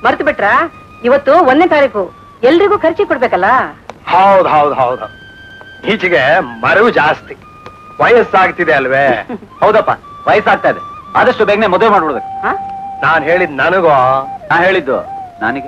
ಮರ್ತು ಬಿಟ್ರ ಇವತ್ತು ಒಂದನೇ ತಾರೀಕು ಎಲ್ರಿಗೂ ಖರ್ಚಿ ಕೊಡ್ಬೇಕಲ್ಲ ಹೌದ್ ಹೌದ್ ಹೌದು ಈಚೆಗೆ ಮರವು ಜಾಸ್ತಿ ವಯಸ್ಸಾಗ್ತಿದೆ ಅಲ್ವೇ ಹೌದಪ್ಪ ವಯಸ್ಸಾಗ್ತಾ ಇದೆ ಆದಷ್ಟು ಬೇಗನೆ ಮದುವೆ ಮಾಡ್ಬಿಡ್ಬೇಕು ಹ? ನಾನ್ ಹೇಳಿದ್ ನನಗೋ ನಾ ಹೇಳಿದ್ದು ನನಗೆ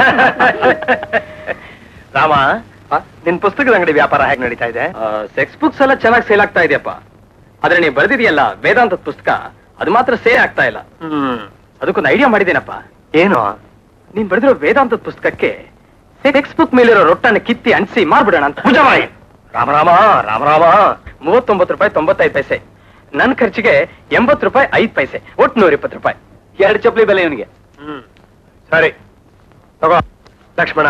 ರಾಮ ನಿನ್ ಪುಸ್ತಕದ ಅಂಗಡಿ ವ್ಯಾಪಾರ ಹೇಗ್ ನಡೀತಾ ಇದೆ ಸೆಕ್ಸ್ ಬುಕ್ಸ್ ಎಲ್ಲ ಚೆನ್ನಾಗಿ ಸೇಲ್ ಆಗ್ತಾ ಇದೆಯಪ್ಪ ಆದ್ರೆ ನೀವು ಬರೆದಿದೆಯಲ್ಲ ವೇದಾಂತದ ಪುಸ್ತಕ ಅದು ಮಾತ್ರ ಸೇಲ್ ಆಗ್ತಾ ಇಲ್ಲ ಅದಕ್ಕೊಂದು ಐಡಿಯಾ ಮಾಡಿದ್ದೇನಪ್ಪ ಏನು ನೀನ್ ಬರೆದಿರೋ ವೇದಾಂತದ ಪುಸ್ತಕಕ್ಕೆ ಟೆಕ್ಸ್ಟ್ ಬುಕ್ ಮೇಲಿರೋ ರೊಟ್ಟನ್ನ ಕಿತ್ತಿ ಅಂಟಿಸಿ ಮಾರ್ಬಿಡೋಣ ಅಂತ ಪೂಜಾಮಾಯಿ ರಾಮ ರಾಮ ರಾಮ ರಾಮ ಮೂವತ್ತೊಂಬತ್ತು ರೂಪಾಯಿ ತೊಂಬತ್ತೈದು ಪೈಸೆ ನನ್ ಖರ್ಚಿಗೆ ಎಂಬತ್ತು ರೂಪಾಯಿ ಐದು ಪೈಸೆ ಒಟ್ಟು ನೂರ ಇಪ್ಪತ್ತು ರೂಪಾಯಿ ಎರಡು ಚಪ್ಪಲಿ ಬೆಲೆ ಇವನಿಗೆ ಹ್ಮ್ ಸರಿ ತಗೋ ಲಕ್ಷ್ಮಣ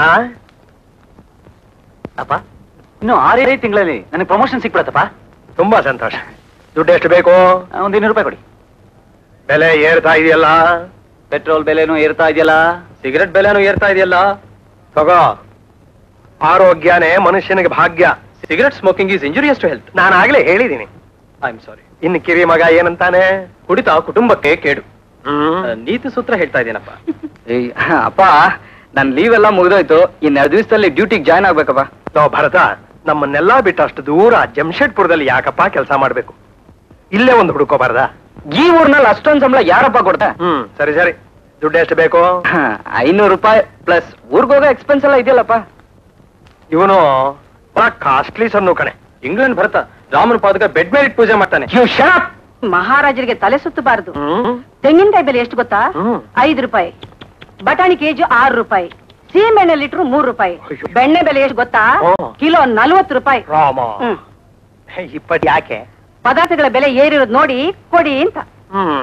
ಅಪ್ಪ ಇನ್ನು ಆರೇ ತಿಂಗಳಲ್ಲಿ ನನಗೆ ಪ್ರಮೋಷನ್ ಸಿಕ್ಬಿಡತ್ತಪ್ಪ ತುಂಬಾ ಸಂತೋಷ ದುಡ್ಡು ಎಷ್ಟು ಬೇಕು ಒಂದ್ ಇನ್ನೂರು ರೂಪಾಯಿ ಕೊಡಿ ಬೆಲೆ ಏರ್ತಾ ಇದೆಯಲ್ಲ ಪೆಟ್ರೋಲ್ ಬೆಲೆನೂ ಏರ್ತಾ ಇದೆಯಲ್ಲ ಸಿಗರೆಟ್ ಬೆಲೆನೂ ಏರ್ತಾ ಇದೆಯಲ್ಲ ತಗೋ ಆರೋಗ್ಯನೇ ಮನುಷ್ಯನಿಗೆ ಭಾಗ್ಯ cigarette smoking is injurious to health ನಾನು ಆಗ್ಲೇ ಹೇಳಿದ್ದೀನಿ ಐ ಆಮ್ ಸಾರಿ ಇನ್ನು ಕಿರಿ ಮಗ ಏನಂತಾನೆ ಕುಡಿತ ಕುಟುಂಬಕ್ಕೆ ಕೇಡು ಆ, ನೀತಿ ಸೂತ್ರ ಹೇಳ್ತಾ ಇದ್ದೀನಪ್ಪ ಅಪ್ಪ ನನ್ ಲೀವ್ ಎಲ್ಲ ಮುಗಿದೋಯ್ತು ಇನ್ನೆರಡು ದಿವಸದಲ್ಲಿ ಡ್ಯೂಟಿಗೆ ಜಾಯ್ನ್ ಆಗ್ಬೇಕಪ್ಪ ನಾವು ಭರತ ನಮ್ಮನ್ನೆಲ್ಲಾ ಬಿಟ್ಟು ಅಷ್ಟು ದೂರ ಜಮ್ಶೆಡ್ಪುರದಲ್ಲಿ ಯಾಕಪ್ಪ ಕೆಲಸ ಮಾಡ್ಬೇಕು ಇಲ್ಲೇ ಒಂದು ಹುಡುಕೋಬಾರ್ದ ಈ ಊರ್ನಲ್ಲಿ ಅಷ್ಟೊಂದ್ ಸಂಬಳ ಯಾರಪ್ಪ ಕೊಡ್ತಾ ಹ್ಮ್ ಸರಿ ಸರಿ ದುಡ್ಡು ಎಷ್ಟು ಬೇಕು ಐನೂರು ರೂಪಾಯಿ ಪ್ಲಸ್ ಊರ್ಗೋಗೋ ಎಕ್ಸ್ಪೆನ್ಸ್ ಎಲ್ಲ ಇದೆಯಲ್ಲಪ್ಪ ಇವನು ಬಹಳ ಕಾಸ್ಟ್ಲಿ ಸನ್ನು ಕಣೆ ಇಂಗ್ಲೆಂಡ್ ಭರತ ರಾಮನ ಪಾದಕ ಬೆಡ್ ಮೇಲೆ ಇಟ್ಟು ಪೂಜೆ ಮಾಡ್ತಾನೆ ಮಹಾರಾಜರಿಗೆ ತಲೆ ಸುತ್ತಬಾರದು ಹ್ಮ್ ತೆಂಗಿನಕಾಯಿ ಬೆಲೆ ಎಷ್ಟು ಗೊತ್ತಾ ಹ್ಮ್. ಐದು ರೂಪಾಯಿ ಬಟಾಣಿ ಕೆಜಿ ಆರು ರೂಪಾಯಿ ಸೀಮೆಣ್ಣೆ ಲೀಟ್ರು ಮೂರು ರೂಪಾಯಿ ಅಯ್ಯೋ. ಬೆಣ್ಣೆ ಬೆಲೆ ಎಷ್ಟು ಗೊತ್ತಾ ಓ. ಕಿಲೋ ನಲ್ವತ್ತು ರೂಪಾಯಿ ರಾಮ ಹ್ಮ್. ಇಪ್ಪತ್ತು ಯಾಕೆ ಪದಾರ್ಥಗಳ ಬೆಲೆ ಏರಿರೋದು ನೋಡಿ ಕೊಡಿ ಅಂತ ಹ್ಮ್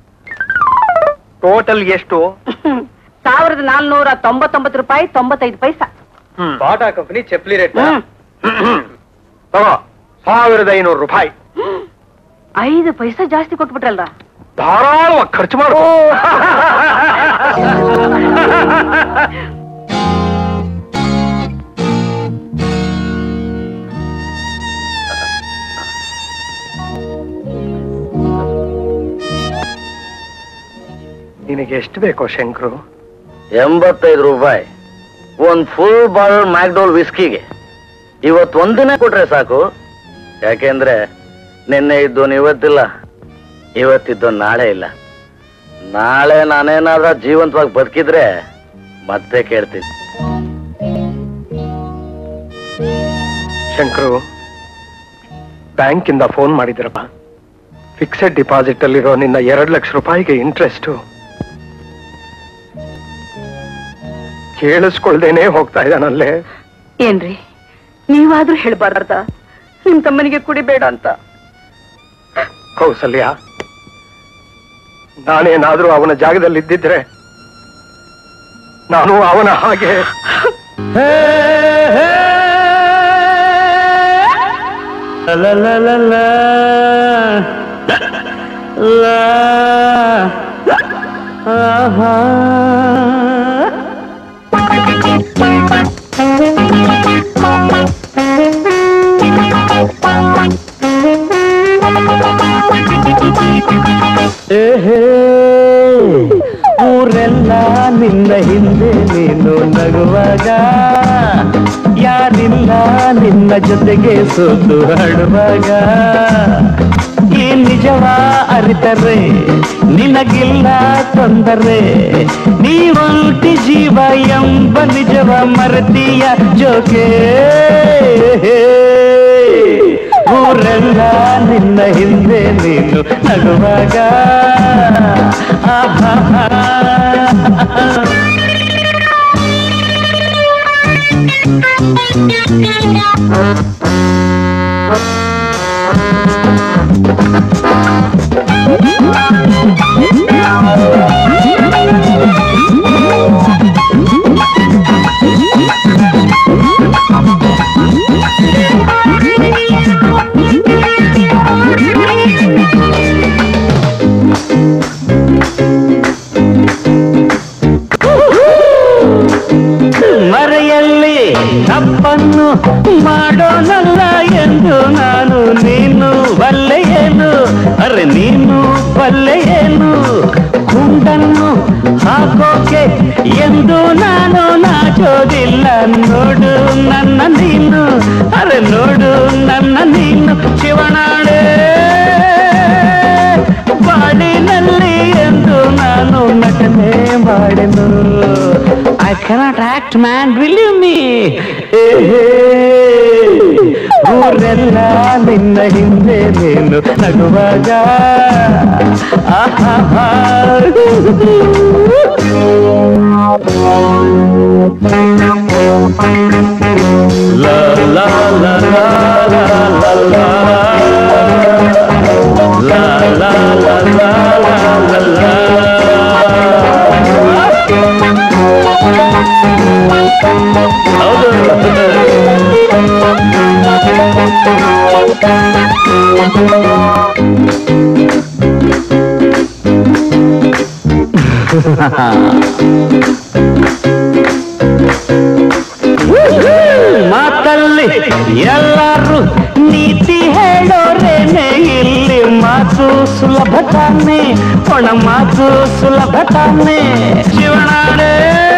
ಟೋಟಲ್ ಎಷ್ಟು ಸಾವಿರದ ನಾಲ್ನೂರ ತೊಂಬತ್ತೊಂಬತ್ತು ರೂಪಾಯಿ ತೊಂಬತ್ತೈದು ಪೈಸಾ ಬಾಟಾ ಕಂಪನಿ ಚಪ್ಪಲಿ ರೇಟ್ ಹ್ಮ್. ತಗೋ ಸಾವಿರದ ಐನೂರು ರೂಪಾಯಿ ಐದು ಪೈಸಾ ಜಾಸ್ತಿ ಕೊಟ್ಬಿಟ್ರಲ್ರ ಧಾರಾಳವಾಗಿ ಖರ್ಚು ಮಾಡು ನಿನಗೆ ಎಷ್ಟು ಬೇಕೋ ಶಂಕರು ಎಂಬತ್ತೈದು ರೂಪಾಯಿ ಒಂದ್ ಫುಲ್ ಬಾಟಲ್ ಮ್ಯಾಕ್ಡೋಲ್ ವಿಸ್ಕಿಗೆ ಇವತ್ ಒಂದಿನ ಕೊಟ್ರೆ ಸಾಕು ಯಾಕೆಂದ್ರೆ ನಿನ್ನೆ ಇದ್ದೋನ್ ಇವತ್ತಿಲ್ಲ ಇವತ್ತಿದ್ದೋನ್ ನಾಳೆ ಇಲ್ಲ ನಾಳೆ ನಾನೇನಾದ್ರೂ ಜೀವಂತವಾಗಿ ಬದುಕಿದ್ರೆ ಮತ್ತೆ ಕೇಳ್ತೀನಿ ಶಂಕರು ಬ್ಯಾಂಕಿಂದ ಫೋನ್ ಮಾಡಿದ್ರಪ್ಪ ಫಿಕ್ಸೆಡ್ ಡಿಪಾಸಿಟ್ ಅಲ್ಲಿರೋ ನಿನ್ನ ಎರಡು ಲಕ್ಷ ರೂಪಾಯಿಗೆ ಇಂಟ್ರೆಸ್ಟ್ ಕೇಳಿಸ್ಕೊಳ್ದೇನೆ ಹೋಗ್ತಾ ಇದ್ದಾನಲ್ಲೇ ಏನ್ರಿ ನೀವಾದ್ರೂ ಹೇಳ್ಬಾರ್ದ ನಿಮ್ ತಮ್ಮನಿಗೆ ಕುಡಿಬೇಡ ಅಂತ ಕೌಸಲ್ಯ ನಾನೇನಾದ್ರೂ ಅವನ ಜಾಗದಲ್ಲಿ ಇದ್ದಿದ್ರೆ ನಾನು ಅವನ ಹಾಗೆ ಊರೆಲ್ಲ ನಿನ್ನ ಹಿಂದೆ ನೀನು ನಗುವಾಗ ಯಾರಿಲ್ಲ ನಿನ್ನ ಜೊತೆಗೆ ಸೋತು ಹಾಡುವಾಗ ಈ ನಿಜವ ಅರಿತರೆ ನಿನಗಿಲ್ಲ ತೊಂದರೆ ನೀವಂಟಿ ಜೀವ ಎಂಬ ನಿಜವ ಮರತೀಯ ಜೋಕೆ ಊರೆಲ್ಲ ನಿನ್ನ ಹಿಂದೆ ನೀನು ನಗುವಾಗ ಆಹಾ ಮರೆಯಲ್ಲಿ ತಪ್ಪನ್ನು ಮಾಡೋನಲ್ಲ ಎಂದು ನಾನು ನೀನು ಬಲ್ಲೆಯೇನು ಅರೆ ನೀನು ಬಲ್ಲೆಯೇನು ಕುಂಡನ್ನು ಹಾಕೋಕೆ ಎಂದು ನಾನು ನಾಚೋದಿಲ್ಲ ನೋಡು ನನ್ನ ನೀನು ಅರೆ ನೋಡು ನನ್ನ ನೀನು ಶಿವನಾಡೆ ಬಾಳಿನಲ್ಲಿ ಎಂದು ನಾನು ನಟನೆ ಮಾಡಿನು I cannot act man believe me ಊರೆಲ್ಲ ನಿನ್ನ ಹಿಂದೆ ನೀನು ನಗುವಾಗ ಆಹಾ La la la la la la la La la la la la la ಮಾತಲ್ಲಿ ಎಲ್ಲರೂ ನೀತಿ ಹೇಳೋರೇನೆ ಇಲ್ಲಿ ಮಾತು ಸುಲಭ ತಾನೆ ಒಣ ಮಾತು ಸುಲಭ ತಾನೆ ಶಿವನಾಡೆ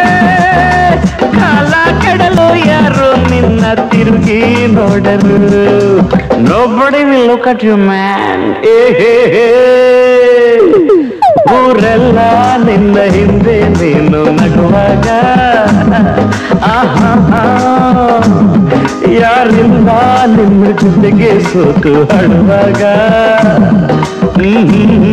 ಕಾಲ ಕೆಡಲು ಯಾರು ನಿನ್ನ ತಿರುಗಿ ನೋಡರು nobody will look at you man ಏ ಹೇ ಹೇ ಊರೆಲ್ಲ ನಿನ್ನ ಹಿಂದೆ ನೀನು ನಗುವಾಗ ಆಹಾ ಯಾರಿಂದ ನಿಮ್ಮ ಜೊತೆಗೆ ಸೋತು ಹಾಡುವಾಗ ಹ್ಮ್.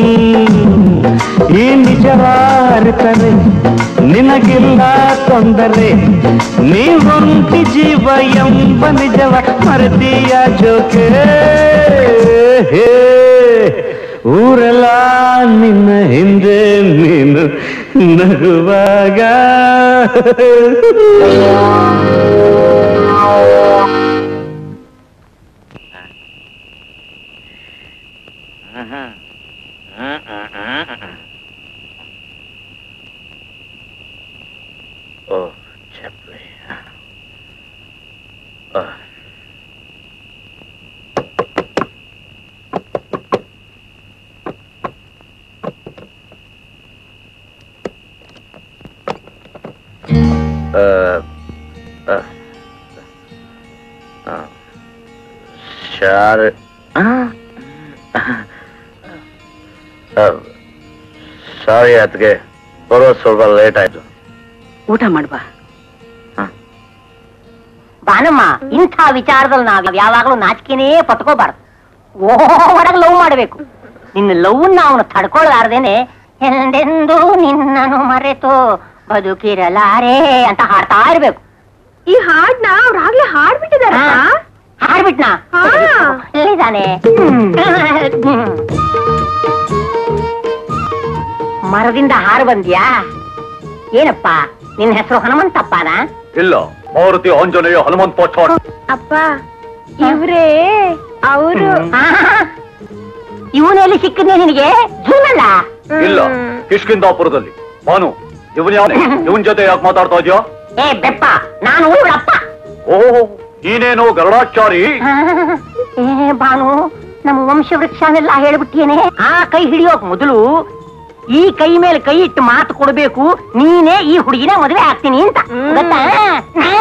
ಈ ನಿಜವ ಅರಿತರೆ ನಿನಗಿಲ್ಲ ತೊಂದರೆ ನೀವೊಂಟಿ ಜೀವ ಎಂಬ ನಿಜವ ಮರತೀಯ ಜೋಕೆ ಊರೆಲ್ಲ ನಿನ್ನ ಹಿಂದೆ ನೀನು ನಗುವಾಗ Oh, Jeffrey. Oh. Uh, uh, uh, Shar- ಸಾರಿ ಅದಕ್ಕೆ ಬರೋ ಸ್ವಲ್ಪ ಲೇಟ್ ಆಯ್ತು ಊಟ ಮಾಡ್ಬಾ ಬಾನಮ್ಮ ಇಂಥ ವಿಚಾರದಲ್ಲಿ ನಾವ್ ಯಾವಾಗ್ಲೂ ನಾಚಿಕೆನೇ ಪಟ್ಕೋಬಾರ್ದು ಓ ಹೊರಗೆ ಲವ್ ಮಾಡಬೇಕು ನಿನ್ನ ಲವ್ ಅವನು ತಡ್ಕೊಳ್ಲಾರ್ದೇನೆ ಎಂದೆಂದೂ ನಿನ್ನನು ಮರೆತು ಬದುಕಿರಲಾರೆ ಅಂತ ಹಾಡ್ತಾ ಇರ್ಬೇಕು ಈ ಹಾಡ್ನ ಅವ್ರಾಗ್ಲೇ ಹಾಡ್ಬಿಟ್ಟಿದಾರ ಹಾ? ಹಾಡ್ಬಿಟ್ನಾ ಹಾ. ಎಲ್ಲಿದ್ದಾನೆ ಮರದಿಂದ ಹಾರು ಬಂದ್ಯಾ ಏನಪ್ಪ ನಿನ್ನ ಹೆಸರು ಹನುಮಂತಪ್ಪನಾ ಇಲ್ಲ ಮಾರುತಿ ಆಂಜನೇಯ ಹನುಮಂತ ಪೋಚಾಡ್ ಅಪ್ಪ ಇವ್ರೇ ಅವರು ಇವನೆಲ್ಲಿ ಸಿಕ್ಕಿದ್ನೆ ನಿನಗೆ ಜೂನಲ್ಲ ಇಲ್ಲ ಕಿಷ್ಕಿಂದಾಪುರದಲ್ಲಿ ಭಾನು ಇವನ್ ಯಾವನೇ ಇವನ್ ಜೊತೆ ಯಾಕೆ ಮಾತಾಡ್ತಾ ಇದ್ಯಾ ಏ ಬೆಪ್ಪ ನಾನು ಇವಳಪ್ಪ ಓಹೋ ನೀನೇನು ಗರುಡಾಚಾರಿ ಏ ಬಾನು ನಮ್ಮ ವಂಶವೃಕ್ಷನೆಲ್ಲ ಹೇಳ್ಬಿಟ್ಟೇನೆ ಆ ಕೈ ಹಿಡಿಯೋಕ್ ಮೊದಲು ಈ ಕೈ ಮೇಲೆ ಕೈ ಇಟ್ಟು ಮಾತು ಕೊಡ್ಬೇಕು ನೀನೇ ಈ ಹುಡುಗಿನ ಮದುವೆ ಆಗ್ತೀನಿ ಅಂತ ಗೊತ್ತಾ ಹಾ.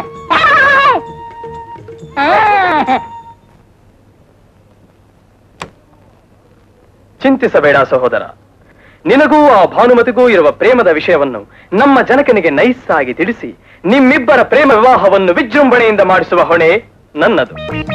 ಹಾ. ಚಿಂತಿಸಬೇಡ ಸಹೋದರ ನಿನಗೂ ಆ ಭಾನುಮತಿಗೂ ಇರುವ ಪ್ರೇಮದ ವಿಷಯವನ್ನು ನಮ್ಮ ಜನಕನಿಗೆ ನೈಸ್ಸಾಗಿ ತಿಳಿಸಿ ನಿಮ್ಮಿಬ್ಬರ ಪ್ರೇಮ ವಿವಾಹವನ್ನು ವಿಜೃಂಭಣೆಯಿಂದ ಮಾಡಿಸುವ ಹೊಣೆ ನನ್ನದು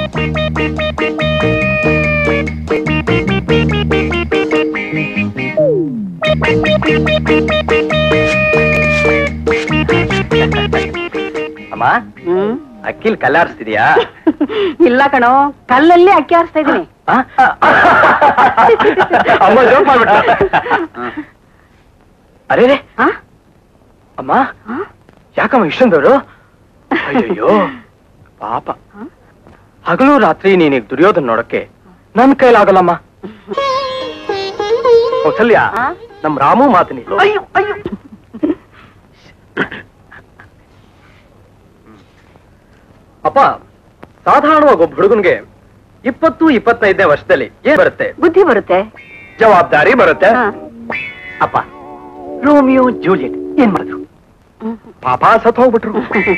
ಅಮ್ಮ ಹ್ಮ್ ಅಕ್ಕಿಲ್ ಕಲ್ಲಾರಿಸ್ತಿದ್ಯಾ ಇಲ್ಲ ಕಣೋ ಕಲ್ಲಲ್ಲಿ ಅಕ್ಕಿ ಆರಿಸ್ತಾ ಇದೀನಿ ಅಮ್ಮ ಜೋಕ್ ಮಾಡ್ಬಿಟ್ಟ ಅರೇ ಆ? ಅಮ್ಮ ಆ? ಯಾಕಮ್ಮ ಇಷ್ಟೊಂದವರು ಅಯ್ಯಯ್ಯೋ ಪಾಪ ಹಗಲು ರಾತ್ರಿ ನೀನೀಗ ದುಡಿಯೋದನ್ನ ನೋಡಕ್ಕೆ ನನ್ ಕೈಲಾಗಲ್ಲಮ್ಮ ಕೌಸಲ್ಯ ಆ? ನಮ್ ರಾಮು ಮಾತನಿ ಅಯ್ಯೋ ಅಯ್ಯೋ ಅಪ್ಪ ಸಾಧಾರಣವಾಗಿ ಒಬ್ಬ ಹುಡುಗನ್ಗೆ ಇಪ್ಪತ್ತು ಇಪ್ಪತ್ತೈದನೇ ವರ್ಷದಲ್ಲಿ ಏನ್ ಬರುತ್ತೆ ಬುದ್ಧಿ ಬರುತ್ತೆ ಜವಾಬ್ದಾರಿ ಬರುತ್ತೆ ಹಾ. ಅಪ್ಪ ರೋಮಿಯೋ ಜೂಲಿಯಟ್ ಏನ್ ಮಾಡಿದ್ರು ಪಾಪ ಸತ್ ಹೋಗ್ಬಿಟ್ರು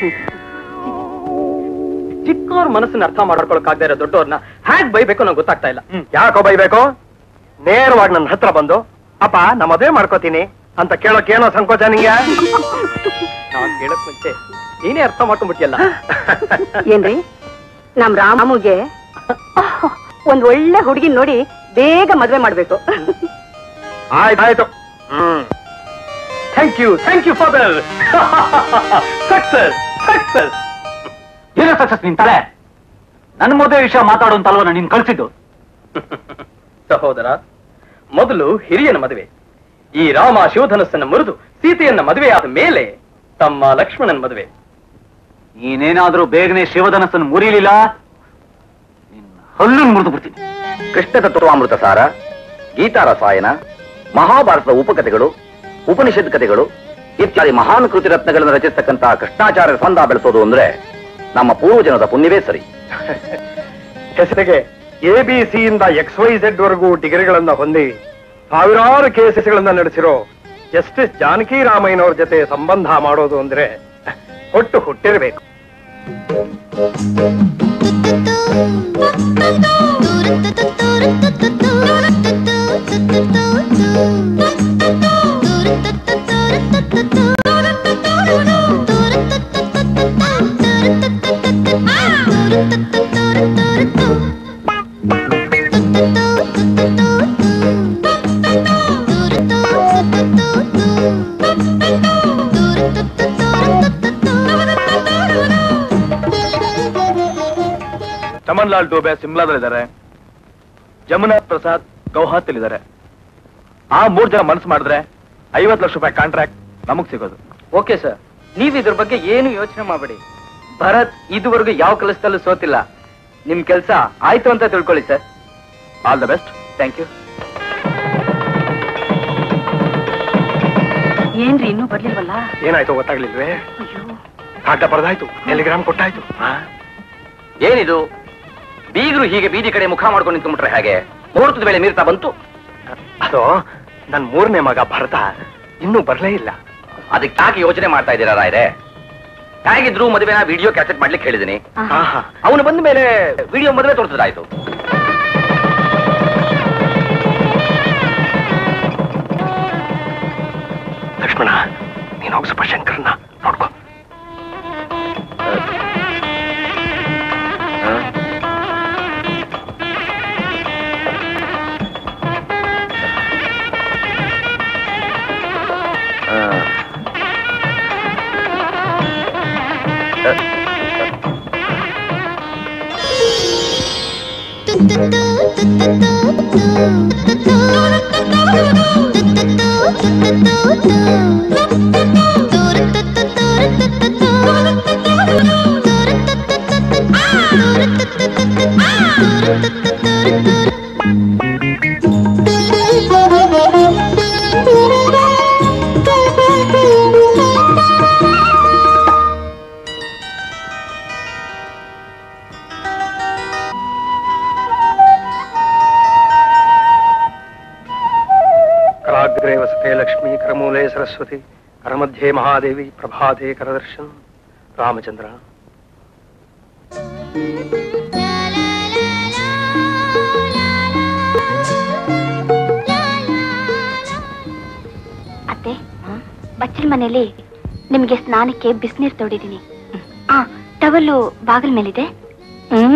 ಚಿಕ್ಕವ್ರ ಮನಸ್ಸನ್ನ ಅರ್ಥ ಮಾಡ್ಕೊಳಕ್ಕಾಗದೇ ಇರೋ ದೊಡ್ಡವ್ರನ್ನ ಹ್ಯಾಗ್ ಬೈಬೇಕು ನಂಗೆ ಗೊತ್ತಾಗ್ತಾ ಇಲ್ಲ ಯಾಕೋ ಬೈಬೇಕು ನೇರವಾಗಿ ನನ್ನ ಹತ್ರ ಬಂದು ಅಪ್ಪ ನಾ ಮದುವೆ ಮಾಡ್ಕೋತೀನಿ ಅಂತ ಕೇಳೋಕ್ ಏನೋ ಸಂಕೋಚ ನಿಂಗೆ ನಾನ್ ಕೇಳಕ್ ಮುಂಚೆ ನೀನೇ ಅರ್ಥ ಮಾಡ್ಕೊಂಡ್ಬಿಟ್ಟಿಯಲ್ಲ ಏನ್ರಿ ನಮ್ ರಾಮುಗೆ ಒಂದ್ ಒಳ್ಳೆ ಹುಡುಗಿ ನೋಡಿ ಬೇಗ ಮದ್ವೆ ಮಾಡ್ಬೇಕು ಆಯ್ತಾಯ್ತು ಹ್ಮ್ thank you thank you father success success ಏನೋ ಸಕ್ಸಸ್ ನಿನ್ ತಲೆ ನನ್ನ ಮದುವೆ ವಿಷಯ ಮಾತಾಡುವಂತಲ್ವ ನೀನ್ ಕಳ್ಸಿದ್ದು ಸಹೋದರ ಮೊದಲು ಹಿರಿಯನ ಮದುವೆ ಈ ರಾಮ ಶಿವಧನಸ್ಸನ್ನ ಮುರಿದು ಸೀತೆಯನ್ನ ಮದುವೆಯಾದ ಮೇಲೆ ತಮ್ಮ ಲಕ್ಷ್ಮಣನ ಮದುವೆ ನೀನೇನಾದ್ರೂ ಬೇಗನೆ ಶಿವಧನಸ್ಸನ್ನು ಮುರಿಲಿಲ್ಲ ನಿನ್ನ ಹಲ್ಲನ್ನು ಮುರಿದು ಬಿಡ್ತೀನಿ ಕೃಷ್ಣ ತತ್ವಾಮೃತ ಸಾರ ಗೀತಾ ರಸಾಯನ ಮಹಾಭಾರತದ ಉಪಕಥೆಗಳು ಉಪನಿಷತ್ ಕಥೆಗಳು ಇತ್ಯಾದಿ ಮಹಾನ್ ಕೃತಿ ರತ್ನಗಳನ್ನು ರಚಿಸ್ತಕ್ಕಂತಹ ಕೃಷ್ಣಾಚಾರ್ಯ ಸಂದ ಬೆಳೆಸೋದು ಅಂದ್ರೆ ನಮ್ಮ ಪೂರ್ವಜನದ ಪುಣ್ಯವೇ ಸರಿ ಹೆಸರಿಗೆ ಎ ಬಿ ಸಿ ಇಂದ ಎಕ್ಸ್ ವೈ ಝೆಡ್ ವರೆಗೂ ಡಿಗ್ರಿಗಳನ್ನ ಹೊಂದಿ ಸಾವಿರಾರು ಕೇಸಸ್ಗಳನ್ನ ನಡೆಸಿರೋ ಜಸ್ಟಿಸ್ ಜಾನಕಿ ರಾಮಯ್ಯನವ್ರ ಜೊತೆ ಸಂಬಂಧ ಮಾಡೋದು ಅಂದ್ರೆ ಒಟ್ಟು ಹುಟ್ಟಿರ್ಬೇಕು ಚಮನ್ ಲಾಲ್ ಡೋಬೆ ಸಿಮ್ಲಾದಲ್ಲಿದ್ದಾರೆ ಜಮುನಾ ಪ್ರಸಾದ್ ಗೌಹಾತಿಲಿದ್ದಾರೆ ಆ ಮೂರ್ ಜನ ಮನಸ್ಸು ಮಾಡಿದ್ರೆ ಐವತ್ತು ಲಕ್ಷ ರೂಪಾಯಿ ಕಾಂಟ್ರಾಕ್ಟ್ ನಮಗ್ ಸಿಗೋದು ಓಕೆ ಸರ್ ನೀವ್ ಇದ್ರ ಬಗ್ಗೆ ಏನು ಯೋಚನೆ ಮಾಡಬೇಡಿ ಭರತ್ ಇದುವರೆಗೂ ಯಾವ ಕೆಲಸದಲ್ಲೂ ಸೋತಿಲ್ಲ ನಿಮ್ ಕೆಲಸ ಆಯ್ತು ಅಂತ ತಿಳ್ಕೊಳ್ಳಿ sir all the best thank you ಏನ್ರಿ ಇನ್ನೂ ಬರ್ಲಿಲ್ವಲ್ಲ ಏನಾಯ್ತು ಗೊತ್ತಾಗ್ಲಿಲ್ವೇ ಕಾಟ ಬರದಾಯ್ತು ಟೆಲಿಗ್ರಾಮ್ ಕೊಟ್ಟಾಯ್ತು ಏನಿದು ಬೀಗರು ಹೀಗೆ ಬೀದಿ ಕಡೆ ಮುಖ ಮಾಡ್ಕೊಂಡು ನಿಂತ್ಕೊಂಡ್ಬಿಟ್ರೆ ಹೇಗೆ ಮುಹೂರ್ತದ ವೇಳೆ ಮೀರ್ತಾ ಬಂತು ಅದು ನನ್ ಮೂರನೇ ಮಗ ಭರತ ಇನ್ನೂ ಬರ್ಲೇ ಇಲ್ಲ ಅದಕ್ಕೆ ಯಾಕೆ ಯೋಚನೆ ಮಾಡ್ತಾ ಇದ್ದೀರಾ ರಾಯ್ರೆ ಹೇಗಿದ್ರು ಮದುವೆನ ವಿಡಿಯೋ ಕ್ಯಾಸೆಟ್ ಮಾಡ್ಲಿಕ್ಕೆ ಹೇಳಿದೀನಿ ಆಹಾ. ಅವನು ಬಂದ ಮೇಲೆ ವಿಡಿಯೋ ಮದುವೆ ತೋರಿಸಿದ್ರಾಯ್ತು ಲಕ್ಷ್ಮಣ ನೀನ್ ಹೋಗಿ ಸ್ವಲ್ಪ ಶಂಕರನ್ನ ನೋಡ್ಕೊ कराग्रे वसते लक्ष्मी करमूले सरस्वती करमध्ये महादेवी प्रभाते करदर्शन रामचंद्र ಅತ್ತೆ ಬಚ್ಚಲ ಮನೇಲಿ ನಿಮಗೆ ಸ್ನಾನಕ್ಕೆ ಬಿಸಿನೀರು ತೋಡಿದೀನಿ ಆ ಟವಲ್ಲು ಬಾಗಿಲ ಮೇಲಿದೆ ಹ್ಮ್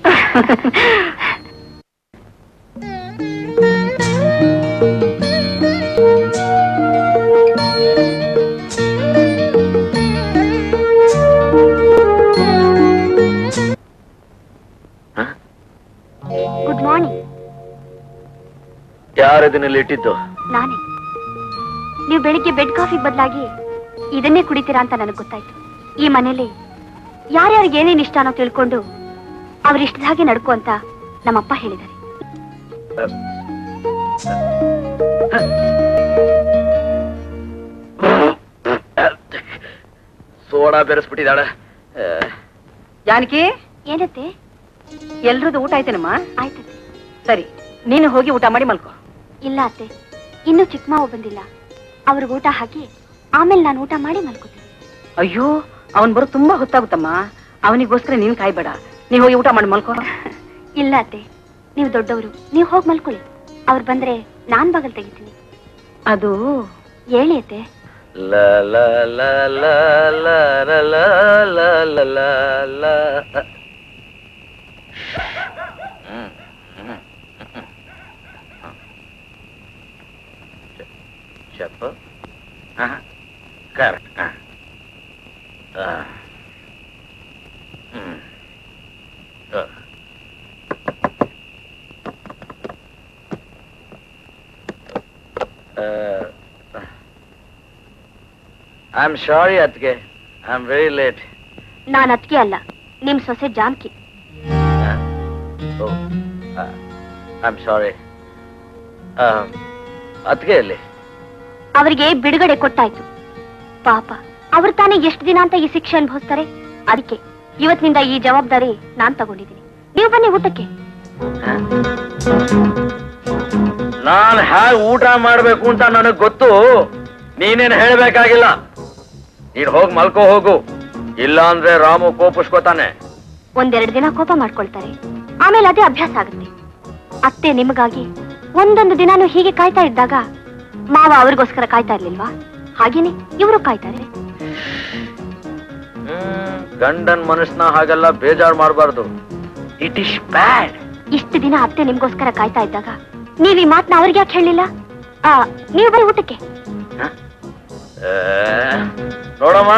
ಗುಡ್ ಮಾರ್ನಿಂಗ್ ಯಾರದನ್ನಲ್ಲಿ ಇಟ್ಟಿದ್ದು ನಾನೇ ನೀವು ಬೆಳಿಗ್ಗೆ ಬೆಡ್ ಕಾಫಿ ಬದಲಾಗಿ ಇದನ್ನೇ ಕುಡಿತೀರಾ ಅಂತ ನನಗೆ ಗೊತ್ತಾಯ್ತು ಈ ಮನೇಲಿ ಯಾರ್ಯಾರಿಗೆ ಏನೇನ್ ಇಷ್ಟನೋ ತಿಳ್ಕೊಂಡು ಅವ್ರಿಷ್ಟದ ಹಾಗೆ ನಡ್ಕೊ ಅಂತ ನಮ್ಮಪ್ಪ ಹೇಳಿದ್ದಾರೆ ಸೋಡಾ ಬೆರೆಸ್ಬಿಟ್ಟಿದ್ದಾಳೆ ಜಾನಕಿ ಏನತ್ತೆ ಎಲ್ರದ್ದು ಊಟ ಆಯ್ತೇನಮ್ಮ ಆಯ್ತತ್ತೆ ಸರಿ ನೀನು ಹೋಗಿ ಊಟ ಮಾಡಿ ಮಲ್ಕೋ ಇಲ್ಲ ಅತ್ತೆ ಇನ್ನೂ ಚಿಕ್ಕ ಮಾವ ಬಂದಿಲ್ಲ ಅವ್ರಿಗೆ ಊಟ ಹಾಕಿ ಆಮೇಲೆ ನಾನು ಊಟ ಮಾಡಿ ಮಲ್ಕೋತೀನಿ ಅಯ್ಯೋ ಅವನ್ ಬರೋ ತುಂಬಾ ಹೊತ್ತಾಗುತ್ತಮ್ಮ ಅವನಿಗೋಸ್ಕರ ನೀನ್ ಕಾಯ್ಬೇಡ ನೀವ್ ಹೋಗಿ ಊಟ ಮಾಡಿ ಮಲ್ಕೋ ಇಲ್ಲ ಅತ್ತೆ ನೀವು ದೊಡ್ಡವರು ನೀವು ಹೋಗಿ ಮಲ್ಕೊಳ್ಳಿ ಅವ್ರು ಬಂದ್ರೆ ನಾನ್ ಬಾಗಲ್ ತೆಗಿತೀನಿ ಅದು ಹೇಳಿ ಅತ್ತೆ La la la la la la la la la la la. ಹ್ಮ್, ಹ್ಮ್, ಹ್ಮ್. ಚ- ಚಪ್ಪ ಕರೆಕ್ಟ್ ಹ್ಮ್ ಆ. ಐ ಆಮ್ ಸಾರಿ ಅದ್ಗೆ ಐ ಆಮ್ ವೆರಿ ಲೇಟ್ ನಾನ್ ಅತ್ಗೆ ಅಲ್ಲ ನಿಮ್ ಸೊಸೆ ಜಾನ್ಕಿ ಐ ಆಮ್ ಸಾರಿ ಅದ್ಗೆ ಅಲ್ಲಿ ಅವರಿಗೆ ಬಿಡುಗಡೆ ಕೊಟ್ಟಾಯ್ತು ಪಾಪ ಅವ್ರು ತಾನೇ ಎಷ್ಟು ದಿನ ಅಂತ ಈ ಶಿಕ್ಷೆ ಅನುಭವಿಸ್ತಾರೆ ಅದಕ್ಕೆ ಇವತ್ತಿನಿಂದ ಈ ಜವಾಬ್ದಾರಿ ನಾನ್ ತಗೊಂಡಿದ್ದೀನಿ ನೀವು ಬನ್ನಿ ಊಟಕ್ಕೆ ನಾನ್ ಹೇಗೆ ಊಟ ಮಾಡ್ಬೇಕು ಅಂತ ನನಗ್ ಗೊತ್ತು ನೀನೇನ್ ಹೇಳ್ಬೇಕಾಗಿಲ್ಲ ನೀನ್ ಹೋಗ್ ಮಲ್ಕೋ ಹೋಗು ಇಲ್ಲ ಅಂದ್ರೆ ರಾಮು ಕೋಪಿಸ್ಕೋತಾನೆ ಒಂದೆರಡು ದಿನ ಕೋಪ ಮಾಡ್ಕೊಳ್ತಾರೆ ಆಮೇಲೆ ಅದೇ ಅಭ್ಯಾಸ ಆಗುತ್ತೆ ಅತ್ತೆ ನಿಮಗಾಗಿ ಒಂದೊಂದು ದಿನಾನು ಹೀಗೆ ಕಾಯ್ತಾ ಇದ್ದಾಗ ಮಾವ ಅವ್ರಿಗೋಸ್ಕರ ಕಾಯ್ತಾ ಇರ್ಲಿಲ್ವಾ ಹಾಗೇನೆ ಇವರು ಕಾಯ್ತಾರೆ ಹ್ಮ್ ಗಂಡನ್ ಮನಸ್ನ ಹಾಗೆಲ್ಲ ಬೇಜಾರ್ ಮಾಡಬಾರ್ದು ಇಟ್ ಇಸ್ ಬ್ಯಾಡ್ ಇಷ್ಟು ದಿನ ಅತ್ತೆ ನಿಮ್ಗೋಸ್ಕರ ಕಾಯ್ತಾ ಇದ್ದಾಗ ನೀವ್ ಈ ಮಾತನ್ನ ಅವ್ರಿಗೆ ಯಾಕೆ ಹೇಳಿಲ್ಲ ಆ ನೀವು ಬರೀ ಊಟಕ್ಕೆ ನೋಡಮ್ಮ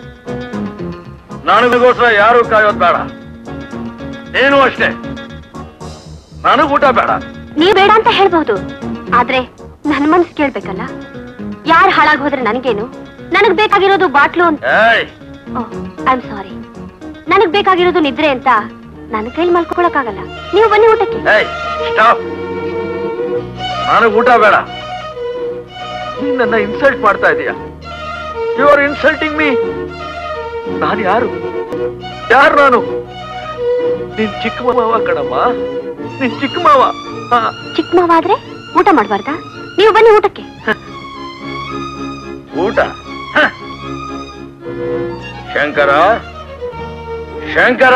ನನಗೋಸ್ಕರ ಯಾರು ಕಾಯೋದ್ ಬೇಡ ನೀನು ಅಷ್ಟೇ ನನಗ್ ಊಟ ಬೇಡ ನೀವ್ ಬೇಡ ಅಂತ ಹೇಳ್ಬಹುದು ಆದ್ರೆ ನನ್ ಮನ್ಸ್ ಕೇಳ್ಬೇಕಲ್ಲ ಯಾರ್ ಹಾಳಾಗ್ ಹೋದ್ರೆ ನನ್ಗೇನು ನನಗ್ ಬೇಕಾಗಿರೋದು ಬಾಟ್ಲು ಅಂತ ಏಯ್ ಐ ಆಮ್ ಸಾರಿ ನನಗ್ ಬೇಕಾಗಿರೋದು ನಿದ್ರೆ ಅಂತ ನನ್ನ ಕೈಲಿ ಮಲ್ಕೊಳಕ್ಕಾಗಲ್ಲ ನೀವು ಬನ್ನಿ ಊಟಕ್ಕೆ ಏಯ್ ಸ್ಟಾಪ್ ನನಗ್ ಊಟ ಬೇಡ ನೀನ್ ನನ್ನ ಇನ್ಸಲ್ಟ್ ಮಾಡ್ತಾ ಇದೀಯ ಯು ಆರ್ ಇನ್ಸಲ್ಟಿಂಗ್ ಮೀ ನಾನು ಯಾರು ಯಾರು ನಾನು ನಿನ್ ಚಿಕ್ಕ ಮಾವ ಕಣಮ್ಮ ನಿನ್ ಚಿಕ್ಕ ಮಾವ ಹಾ. ಚಿಕ್ಕ ಮಾವಾದ್ರೆ ಊಟ ಮಾಡ್ಬಾರ್ದಾ ನೀವು ಬನ್ನಿ ಊಟಕ್ಕೆ ಊಟ ಹ. ಶಂಕರ ಶಂಕರ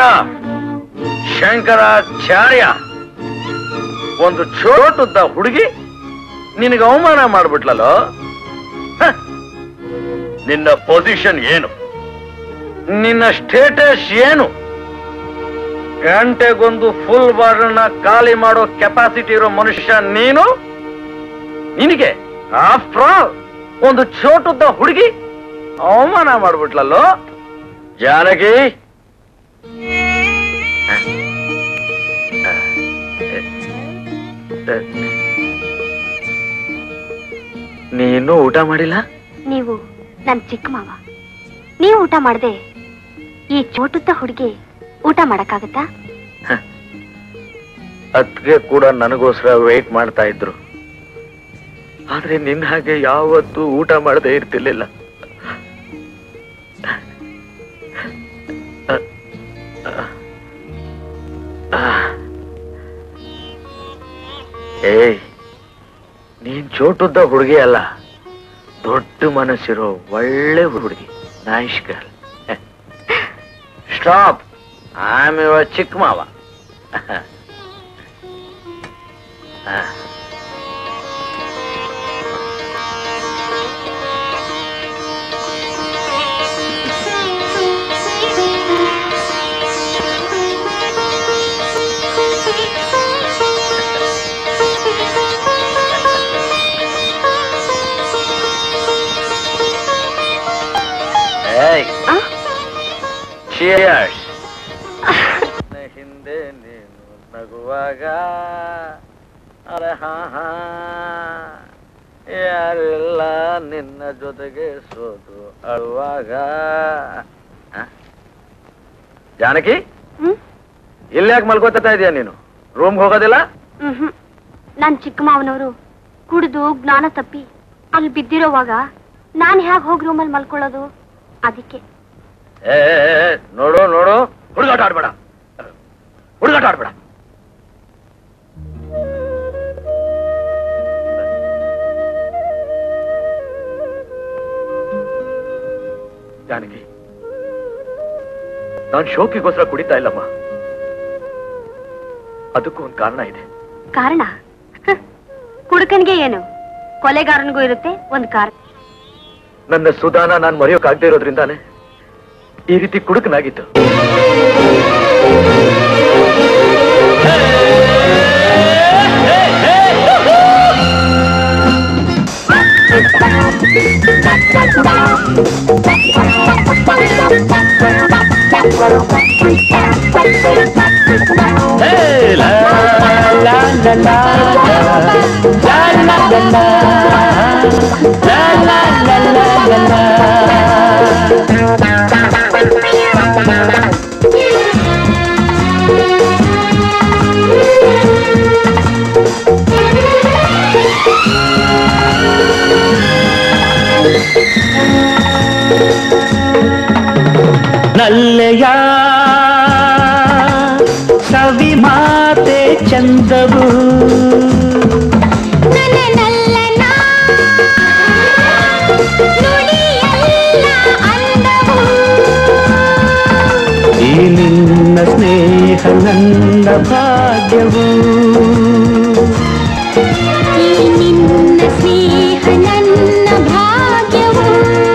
ಶಂಕರಾಚಾರ್ಯ ಒಂದು ಚೋಟುದ್ದ ಹುಡುಗಿ ನಿನಗೆ ಅವಮಾನ ಮಾಡ್ಬಿಟ್ಲಲ್ಲೋ ಹ. ನಿನ್ನ ಪೊಸಿಷನ್ ಏನು ನಿನ್ನ ಸ್ಟೇಟಸ್ ಏನು ಗಂಟೆಗೊಂದು ಫುಲ್ ಬಾರ್ನ ಖಾಲಿ ಮಾಡೋ ಕೆಪಾಸಿಟಿ ಇರೋ ಮನುಷ್ಯ ನೀನು ನಿನಗೆ ಆಫ್ಟರ್ ಆಲ್ ಒಂದು ಚೋಟುದ್ದ ಹುಡುಗಿ ಅವಮಾನ ಮಾಡ್ಬಿಟ್ಲಲ್ಲೋ ಜಾನಕಿ ನೀನು ಊಟ ಮಾಡಿಲ್ಲ ನೀವು ನನ್ ಚಿಕ್ಕ ಮಾವ ನೀವು ಊಟ ಮಾಡದೆ ಈ ಚೋಟುತ್ತ ಹುಡುಗಿ ಊಟ ಮಾಡಕ್ಕಾಗತ್ತಾ ಅದ್ಗೆ ಕೂಡ ನನಗೋಸ್ಕರ ವೇಟ್ ಮಾಡ್ತಾ ಇದ್ರು ಆದ್ರೆ ನಿನ್ನ ಹಾಗೆ ಯಾವತ್ತೂ ಊಟ ಮಾಡದೆ ಇರ್ತಿರ್ಲಿಲ್ಲ ಏಯ್ ನೀನ್ ಚೋಟುದ್ದ ಹುಡುಗಿ ಅಲ್ಲ ದೊಡ್ಡ ಮನಸ್ಸಿರೋ ಒಳ್ಳೆ ಹುಡುಗಿ nice girl stop am your ಚಿಕ್ಕ ಮಾವ ಏಯ್ ಆ? Cheers. ಹಿಂದೆ ನೀನು ನಗುವಾಗ ಅರೆ ಹಾ ಹಾ ಯಾರಿಲ್ಲ ನಿನ್ನ ಜೊತೆಗೆ ಸೋತು ಅಳುವಾಗ ಆ? ಜಾನಕಿ ಹ್ಮ್ ಇಲ್ಲಿ ಯಾಕೆ ಮಲ್ಕೋತಾ ಇದೀಯ ನೀನು ರೂಮ್ಗೆ ಹೋಗೋದಿಲ್ಲ ಹ್ಮ್ ನನ್ ಚಿಕ್ಕ ಮಾವನವರು ಕುಡಿದು ಜ್ಞಾನ ತಪ್ಪಿ ಅಲ್ಲಿ ಬಿದ್ದಿರೋವಾಗ ನಾನ್ ಹ್ಯಾಗ್ ಹೋಗಿ ರೂಮಲ್ಲಿ ಮಲ್ಕೊಳ್ಳೋದು ಅದಕ್ಕೆ ಏ ಏ, ಏ, ನೋಡು ನೋಡು ಹುಡುಗಾಟ ಆಡ್ಬೇಡ ಹುಡುಗಾಟ ಆಡ್ಬೇಡ ಜಾನಕಿ ನಾನು ಶೋಕಿಗೋಸ್ಕರ ಕುಡಿತಾ ಇಲ್ಲಮ್ಮ ಅದಕ್ಕೂ ಒಂದು ಕಾರಣ ಇದೆ ಕಾರಣ ಹ, ಕುಡುಕನ್ಗೆ ಏನು ಕೊಲೆಗಾರನಿಗೂ ಇರುತ್ತೆ ಒಂದ್ ಕಾರಣ ನನ್ನ ಸುಧಾನ ನಾನು ಮರೆಯೋಕಾಗದೇ ಇರೋದ್ರಿಂದಾನೆ ಈ ರೀತಿ ಕುಡುಕನಾಗಿತ್ತು Hey, la la la la la la la la la la la la la la ನಲ್ಲೆಯ ಸವಿ ಮಾತೆ ಚಂದವು ಈ ನಿನ್ನ ಸ್ನೇಹ ನನ್ನ ಭಾಗ್ಯವು ಸ್ನೇಹ ನನ್ನ ಭಾಗ್ಯವು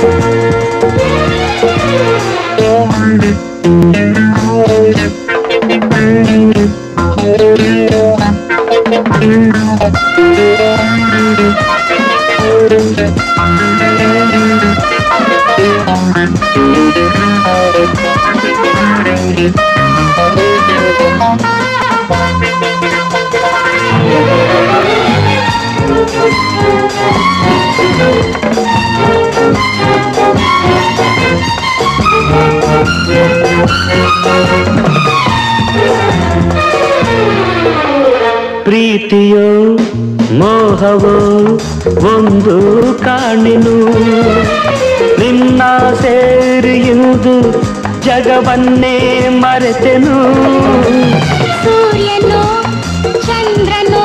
ಪ್ರೀತಿಯೋ ಮೋಹವೋ ಒಂದು ಕಾಣಿನು ನಿನ್ನ ಸೇರಿಯುವುದು ಜಗವನ್ನೇ ಮರೆತೆನು ಸೂರ್ಯನೋ ಚಂದ್ರನೋ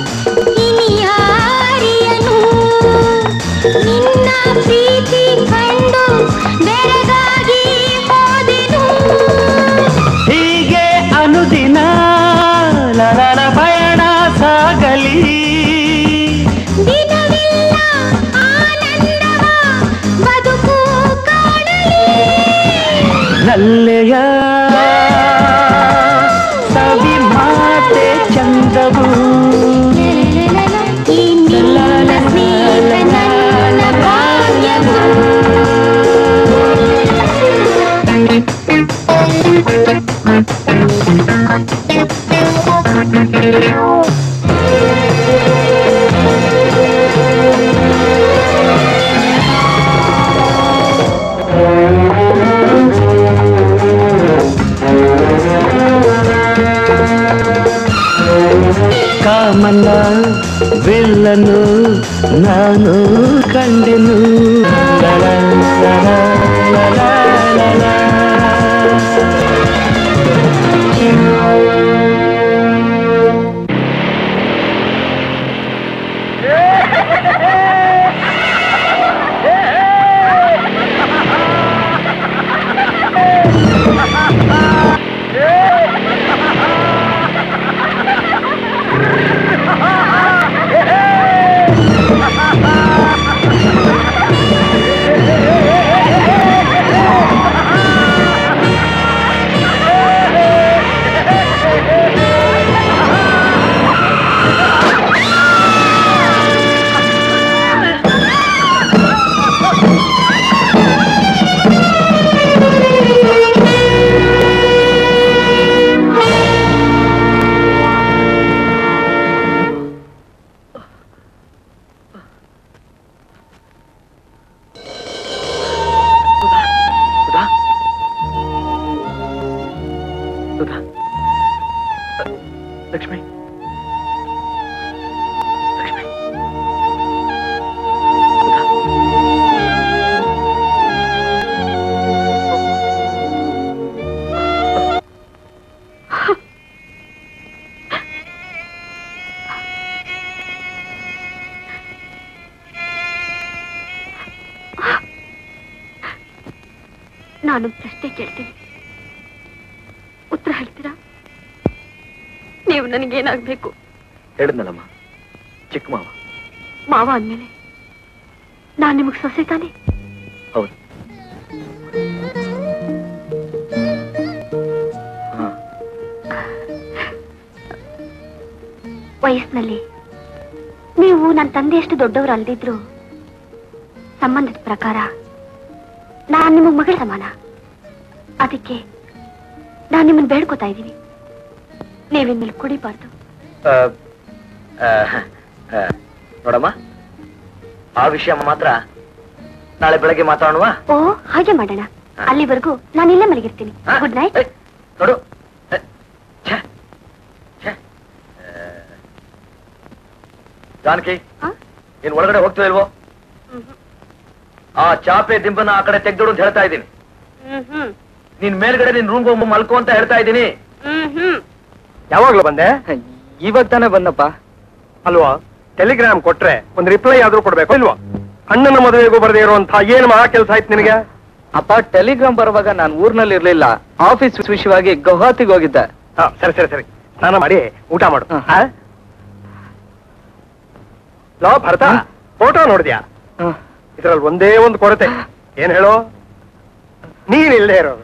ಇನಿಯಾರಿಯನು ನಿನ್ನ ಪ್ರೀತಿ ಕಂಡು ಬೆರಗಾಗಿ ಹೋದೆನು ಹೀಗೆ ಅನುದಿನ ಲರಳ ಪಯಣ ಸಾಗಲಿ ದಿನವೆಲ್ಲ ಆನಂದವ ಬದುಕು ಕಾಣಲಿ ನಲ್ಲೆಯ ಸವಿ ಮಾತೆ ಚಂದವು ಈ ನಿನ್ನ ಸ್ನೇಹ ನನ್ನ ಭಾಗ್ಯವು ಕಾಮನ ವಿಲ್ಲನು ನಾನು ಕಂಡೆನು ಲಲ, ಲಲ, ಲಲ, ಲಲ. ಆ ಕೇಳ್ತೀನಿ ಉತ್ತರ ಹೇಳ್ತೀರಾ ನೀವು ನನಗೇನಾಗ್ಬೇಕು ಹೇಳಿದ್ನಲ್ಲಮ್ಮ ಚಿಕ್ಕ ಮಾವ ಮಾವ ಅಂದ್ಮೇಲೆ ನಾನ್ ನಿಮಗ್ ಸೊಸೆ ತಾನೆ ಹೌದು ಹಾ ವಯಸ್ಸಿನಲ್ಲಿ ನೀವು ನನ್ನ ತಂದೆಯಷ್ಟು ದೊಡ್ಡವರು ಅಲ್ದಿದ್ರು ಸಂಬಂಧದ ಪ್ರಕಾರ ನಾನ್ ನಿಮಗ್ ಮಗಳ ಸಮಾನ ಅದಕ್ಕೆ ನಾನ್ ನಿಮ್ಮನ್ನ ಬೇಡ್ಕೋತಾ ಇದ್ದೀನಿ ನೀವಿನ್ಮೇಲೆ ಕುಡಿಬಾರ್ದು ಆ, ಆ, ಆ, ನೋಡಮ್ಮ ಆ ವಿಷಯ ಮಾತ್ರ ನಾಳೆ ಬೆಳಗ್ಗೆ ಮಾತಾಡೋಣ ಓ ಹಾಗೆ ಮಾಡೋಣ ಅಲ್ಲಿವರೆಗೂ ನಾನು ಇಲ್ಲೇ ಮಲಗಿರ್ತೀನಿ ಗುಡ್ ನೈಟ್ ನೋಡು ಏ, ಛೆ, ಛೆ. ಆ, ಜಾನಕಿ ನೀನ್ ಒಳಗಡೆ ಹೋಗ್ತೀವ ಇಲ್ವೋ ಆ ಚಾಪೆ ದಿಂಬನ ಆ ಕಡೆ ತೆಗ್ದೋಡು ಅಂತ ಹೇಳ್ತಾ ಇದ್ದೀನಿ ನೀನ್ ಮೇಲ್ಗಡೆ ನಿನ್ ರೂಮ್ಗೆ ಹೋಗಿ ಮಲ್ಕೋ ಅಂತ ಹೇಳ್ತಾ ಇದ್ದೀನಿ ಯಾವಾಗ್ಲೂ ಬಂದೆ ಇವಾಗ ತಾನೇ ಬಂದಪ್ಪ ಅಲ್ವಾ ಟೆಲಿಗ್ರಾಮ್ ಕೊಟ್ರೆ ಒಂದ್ ರಿಪ್ಲೈ ಆದ್ರೂ ಕೊಡ್ಬೇಕು ಇಲ್ವಾ ಅಣ್ಣನ ಮದುವೆಗೂ ಬರದೇ ಇರುವಂತ ಏನ್ ಮಹಾ ಕೆಲಸ ಆಯ್ತು ನಿನಗೆ ಅಪ್ಪ ಟೆಲಿಗ್ರಾಮ್ ಬರುವಾಗ ನಾನು ಊರ್ನಲ್ಲಿ ಇರ್ಲಿಲ್ಲ ಆಫೀಸ್ ವಿಷಯವಾಗಿ ಗೌಹಾತಿಗೆ ಹೋಗಿದ್ದೆ ಹಾ ಸರಿ ಸರಿ ಸರಿ ಸ್ನಾನ ಮಾಡಿ ಊಟ ಮಾಡು ಹ. ಆ? ಲೋ ಭರತ ಫೋಟೋ ನೋಡಿದ್ಯಾ ಇದ್ರಲ್ಲಿ ಒಂದೇ ಒಂದು ಕೊರತೆ ಏನ್ ಹೇಳು ನೀನ್ ಇಲ್ಲದೆ ಇರೋದು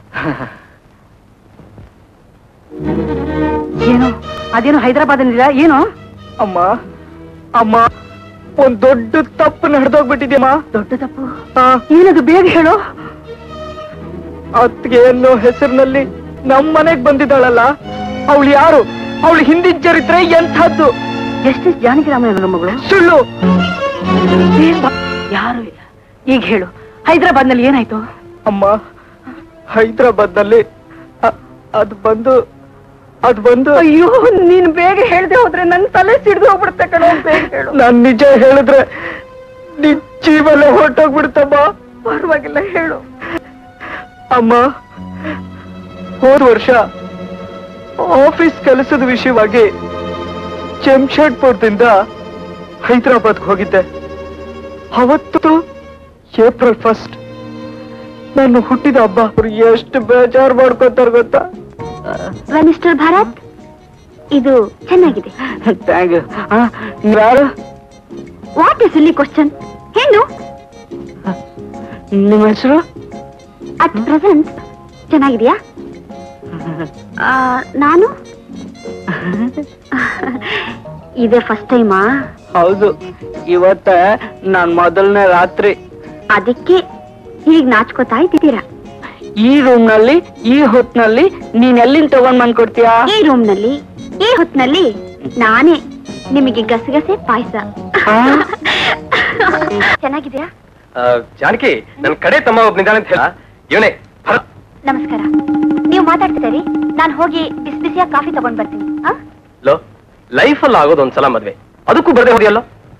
ಏನು ಅದೇನು ಹೈದರಾಬಾದ್ ಏನು ಅಮ್ಮ ಅಮ್ಮ ಒಂದ್ ದೊಡ್ಡ ತಪ್ಪು ನಡೆದೋಗ್ಬಿಟ್ಟಿದ್ಯಮ್ಮ ದೊಡ್ಡ ತಪ್ಪು ಏನದು ಬೇಗ ಹೇಳು ಅತ್ಗೆ ಅನ್ನೋ ಹೆಸರಿನಲ್ಲಿ ನಮ್ ಮನೆಗ್ ಬಂದಿದ್ದಾಳಲ್ಲ ಅವಳು ಯಾರು ಅವಳು ಹಿಂದಿನ ಚರಿತ್ರೆ ಎಂಥದ್ದು ಜಸ್ಟಿಸ್ ಜಾನಕಿರಾಮಯ್ಯ ಮಗಳು ಸುಳ್ಳು ಏನ್ ಬಾ- ಯಾರು ಇಲ್ಲ ಈಗ ಹೇಳು ಹೈದರಾಬಾದ್ ನಲ್ಲಿ ಏನಾಯ್ತು ಅಮ್ಮ ಹೈದರಾಬಾದ್ ನಲ್ಲಿ ಅದು ಬಂದು ಅದು ಬಂದು ಅಯ್ಯೋ ನೀನ್ ಬೇಗ ಹೇಳ್ದೆ ಹೋದ್ರೆ ನನ್ ತಲೆ ಸಿಡ್ದು ಹೋಗ್ಬಿಡುತ್ತೆ ಕಣೋ ಬೇಗ ಹೇಳು ನಾನ್ ನಿಜ ಹೇಳಿದ್ರೆ ನಿನ್ ಜೀವನ ಹೊರಟೋಗ್ಬಿಡ್ತಮ್ಮ ಪರವಾಗಿಲ್ಲ ಹೇಳು ಅಮ್ಮ ಹೋದ ವರ್ಷ ಆಫೀಸ್ ಕೆಲಸದ ವಿಷಯವಾಗಿ ಜಮ್ಶೆಡ್ಪುರದಿಂದ ಹೈದರಾಬಾದ್ಗೆ ಹೋಗಿದ್ದೆ ಅವತ್ತು ಏಪ್ರಿಲ್ ಫಸ್ಟ್ ನಾನು ಹುಟ್ಟಿದ ಹಬ್ಬ ಅವ್ರು ಎಷ್ಟು ಬೇಜಾರು ಮಾಡ್ಕೊತಾರ ಗೊತ್ತಾ ಮಿಸ್ಟರ್ ಭಾರತ್ ಇದು ಚೆನ್ನಾಗಿದೆ ಥ್ಯಾಂಕ್ ಯು ಯಾರು ವಾಟ್ ಇಸ್ ಇಲ್ಲಿ ಕ್ವಶನ್ ಹೇಳು ನಿಮ್ಮ ಹೆಸರು ಅಟ್ ಪ್ರೆಸೆಂಟ್ ಚೆನ್ನಾಗಿದೆಯಾ ಆ, ನಾನು ಇದೇ ಫಸ್ಟ್ ಟೈಮಾ ಹೌದು ಇವತ್ತ ನಾನ್ ಮೊದಲನೇ ರಾತ್ರಿ ಅದಕ್ಕೆ ಹೀಗ್ ನಾಚ್ಕೋತಾ ಇದ್ದೀರಾ ಈ ರೂಮ್ ನಲ್ಲಿ ಈ ಹೊತ್ನಲ್ಲಿ ನೀನ್ ಎಲ್ಲಿಂದ ತಗೊಂಡ್ ಬಂದ್ ಕೊಡ್ತೀಯಾ ಈ ರೂಮ್ ನಲ್ಲಿ ಈ ಹೊತ್ನಲ್ಲಿ ನಾನೇ ನಿಮಗೆ ಗಸಗಸೆ ಪಾಯಸ ಆ? ಚೆನ್ನಾಗಿದೆಯಾ ಆ, ಜಾನಕಿ ನನ್ ಕಡೆ ತಮ್ಮ ಒಬ್ಬ ನಿಧಾನ ಅಂತ ಹೇಳ ಇವನೇ ಭರತ್ ನಮಸ್ಕಾರ ನೀವು ಮಾತಾಡ್ತಿದ್ದೀರಿ ನಾನು ಹೋಗಿ ಬಿಸಿ ಬಿಸಿಯಾಗಿ ಕಾಫಿ ತಗೊಂಡ್ ಬರ್ತೀನಿ ಆ? ಲೋ ಲೈಫಲ್ಲಿ ಆಗೋದು ಒಂದ್ಸಲ ಮದ್ವೆ ಅದಕ್ಕೂ ಬರದೆ ಹೋದಿಯಲ್ಲ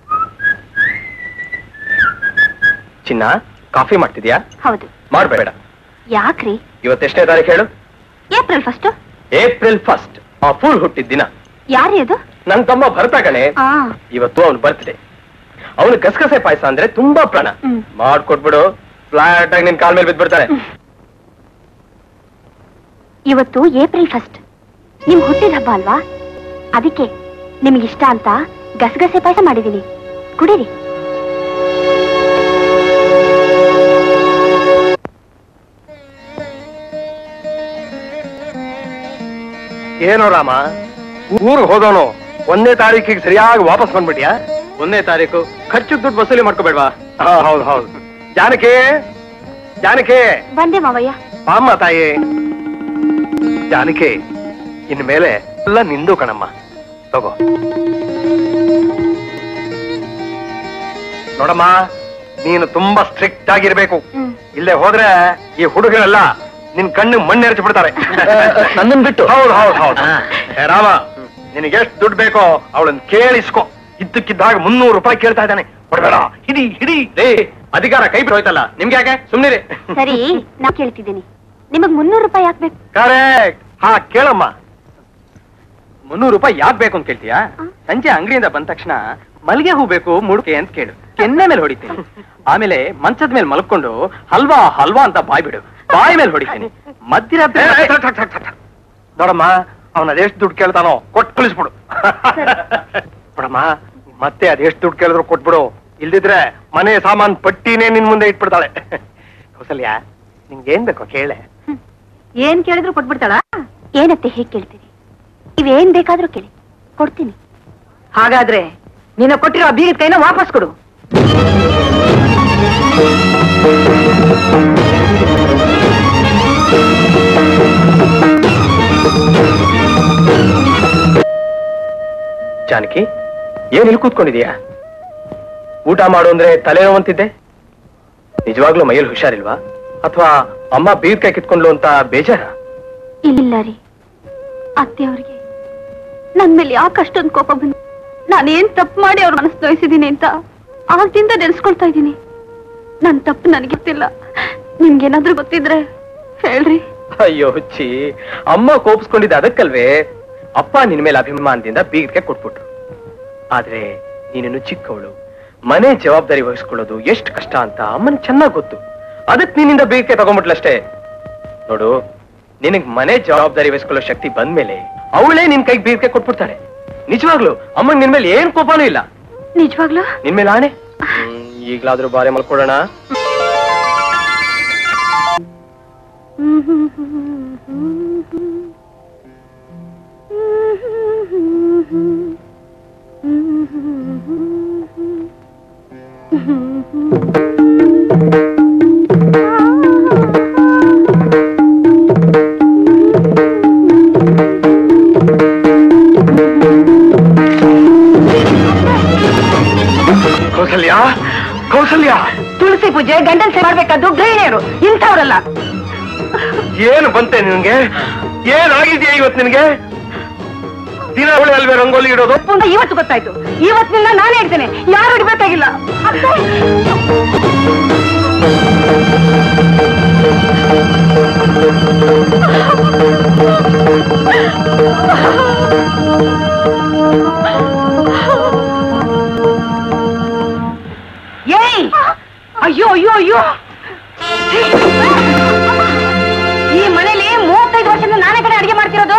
ಚಿನ್ನ ಕಾಫಿ ಮಾಡ್ತಿದ್ಯಾ ಹೌದು ಮಾಡ್ಬೇಡ ಯಾಕ್ರಿ ಇವತ್ತೆಷ್ಟನೇ ತಾರೀಕು ಹೇಳು ಏಪ್ರಿಲ್ ಫಸ್ಟ್ ಏಪ್ರಿಲ್ ಫಸ್ಟ್ ಆ ಫೂಲ್ ಹುಟ್ಟಿದ ದಿನ ಯಾರೇ ಅದು ನನ್ ತಮ್ಮ ಭರತ ಕಣೆ ಆ ಇವತ್ತು ಅವನು ಬರ್ತ್ಡೇ ಅವನು ಗಸಗಸೆ ಪಾಯಸ ಅಂದ್ರೆ ತುಂಬಾ ಪ್ರಾಣ ಹ್ಮ್. ಮಾಡ್ಕೊಟ್ಬಿಡು ಫ್ಲಾಟ್ ಆಗಿ ನಿನ್ ಕಾಲ್ ಮೇಲೆ ಬಿದ್ದ್ಬಿಡ್ತಾನೆ ಇವತ್ತು ಏಪ್ರಿಲ್ ಫಸ್ಟ್ ನಿಮ್ ಹುಟ್ಟಿದ ಹಬ್ಬ ಅಲ್ವಾ ಅದಕ್ಕೆ ನಿಮ್ಗೆ ಇಷ್ಟ ಅಂತ ಗಸಗಸೆ ಪಾಯಸ ಮಾಡಿದೀನಿ ಕುಡೀರಿ ಏನೋ ರಾಮ ಊರಿಗೆ ಹೋದವನು ಒಂದನೇ ತಾರೀಕಿಗೆ ಸರಿಯಾಗಿ ವಾಪಸ್ ಬಂದ್ಬಿಟ್ಯಾ ಒಂದನೇ ತಾರೀಕು ಖರ್ಚು ದುಡ್ಡು ವಸೂಲಿ ಮಾಡ್ಕೋಬೇಡ್ವಾ ಹೌದು ಹೌದು ಜಾನಕಿ ಜಾನಕಿ ಬಂದೆ ಮಾವಯ್ಯ ಅಮ್ಮ ತಾಯಿ ಜಾನಕಿ ಇನ್ ಮೇಲೆ ಎಲ್ಲ ನಿಂದು ಕಣಮ್ಮ ತಗೋ ನೋಡಮ್ಮ ನೀನು ತುಂಬಾ ಸ್ಟ್ರಿಕ್ಟ್ ಆಗಿರ್ಬೇಕು ಹ್ಮ್. ಇಲ್ಲೇ ಹೋದ್ರೆ ಈ ಹುಡುಗರೆಲ್ಲ ನಿನ್ ಕಣ್ಣು ಮಣ್ಣೆರಚಿ ಬಿಡ್ತಾರೆ ನನ್ನನ್ ಬಿಟ್ಟು ಹೌದು ಹೌದು ಹೌದು ಏ ರಾಮ ನಿನಗೆ ಎಷ್ಟು ದುಡ್ಡು ಬೇಕೋ ಅವಳನ್ನ ಕೇಳಿಸ್ಕೊ ಇದ್ದಕ್ಕಿದ್ದಾಗ ಮುನ್ನೂರು ರೂಪಾಯಿ ಕೇಳ್ತಾ ಇದ್ದಾನೆ ಕೊಡ್ಬೇಡ ಹಿಡಿ ಹಿಡಿ ರೇ ಅಧಿಕಾರ ಕೈ ಬಿಟ್ಟು ಹೋಯ್ತಲ್ಲ ನಿಮ್ಗೆ ಯಾಕೆ ಸುಮ್ನಿರಿ ಸರಿ ನಾ ಕೇಳ್ತಿದ್ದೀನಿ ನಿಮಗ್ ಮುನ್ನೂರು ರೂಪಾಯಿ ಹಾಕ್ಬೇಕು ಕರೆಕ್ಟ್ ಹಾ ಕೇಳಮ್ಮ ಮುನ್ನೂರು ರೂಪಾಯಿ ಯಾಕೆ ಬೇಕು ಅಂತ ಕೇಳ್ತೀಯಾ ಸಂಜೆ ಅಂಗಡಿಯಿಂದ ಬಂದ ತಕ್ಷಣ ಮಲ್ಲಿಗೆ ಹೂ ಬೇಕು ಮುಡುಕೆ ಅಂತ ಕೇಳು ಕೆನ್ನೆ ಮೇಲೆ ಹೊಡಿತೀನಿ ಆಮೇಲೆ ಮಂಚದ ಮೇಲೆ ಮಲ್ಕೊಂಡು ಹಲ್ವಾ ಹಲ್ವಾ ಅಂತ ಬಾಯ್ ಬಿಡು ಬಾಯಿ ಮೇಲೆ ಹೊಡಿತೀನಿ ಮಧ್ಯರಾತ್ರಿ ನೋಡಮ್ಮ ಅವನ ಅದೆಷ್ಟು ದುಡ್ಡು ಕೇಳ್ತಾನೋ ಕೊಟ್ಟು ಕಳಿಸ್ಬಿಡು ನೋಡಮ್ಮ ಮತ್ತೆ ಅದೆಷ್ಟು ದುಡ್ಡು ಕೇಳಿದ್ರು ಕೊಟ್ಬಿಡು ಇಲ್ದಿದ್ರೆ ಮನೆ ಸಾಮಾನ್ ಪಟ್ಟಿನೇ ನಿನ್ ಮುಂದೆ ಇಟ್ಬಿಡ್ತಾಳೆ ಕೌಸಲ್ಯ ನಿಂಗೇನ್ ಬೇಕೋ ಕೇಳೆ ಏನ್ ಕೇಳಿದ್ರು ಕೊಟ್ಬಿಡ್ತಾಳ ಏನತ್ತೆ ಹೇಗೆ ಕೇಳ್ತೀರಿ ನೀವೇನ್ ಬೇಕಾದ್ರೂ ಕೇಳಿ ಕೊಡ್ತೀನಿ ಹಾಗಾದ್ರೆ ನೀನು ಕೊಟ್ಟಿರೋ ಆ ಬೀಗದ ಕೈನ ವಾಪಸ್ ಕೊಡು ಜಾನಕಿ ಏನ್ ಇಲ್ಲಿ ಕೂತ್ಕೊಂಡಿದೀಯಾ ಊಟ ಮಾಡು ಅಂದ್ರೆ ತಲೆ ನೋವಂತಿದ್ದೆ ನಿಜವಾಗ್ಲೂ ಮೈಯಲ್ಲಿ ಹುಷಾರಿಲ್ವಾ ಅಥವಾ ಅಮ್ಮ ಬೀರ್ಕಾಯಿ ಕಿತ್ಕೊಂಡ್ಲು ಅಂತ ಬೇಜಾರ ಇಲ್ಲ ರೀ ಅತ್ತೆಯವ್ರಿಗೆ ನನ್ ಮೇಲೆ ಯಾಕೆ ಅಷ್ಟೊಂದು ಕೋಪ ಬಂದು ನಾನೇನ್ ತಪ್ಪು ಮಾಡಿ ಅವ್ರ ಮನಸ್ಸು ನೋಯಿಸಿದೀನಿ ಅಂತ ಆಗ್ದಿಂದ ನೆನ್ಸ್ಕೊಳ್ತಾ ಇದ್ದೀನಿ ನನ್ ತಪ್ಪು ನನಗೆ ಗೊತ್ತಿಲ್ಲ ನಿಮ್ಗೇನಾದ್ರೂ ಗೊತ್ತಿದ್ರೆ ಹೇಳ್ರಿ ಅಯ್ಯೋ ಹುಚ್ಚಿ ಅಮ್ಮ ಕೋಪಿಸ್ಕೊಂಡಿದ್ದ ಅದಕ್ಕಲ್ವೇ ಅಪ್ಪ ನಿನ್ ಮೇಲೆ ಅಭಿಮಾನದಿಂದ ಬೀಗಕ್ಕೆ ಕೊಟ್ಬಿಟ್ರು ಆದ್ರೆ ನೀನಿನ್ನು ಚಿಕ್ಕವಳು ಮನೆ ಜವಾಬ್ದಾರಿ ವಹಿಸ್ಕೊಳ್ಳೋದು ಎಷ್ಟು ಕಷ್ಟ ಅಂತ ಅಮ್ಮನ್ ಚೆನ್ನಾಗ್ ಗೊತ್ತು ಅದಕ್ ನಿನ್ನಿಂದ ಬೀಗಕ್ಕೆ ತಗೊಂಡ್ಬಿಟ್ಲಷ್ಟೇ ನೋಡು ನಿನಗ್ ಮನೆ ಜವಾಬ್ದಾರಿ ವಹಿಸ್ಕೊಳ್ಳೋ ಶಕ್ತಿ ಬಂದ್ಮೇಲೆ ಅವಳೇ ನಿನ್ ಕೈಗೆ ಬೀಗಕ್ಕೆ ಕೊಟ್ಬಿಡ್ತಾಳೆ ನಿಜವಾಗ್ಲು ಅಮ್ಮಂಗ್ ನಿನ್ ಮೇಲೆ ಏನ್ ಕೋಪನೂ ಇಲ್ಲ ನಿಜವಾಗ್ಲೂ ನಿನ್ ಮೇಲೆ ಆಣೆ ಹ್ಮ್, ಈಗ್ಲಾದ್ರೂ ಬಾರೆ ಮಲ್ಕೊಡೋಣ ಕೌಸಲ್ಯ ಕೌಸಲ್ಯ ತುಳಸಿ ಪೂಜೆ ಗಂಡನ ಸೇವೆ ಮಾಡ್ಬೇಕಾದ್ದು ಗೃಹಿಣಿಯರು ಇಂಥವ್ರಲ್ಲ ಏನು ಬಂತೆ ನಿನ್ಗೆ ಏನಾಗಿದ್ಯಾ ಇವತ್ತು ನಿನ್ಗೆ ದಿನ ಅವಳೆ ಅಲ್ವೇ ರಂಗೋಲಿ ಇಡೋದು ಪುಂಡ ಇವತ್ತು ಗೊತ್ತಾಯ್ತು ಇವತ್ತಿನಿಂದ ನಾನೇ ಇಡ್ತೇನೆ ಯಾರು ಇಡ್ಬೇಕಾಗಿಲ್ಲ ಏಯ್ ಅಯ್ಯೋ ಅಯ್ಯೋ ಅಯ್ಯೋ ಈ ಮನೇಲಿ ಮೂವತ್ತೈದು ವರ್ಷದಿಂದ ನಾನೇ ಕಡೆ ಅಡಿಗೆ ಮಾಡ್ತಿರೋದು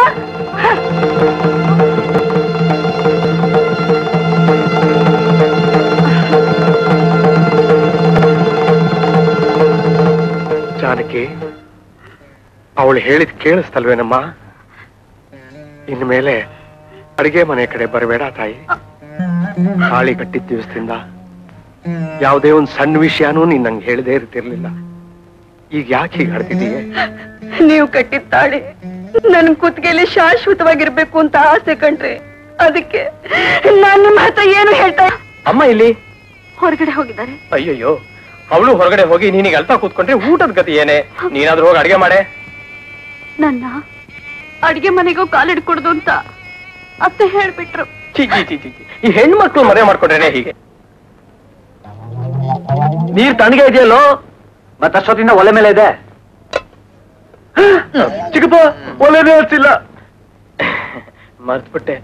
ಜಾನಕಿ ಅವಳು ಹೇಳಿದ್ ಕೇಳಿಸ್ತಲ್ವೇನಮ್ಮ ಇನ್ಮೇಲೆ ಅಡಿಗೆ ಮನೆ ಕಡೆ ಬರಬೇಡ ತಾಯಿ ತಾಳಿ ಕಟ್ಟಿದ ದಿವಸದಿಂದ ಯಾವುದೇ ಒಂದು ಸಣ್ಣ ವಿಷಯನೂ ನೀನ್ ನಂಗೆ ಹೇಳದೇ ಇರ್ತಿರ್ಲಿಲ್ಲ ಈಗ ಯಾಕೆ ಹೀಗೆ ಆಡ್ತಿದೀಯ ನೀವು ಕಟ್ಟಿದ ತಾಳಿ ನನ್ ಕುತ್ತಿಗೆಯಲ್ಲಿ ಶಾಶ್ವತವಾಗಿರ್ಬೇಕು ಅಂತ ಆಸೆ ಕಂಡ್ರಿ ಅದಕ್ಕೆ ನಾನ್ ನಿಮ್ಮ ಹತ್ರ ಏನು ಹೇಳ್ತಾ ಅಮ್ಮ ಇಲ್ಲಿ ಹೊರಗಡೆ ಹೋಗಿದ್ದಾರೆ ಅಯ್ಯಯ್ಯೋ ಅವಳು ಹೊರಗಡೆ ಹೋಗಿ ನೀನೀಗ ಅಳ್ತಾ ಕೂತ್ಕೊಂಡ್ರೆ ಊಟದ ಗತಿ ಏನೇ ನೀನಾದ್ರೂ ಹೋಗಿ ಅಡಿಗೆ ಮಾಡೆ ನನ್ನ ಅಡಿಗೆ ಮನೆಗೂ ಕಾಲಿಡ್ಕೊಡ್ದು ಅಂತ ಅತ್ತೆ ಹೇಳ್ಬಿಟ್ರು ಚಿ ಚಿ ಚಿ ಚಿ ಚಿ. ಈ ಹೆಣ್ಮಕ್ಳು ಮದುವೆ ಮಾಡ್ಕೊಂಡ್ರೇನೆ ಹೀಗೆ ನೀರ್ ತಣ್ಣಗೆ ಇದೆಯಲ್ಲೋ ಮತ್ತಷ್ಟೊತ್ತಿಂದ ಒಲೆ ಮೇಲೆ ಇದೆ ಚಿಕ್ಕಪ್ಪ ಒಲೆನೇ ಹಚ್ಚಿಲ್ಲ ಮರ್ತ್ಬಿಟ್ಟೆ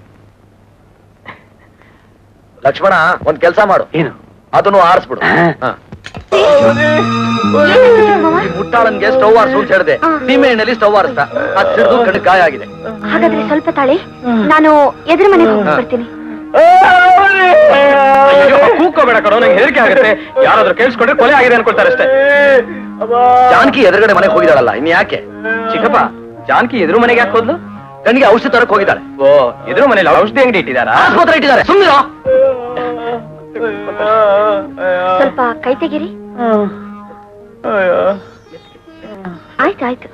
ಲಕ್ಷ್ಮಣ ಒಂದ್ ಕೆಲ್ಸ ಮಾಡು ಏನು ಅದನ್ನು ಆರಿಸ್ಬಿಡು ಹ. ಈ ಮುಟ್ಟಾಳನ್ಗೆ ಸ್ಟವ್ ಆರಿಸು ಅಂತ ಹೇಳಿದೆ ಸೀಮೆ ಎಣ್ಣೆಲಿ ಸ್ಟವ್ ಆರಿಸ್ತಾ ಅದ್ ಸಿಡ್ದು ಕಡೆ ಗಾಯ ಆಗಿದೆ ಹಾಗಾದ್ರೆ ಸ್ವಲ್ಪ ತಾಳಿ ನಾನು ಎದುರು ಮನೆಗೆ ಹೋಗಿ ಬರ್ತೀನಿ ಅಯ್ಯೋ ಕೂಕೋಬೇಡ ಕಣೋ ನಂಗೆ ಹೆದರಿಕೆ ಆಗುತ್ತೆ ಯಾರಾದ್ರೂ ಕೇಳಿಸ್ಕೊಂಡ್ರೆ ಕೊಲೆ ಆಗಿದೆ ಅನ್ಕೊಳ್ತಾರೆ ಅಷ್ಟೇ ಜಾನಕಿ ಎದುರುಗಡೆ ಮನೆಗೆ ಹೋಗಿದಾಳಲ್ಲ ಇನ್ ಯಾಕೆ ಚಿಕ್ಕಪ್ಪ ಜಾನಕಿ ಎದುರು ಮನೆಗೆ ಯಾಕೆ ಹೋದ್ಲು ಕಣ್ಣಿಗೆ ಔಷಧಿ ತರಕ್ ಹೋಗಿದ್ದಾಳೆ ಓ ಎದುರು ಮನೇಲಿ ಔಷಧಿ ಅಂಗಡಿ ಇಟ್ಟಿದಾರಾ ಆಸ್ಪತ್ರೆ ಇಟ್ಟಿದ್ದಾರೆ ಸುಮ್ಮನೆ ಸ್ವಲ್ಪ ಕೈ ತೆಗೀರಿ ಆಯ್ತು ಆಯ್ತು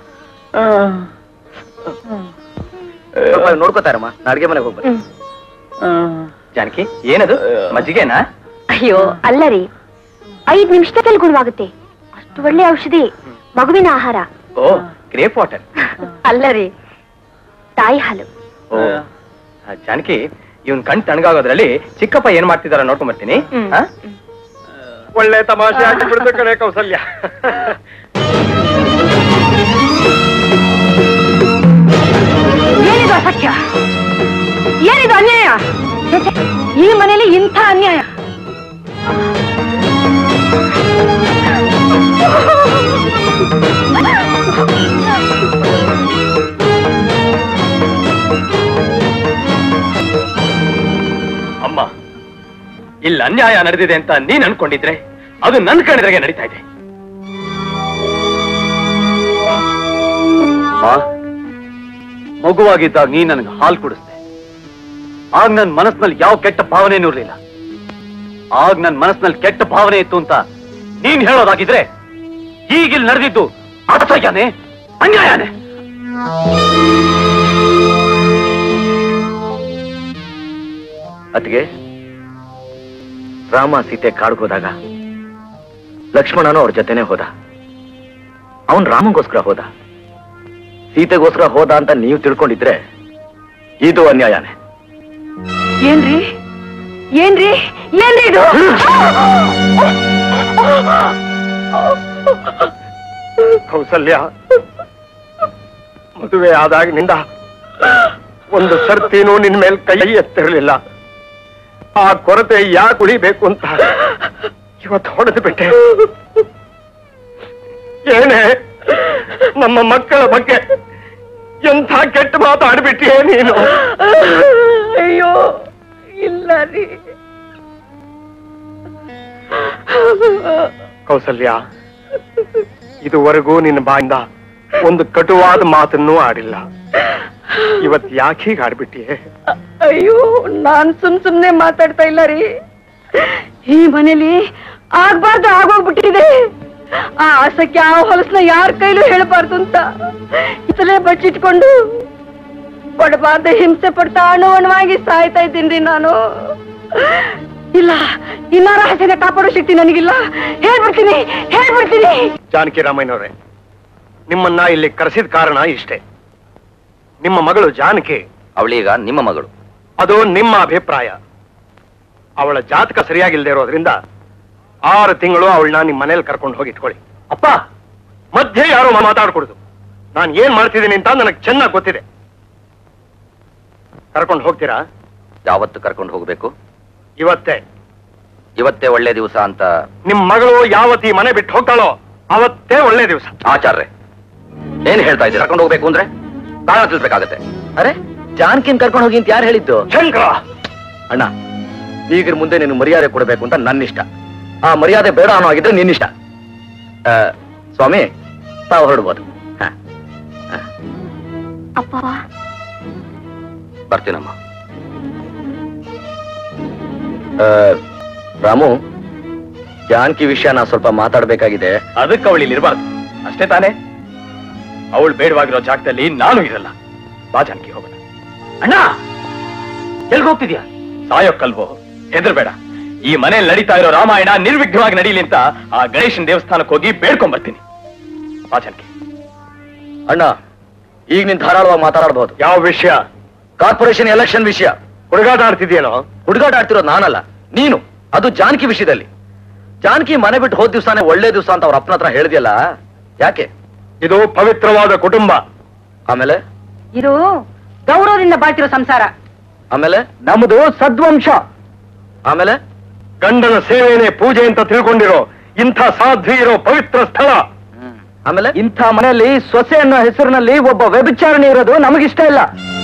ನೋಡ್ಕೋತಾ ಇರಮ್ಮ ನಾ ಅಡ್ಗೆ ಮನೆಗೆ ಹೋಗ್ಬೇಕು ಜಾನಕಿ ಏನದು ಮಜ್ಜಿಗೆನಾ ಅಯ್ಯೋ ಅಲ್ಲ ರೀ ಐದ್ ನಿಮಿಷದಲ್ಲಿ ಗುಣವಾಗುತ್ತೆ ಅಷ್ಟು ಒಳ್ಳೆ ಔಷಧಿ ಮಗುವಿನ ಆಹಾರ ಓ ಗ್ರೇಪ್ ವಾಟರ್ ಅಲ್ಲ ರೀ ತಾಯಿ ಹಾಲು ಓ ಆ, ಜಾನಕಿ ಇವನ್ ಕಣ್ ತಣ್ಣಗಾಗೋದ್ರಲ್ಲಿ ಚಿಕ್ಕಪ್ಪ ಏನ್ ಮಾಡ್ತಿದಾರ ನೋಡ್ಕೊಂಡ್ ಬರ್ತೀನಿ ಹ್ಮ್. ಆ? ಒಳ್ಳೆ ತಮಾಷೆ ಹಾಕಿ ಕಣೆ ಕೌಸಲ್ಯ ಏನಿದು ಅಸತ್ಯ ಏನಿದು ಅನ್ಯಾಯ ಛೆ, ಛೆ, ಈ ಮನೇಲಿ ಇಂಥ ಅನ್ಯಾಯ ಇಲ್ಲಿ ಅನ್ಯಾಯ ನಡೆದಿದೆ ಅಂತ ನೀನ್ ಅನ್ಕೊಂಡಿದ್ರೆ ಅದು ನನ್ ಕಣ್ಣೆದುರಿಗೆ ನಡೀತಾ ಇದೆ ಮಗುವಾಗಿದ್ದಾಗ ನೀ ನನಗೆ ಹಾಲು ಕುಡಿಸ್ದೆ ಆಗ ನನ್ನ ಮನಸ್ಸಿನಲ್ಲಿ ಯಾವ ಕೆಟ್ಟ ಭಾವನೆನೂ ಇರಲಿಲ್ಲ ಆಗ ನನ್ನ ಮನಸ್ಸಿನಲ್ಲಿ ಕೆಟ್ಟ ಭಾವನೆ ಇತ್ತು ಅಂತ ನೀನ್ ಹೇಳೋದಾಗಿದ್ರೆ ಈಗಿಲ್ಲಿ ನಡೆದಿದ್ದು ಅಸಹ್ಯನೇ ಅನ್ಯಾಯನೇ ಅತಿಗೆ ರಾಮ ಸೀತೆ ಕಾಡ್ಗ್ ಹೋದಾಗ ಲಕ್ಷ್ಮಣನು ಅವ್ರ ಜೊತೆನೆ ಹೋದ ಅವನ್ ರಾಮಂಗೋಸ್ಕರ ಹೋದ ಸೀತೆಗೋಸ್ಕರ ಹೋದ ಅಂತ ನೀವು ತಿಳ್ಕೊಂಡಿದ್ರೆ ಇದು ಅನ್ಯಾಯನೇ ಏನ್ರಿ ಏನ್ರಿ ಏನ್ರಿ ಇದು ಕೌಸಲ್ಯ ಮದುವೆ ಆದಾಗಿನಿಂದ ಒಂದು ಸರ್ತಿನೂ ನಿನ್ ಮೇಲೆ ಕೈ ಎತ್ತಿರಲಿಲ್ಲ ಆ ಕೊರತೆ ಯಾಕೆ ಉಳಿಬೇಕು ಅಂತ ಇವತ್ತು ಹೊಡೆದು ಬಿಟ್ಟೆ ಏನೇ ನಮ್ಮ ಮಕ್ಕಳ ಬಗ್ಗೆ ಎಂಥ ಕೆಟ್ಟ ಮಾತು ಆಡ್ಬಿಟ್ಟಿಯೇ ನೀನು ಅಯ್ಯೋ ಇಲ್ಲ ರೀ ಕೌಸಲ್ಯ ಇದುವರೆಗೂ ನಿನ್ನ ಬಾಯಿಂದ ಒಂದು ಕಟುವಾದ ಮಾತನ್ನೂ ಆಡಿಲ್ಲ ಇವತ್ ಯಾಕೆ ಹೀಗೆ ಆಡ್ಬಿಟ್ಟಿಯೇ ಅಯ್ಯೋ ನಾನ್ ಸುಮ್ ಸುಮ್ನೆ ಮಾತಾಡ್ತಾ ಇಲ್ಲ ರೀ ಈ ಮನೇಲಿ ಆಗ್ಬಾರ್ದು ಆಗೋಗ್ಬಿಟ್ಟಿದೆ ಆ ಆಸಕ್ಕೆ ಆ ಹೊಲಸ್ನ ಯಾರ ಕೈಲೂ ಹೇಳಬಾರ್ದು ಅಂತ ಇತಲೇ ಬಚ್ಚಿಟ್ಕೊಂಡು ಪಡಬಾರ್ದ ಹಿಂಸೆ ಪಡ್ತಾ ಅಣುವಣವಾಗಿ ಸಾಯ್ತಾ ಇದ್ದೀನಿ ನಾನು ಇಲ್ಲ ಇನ್ನ ರಹಸ್ಯನ ಕಾಪಾಡೋ ಶಕ್ತಿ ನನಗಿಲ್ಲ ಹೇಳ್ಬಿಡ್ತೀನಿ ಹೇಳ್ಬಿಡ್ತೀನಿ ಜಾನಕಿ ರಾಮಯ್ಯನವರೇ ನಿಮ್ಮನ್ನ ಇಲ್ಲಿ ಕರೆಸಿದ ಕಾರಣ ಇಷ್ಟೇ ನಿಮ್ಮ ಮಗಳು ಜಾನಕಿ ಅವಳೀಗ ನಿಮ್ಮ ಮಗಳು ಅದು ನಿಮ್ಮ ಅಭಿಪ್ರಾಯ ಅವಳ ಜಾತಕ ಸರಿಯಾಗಿಲ್ಲದೆ ಇರೋದ್ರಿಂದ ಆರು ತಿಂಗಳು ಅವಳನ್ನ ನಿಮ್ಮ ಮನೇಲಿ ಕರ್ಕೊಂಡು ಹೋಗಿ ಇಟ್ಕೊಳ್ಳಿ ಅಪ್ಪ ಮಧ್ಯೆ ಯಾರು ಮಾತಾಡ್ಕೊಡುದು ನಾನು ಏನ್ ಮಾಡ್ತಿದ್ದೀನಿ ಅಂತ ನನಗೆ ಚೆನ್ನಾಗಿ ಗೊತ್ತಿದೆ ಕರ್ಕೊಂಡು ಹೋಗ್ತೀರಾ ಯಾವತ್ತು ಕರ್ಕೊಂಡು ಹೋಗ್ಬೇಕು ಇವತ್ತೇ ಇವತ್ತೇ ಒಳ್ಳೆ ದಿವಸ ಅಂತ ನಿಮ್ ಮಗಳು ಯಾವತ್ತಿ ಮನೆ ಬಿಟ್ಟು ಹೋಗ್ತಾಳೋ ಅವತ್ತೇ ಒಳ್ಳೆ ದಿವಸ ಆಚಾರ್ರೆ ಏನ್ ಹೇಳ್ತಾ ಇದ್ದೀರಾ ಕರ್ಕೊಂಡು ಹೋಗ್ಬೇಕು ಅಂದ್ರೆ ಕಾರಣ ತಿಳಿಸ್ಬೇಕಾಗತ್ತೆ ಅರೆ ಜಾನ್ಕಿನ್ ಕರ್ಕೊಂಡು ಹೋಗಿ ಅಂತ ಯಾರು ಹೇಳಿದ್ದು ಶಂಕರ ಅಣ್ಣ ಈಗಿನ ಮುಂದೆ ನೀನು ಮರ್ಯಾದೆ ಕೊಡಬೇಕು ಅಂತ ನನ್ನ ಇಷ್ಟ ಆ ಮರ್ಯಾದೆ ಬೇಡ ಅನ್ನೋ ಆಗಿದ್ರೆ ನಿನ್ನಿಷ್ಟ ಆ, ಸ್ವಾಮಿ ತಾವು ಹೊರಡ್ಬೋದು ಹ, ಅಪ್ಪ ಬರ್ತೀನಮ್ಮ ಆ, ರಾಮು ಜಾನ್ಕಿ ವಿಷಯ ನಾ ಸ್ವಲ್ಪ ಮಾತಾಡ್ಬೇಕಾಗಿದೆ ಅದಕ್ಕೆ ಅವಳು ಇಲ್ಲಿ ಇರಬಾರ್ದು ಅಷ್ಟೇ ತಾನೇ ಅವಳು ಬೇಡವಾಗಿರೋ ಜಾಗದಲ್ಲಿ ನಾನು ಇರಲ್ಲ ಬಾ ಜಾನಕಿ ಹೋಗೋಣ ಅಣ್ಣ ಎಲ್ಗ್ ಹೋಗ್ತಿದ್ಯಾ ಸಾಯೋಕ್ಕಲ್ವೋ ಹೆದರ್ಬೇಡ ಈ ಮನೆಯಲ್ಲಿ ನಡೀತಾ ಇರೋ ರಾಮಾಯಣ ನಿರ್ವಿಘ್ನವಾಗಿ ನಡೀಲಿ ಅಂತ ಆ ಗಣೇಶನ ದೇವಸ್ಥಾನಕ್ಕೆ ಹೋಗಿ ಬೇಡ್ಕೊಂಡ್ ಬರ್ತೀನಿ ಬಾ ಜಾನಕಿ ಅಣ್ಣ ಈಗ ನೀನ್ ಧಾರಾಳವಾಗಿ ಮಾತಾಡಬಹುದು ಯಾವ ವಿಷಯ ಕಾರ್ಪೊರೇಷನ್ ಎಲೆಕ್ಷನ್ ವಿಷಯ ಹುಡುಗಾಟ ಆಡ್ತಿದ್ಯೇನೋ ಹುಡುಗಾಟ ಆಡ್ತಿರೋದು ನಾನಲ್ಲ ನೀನು ಅದು ಜಾನಕಿ ವಿಷಯದಲ್ಲಿ ಜಾನಕಿ ಮನೆ ಬಿಟ್ಟು ಹೋದ್ ದಿವಸನೇ ಒಳ್ಳೆ ದಿವಸ ಅಂತ ಅವ್ರ ಅಪ್ಪನ ಹತ್ರ ಹೇಳಿದ್ಯಲ್ಲ ಯಾಕೆ ಇದು ಪವಿತ್ರವಾದ ಕುಟುಂಬ ಆಮೇಲೆ ಇದು ಗೌರವದಿಂದ ಬಾಳ್ತಿರೋ ಸಂಸಾರ ಆಮೇಲೆ ನಮ್ಮದು ಸದ್ವಂಶ ಆಮೇಲೆ ಗಂಡನ ಸೇವೆನೇ ಪೂಜೆ ಅಂತ ತಿಳ್ಕೊಂಡಿರೋ ಇಂಥ ಸಾಧ್ವಿ ಇರೋ ಪವಿತ್ರ ಸ್ಥಳ ಆಮೇಲೆ ಇಂಥ ಮನೆಯಲ್ಲಿ ಸೊಸೆ ಅನ್ನೋ ಹೆಸರಿನಲ್ಲಿ ಒಬ್ಬ ವ್ಯಭಿಚಾರಣೆ ಇರೋದು ನಮಗಿಷ್ಟ ಇಲ್ಲ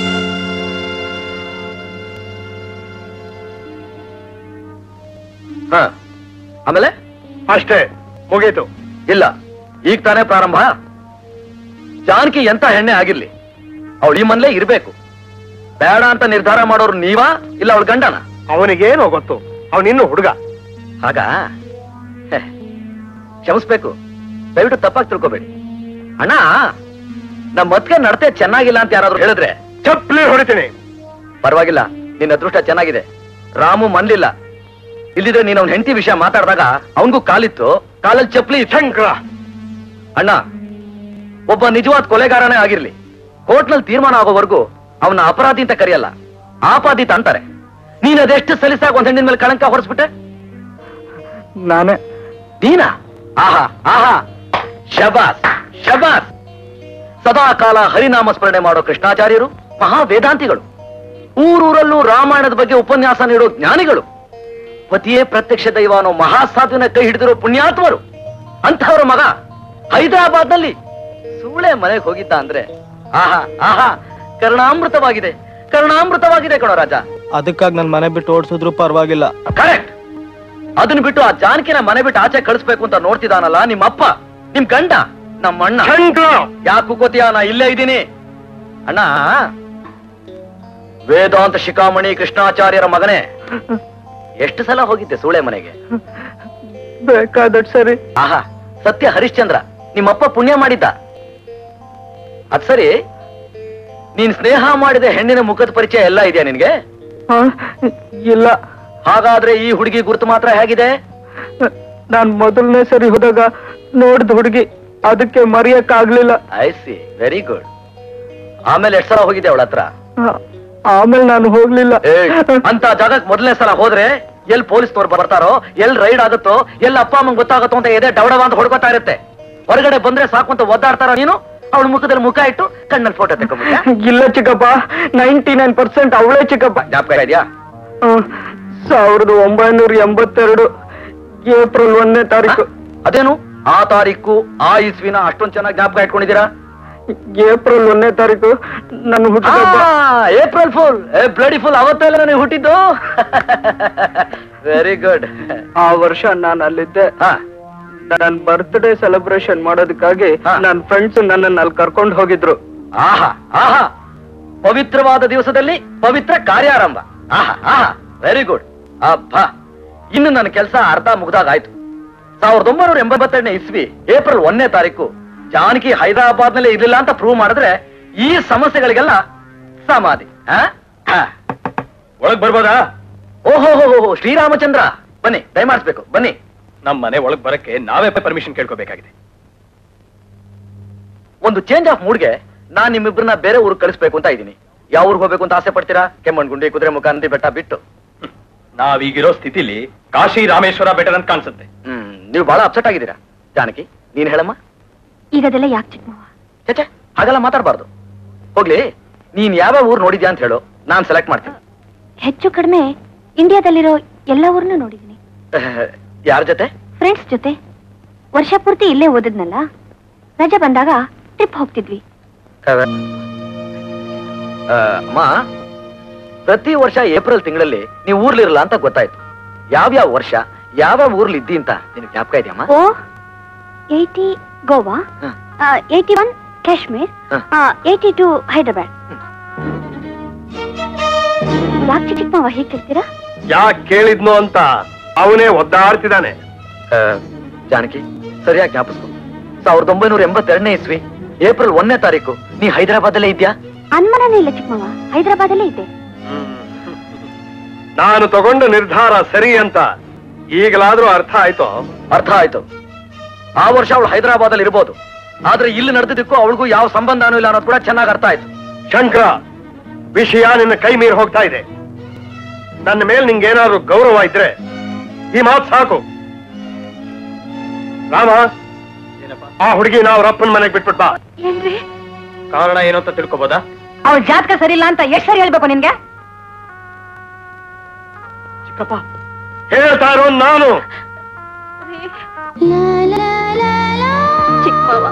ಹ ಆಮೇಲೆ ಅಷ್ಟೇ ಮುಗೀತು ಇಲ್ಲ ಈಗ ತಾನೇ ಪ್ರಾರಂಭ ಜಾನಕಿ ಎಂತ ಹೆಣ್ಣೆ ಆಗಿರ್ಲಿ ಅವಳು ಈ ಮನೇಲೇ ಇರ್ಬೇಕು ಬೇಡ ಅಂತ ನಿರ್ಧಾರ ಮಾಡೋರು ನೀವಾ ಇಲ್ಲ ಅವಳ ಗಂಡನ ಅವನಿಗೇನೋ ಗೊತ್ತು ಅವನಿನ್ನು ಹುಡುಗ ಆಗ ಹೆ, ಕ್ಷಮಿಸ್ಬೇಕು ದಯವಿಟ್ಟು ತಪ್ಪಾಗಿ ತಿಳ್ಕೊಬೇಡಿ ಅಣ್ಣ ನಮ್ಮ ಮತ್ಗೆ ನಡತೆ ಚೆನ್ನಾಗಿಲ್ಲ ಅಂತ ಯಾರಾದ್ರೂ ಹೇಳಿದ್ರೆ ಚಪ್ಪಲಿ ಹೊಡಿತೀನಿ ಪರವಾಗಿಲ್ಲ ನಿನ್ನ ಅದೃಷ್ಟ ಚೆನ್ನಾಗಿದೆ ರಾಮು ಮನ್ಲಿಲ್ಲ ಇಲ್ಲಿದ್ರೆ ನೀನ್ ಅವ್ನ ಹೆಂಡತಿ ವಿಷಯ ಮಾತಾಡಿದಾಗ ಅವನಿಗೂ ಕಾಲಿತ್ತು ಕಾಲಲ್ಲಿ ಚಪ್ಲಿ ಇತ್ತು. ಶಂಕರ ಅಣ್ಣ ಒಬ್ಬ ನಿಜವಾದ ಕೊಲೆಗಾರನೇ ಆಗಿರ್ಲಿ ಕೋರ್ಟ್ನಲ್ಲಿ ತೀರ್ಮಾನ ಆಗೋವರೆಗೂ ಅವನ ಅಪರಾಧಿ ಅಂತ ಕರೆಯಲ್ಲ ಆಪಾದಿತ ಅಂತಾರೆ ನೀನ್ ಅದೆಷ್ಟು ಸಲಿಸಾಗ ಒಂದ್ ಹೆಣ್ಣಿನ ಮೇಲೆ ಕಳಂಕ ಹೊರಿಸ್ಬಿಟ್ಟೆ ನಾನೇ ನೀನಾ ಆಹಾ ಆಹಾ ಶಬಾಸ್ ಶಬಾಸ್ ಸದಾ ಕಾಲ ಹರಿನಾಮ ಸ್ಮರಣೆ ಮಾಡೋ ಕೃಷ್ಣಾಚಾರ್ಯರು ಮಹಾ ವೇದಾಂತಿಗಳು ಊರೂರಲ್ಲೂ ರಾಮಾಯಣದ ಬಗ್ಗೆ ಉಪನ್ಯಾಸ ನೀಡೋ ಜ್ಞಾನಿಗಳು ಪತಿಯೇ ಪ್ರತ್ಯಕ್ಷ ದೈವ ಅನ್ನೋ ಮಹಾಸಾಧುವಿನ ಕೈ ಹಿಡಿದಿರೋ ಪುಣ್ಯಾತ್ಮರು ಅಂತಹವರ ಮಗ ಹೈದರಾಬಾದ್ನಲ್ಲಿ ಸೂಳೆ ಮನೆಗೆ ಹೋಗಿದ್ದ ಅಂದ್ರೆ ಆಹಾ ಆಹಾ ಕರ್ಣಾಮೃತವಾಗಿದೆ ಕರ್ಣಾಮೃತವಾಗಿದೆ ಕಣೋ ರಾಜ ಅದಕ್ಕಾಗಿ ನನ್ ಮನೆ ಬಿಟ್ಟು ಓಡಿಸಿದ್ರು ಪರವಾಗಿಲ್ಲ ಕರೆಕ್ಟ್ ಅದನ್ನ ಬಿಟ್ಟು ಆ ಜಾನಕಿನ ಮನೆ ಬಿಟ್ಟು ಆಚೆ ಕಳಿಸ್ಬೇಕು ಅಂತ ನೋಡ್ತಿದಾನಲ್ಲ ನಿಮ್ಮ ಅಪ್ಪ ನಿಮ್ ಗಂಡ ನಮ್ಮ ಅಣ್ಣ ಯಾಕೆ ಕುಕೋತಿಯ ನಾ ಇಲ್ಲೇ ಇದ್ದೀನಿ ಅಣ್ಣ ವೇದಾಂತ ಶಿಖಾಮಣಿ ಕೃಷ್ಣಾಚಾರ್ಯರ ಮಗನೇ ಎಷ್ಟು ಸಲ ಹೋಗಿದ್ದೆ ಸೂಳೆ ಮನೆಗೆ ಬೇಕಾದಟ್ ಸರಿ ಆಹಾ ಸತ್ಯ ಹರಿಶ್ಚಂದ್ರ ನಿಮ್ಮಪ್ಪ ಪುಣ್ಯ ಮಾಡಿದ್ದ ಅದ್ ಸರಿ ನೀನ್ ಸ್ನೇಹ ಮಾಡಿದ ಹೆಣ್ಣಿನ ಮುಖದ ಪರಿಚಯ ಎಲ್ಲ ಇದೆಯಾ ನಿನ್ಗೆ ಹಾ, ಇಲ್ಲ ಹಾಗಾದ್ರೆ ಈ ಹುಡುಗಿ ಗುರುತು ಮಾತ್ರ ಹೇಗಿದೆ ನಾನ್ ಮೊದಲನೇ ಸರಿ ಹೋದಾಗ ನೋಡ್ದ ಹುಡುಗಿ ಅದಕ್ಕೆ ಮರೆಯಕ್ ಆಗ್ಲಿಲ್ಲ ಐ ಸಿ ವೆರಿ ಗುಡ್ ಆಮೇಲೆ ಎಷ್ಟ್ ಸಲ ಹೋಗಿದೆ ಅವಳ ಹತ್ರ ಆಮೇಲೆ ನಾನು ಹೋಗ್ಲಿಲ್ಲ ಏಯ್, ಅಂತ ಜಾಗಕ್ಕೆ ಮೊದಲನೇ ಸಲ ಹೋದ್ರೆ ಎಲ್ ಪೊಲೀಸ್ನವ್ರು ಬರ್ತಾರೋ ಎಲ್ ರೈಡ್ ಆಗುತ್ತೋ ಎಲ್ ಅಪ್ಪ ಅಮ್ಮಂಗ್ ಗೊತ್ತಾಗುತ್ತೋ ಅಂತ ಎದೆ ಡವಡವ ಅಂತ ಹೊಡ್ಕೋತಾ ಇರುತ್ತೆ ಹೊರಗಡೆ ಬಂದ್ರೆ ಸಾಕು ಅಂತ ಒದ್ದಾಡ್ತಾರ ನೀನು ಅವಳ ಮುಖದಲ್ಲಿ ಮುಖ ಇಟ್ಟು ಕಣ್ಣಲ್ಲಿ ಫೋಟೋ ತಗೊಂಡ್ಬಿಟ್ಟ ಇಲ್ಲ ಚಿಕ್ಕಪ್ಪ ನೈಂಟಿ ನೈನ್ ಪರ್ಸೆಂಟ್ ಅವಳೇ ಚಿಕ್ಕಪ್ಪ ಜ್ಞಾಪಕ ಇದೆಯಾ ಹ್ಮ್. ಸಾವಿರದ ಒಂಬೈನೂರ ಎಂಬತ್ತೆರಡು ಏಪ್ರಿಲ್ ಒಂದನೇ ತಾರೀಕು ಅದೇನು ಆ ತಾರೀಕು ಆ ಇಸ್ವಿನ ಅಷ್ಟೊಂದ್ ಚೆನ್ನಾಗಿ ಜ್ಞಾಪಕ ಇಟ್ಕೊಂಡಿದ್ದೀರಾ ಏಪ್ರಿಲ್ ಒಂದನೇ ತಾರೀಕು ನನ್ನ ಹುಟ್ಟಿದಬ್ಬ ಏಪ್ರಿಲ್ ಫುಲ್ ಬ್ಲಡಿ ಫುಲ್ ಅವತ್ತೆಲ್ಲ ನನಗೆ ಹುಟ್ಟಿದ್ದು ವೆರಿ ಗುಡ್ ಆ ವರ್ಷ ನಾನು ಅಲ್ಲಿದ್ದೆ ಹಾ ನನ್ನ ಬರ್ತ್ಡೇ ಸೆಲೆಬ್ರೇಷನ್ ಮಾಡೋದಕ್ಕಾಗಿ ಹಾ. ನನ್ನ ಫ್ರೆಂಡ್ಸ್ ನನ್ನನ್ನು ಅಲ್ಲಿ ಕರ್ಕೊಂಡು ಹೋಗಿದ್ರು ಆಹಾ ಆಹಾ ಪವಿತ್ರವಾದ ದಿವಸದಲ್ಲಿ ಪವಿತ್ರ ಕಾರ್ಯಾರಂಭ ಆಹಾ ಆಹಾ ವೆರಿ ಗುಡ್ ಅಬ್ಬಾ ಇನ್ನು ನನ್ನ ಕೆಲಸ ಅರ್ಧ ಮುಗ್ದಾಗ ಆಯ್ತು ಸಾವಿರದ ಒಂಬೈನೂರ ಎಂಬತ್ತೆರಡನೇ ಇಸ್ವಿ ಏಪ್ರಿಲ್ ಒಂದನೇ ತಾರೀಕು ಜಾನಕಿ ಹೈದರಾಬಾದ್ ನಲ್ಲಿ ಇರ್ಲಿಲ್ಲ ಅಂತ ಪ್ರೂವ್ ಮಾಡಿದ್ರೆ ಈ ಸಮಸ್ಯೆಗಳಿಗೆಲ್ಲ ಸಮಾಧಿ ಒಳಗ್ ಬರ್ಬೋದಾ ಓಹೋ ಶ್ರೀರಾಮಚಂದ್ರ ಬನ್ನಿ ದಯಮಾಡಿಸ್ಬೇಕು ಬನ್ನಿ ನಮ್ಮ ಮನೆ ಒಳಗ್ ಬರಕ್ಕೆ ನಾವೇ ಪರ್ಮಿಷನ್ ಕೇಳ್ಕೋಬೇಕಾಗಿದೆ ಒಂದು ಚೇಂಜ್ ಆಫ್ ಮೂಡ್ಗೆ ನಾನ್ ನಿಮ್ಮಿಬ್ಬರನ್ನ ಬೇರೆ ಊರಿಗೆ ಕಳಿಸ್ಬೇಕು ಅಂತ ಇದ್ದೀನಿ ಯಾವ ಊರಿಗೆ ಹೋಗ್ಬೇಕು ಅಂತ ಆಸೆ ಪಡ್ತೀರಾ ಕೆಮ್ಮಣ್ಗುಂಡಿ ಕುದುರೆ ಮುಖ ನಂದಿ ಬೆಟ್ಟ ಬಿಟ್ಟು ನಾವೀಗಿರೋ ಸ್ಥಿತಿಲಿ ಕಾಶಿ ರಾಮೇಶ್ವರ ಬೆಟರ್ ಅಂತ ಕಾಣಿಸುತ್ತೆ ಹ್ಮ್ ನೀವು ಬಹಳ ಅಪ್ಸೆಟ್ ಆಗಿದ್ದೀರಾ ಜಾನಕಿ ನೀನ್ ಹೇಳಮ್ಮ ಈಗ ಅದೆಲ್ಲ ಯಾಕೆ ಚಿಕ್ಕಮ್ಮವ ಚೇಚೆ ಹಾಗೆಲ್ಲ ಮಾತಾಡಬಾರ್ದು ಹೋಗ್ಲಿ ನೀನ್ ಯಾವ ಊರ್ ನೋಡಿದ್ಯಾ ಅಂತ ಹೇಳು ನಾನ್ ಸೆಲೆಕ್ಟ್ ಮಾಡ್ತೀನಿ ಹೆಚ್ಚು ಕಡಿಮೆ ಇಂಡಿಯಾದಲ್ಲಿರೋ ಎಲ್ಲ ಊರನ್ನು ನೋಡಿದ್ದೀನಿ ಯಾರ ಜೊತೆ ಫ್ರೆಂಡ್ಸ್ ಜೊತೆ ವರ್ಷ ಪೂರ್ತಿ ಇಲ್ಲೇ ಓದಿದ್ನಲ್ಲ ರಜೆ ಬಂದಾಗ ಟ್ರಿಪ್ ಹೋಗ್ತಿದ್ವಿ ಆ, ಅಮ್ಮ ಪ್ರತಿ ವರ್ಷ ಏಪ್ರಿಲ್ ತಿಂಗಳಲ್ಲಿ ನೀವು ಊರ್ಲಿರಲ್ಲ ಅಂತ ಗೊತ್ತಾಯ್ತು ಯಾವ್ಯಾವ ವರ್ಷ ಯಾವ ಊರ್ಲಿ ಇದ್ದಿ ಅಂತ ನಿನಗೆ ಜ್ಞಾಪಕ ಇದೆಯಮ್ಮ ಓ ಏಯ್ಟಿ ಗೋವಾ ಹ. ಏಯ್ಟಿ ಒನ್ ಕಾಶ್ಮೀರ್ ಹ. ಏಯ್ಟಿ ಟು ಹೈದರಾಬಾದ್ ಯಾಕೆ ಚಿಕ್ಕಮ್ಮವ ಹೀಗೆ ಕೇಳ್ತೀರಾ ಯಾಕೆ ಕೇಳಿದ್ನು ಅಂತ ಅವನೇ ಒದ್ದಾಡ್ತಿದ್ದಾನೆ ಆ, ಜಾನಕಿ ಸರಿಯಾಗಿ ಜ್ಞಾಪಿಸ್ಕೊ ಸಾವಿರದ ಒಂಬೈನೂರ ಎಂಬತ್ತೆರಡನೇ ಇಸ್ವಿ ಏಪ್ರಿಲ್ ಒಂದನೇ ತಾರೀಕು ನೀ ಹೈದರಾಬಾದಲ್ಲೇ ಇದ್ಯಾ ಅನ್ಮನನೇ ಇಲ್ಲ ಚಿಕ್ಕಮ್ಮವ ಹೈದರಾಬಾದಲ್ಲೇ ಇದ್ದೆ ನಾನು ತಗೊಂಡ ನಿರ್ಧಾರ ಸರಿ ಅಂತ ಈಗಲಾದ್ರೂ ಅರ್ಥ ಆಯ್ತು ಅರ್ಥ ಆಯ್ತು ಆ ವರ್ಷ ಅವಳು ಹೈದರಾಬಾದಲ್ಲಿ ಇರ್ಬೋದು ಆದ್ರೆ ಇಲ್ಲಿ ನಡೆದಿದ್ದಕ್ಕೂ ಅವಳಿಗೂ ಯಾವ ಸಂಬಂಧನೂ ಇಲ್ಲ ಅನ್ನೋದು ಕೂಡ ಚೆನ್ನಾಗಿ ಅರ್ಥ ಆಯ್ತು ಶಂಕರ ವಿಷಯ ನಿನ್ನ ಕೈ ಮೀರಿ ಹೋಗ್ತಾ ಇದೆ ನನ್ನ ಮೇಲೆ ನಿಂಗೇನಾದ್ರೂ ಗೌರವ ಇದ್ರೆ ಈ ಮಾತು ಸಾಕು ರಾಮ ಆ ಹುಡುಗಿ ನಾವು ರಪ್ಪನ ಮನೆಗೆ ಬಿಟ್ಬಿಟ್ ಬಾ ಏನ್ರಿ ಕಾರಣ ಏನು ಅಂತ ತಿಳ್ಕೊಬೋದಾ ಅವ್ಳ ಜಾತಕ ಸರಿ ಇಲ್ಲ ಅಂತ ಎಷ್ಟ್ ಸರಿ ಹೇಳ್ಬೇಕು ನಿನ್ಗೆ ಚಿಕ್ಕಪ್ಪ ಹೇಳ್ತಾ ಇರೋ ನಾನು ಚಿಕ್ಕಮ್ಮವ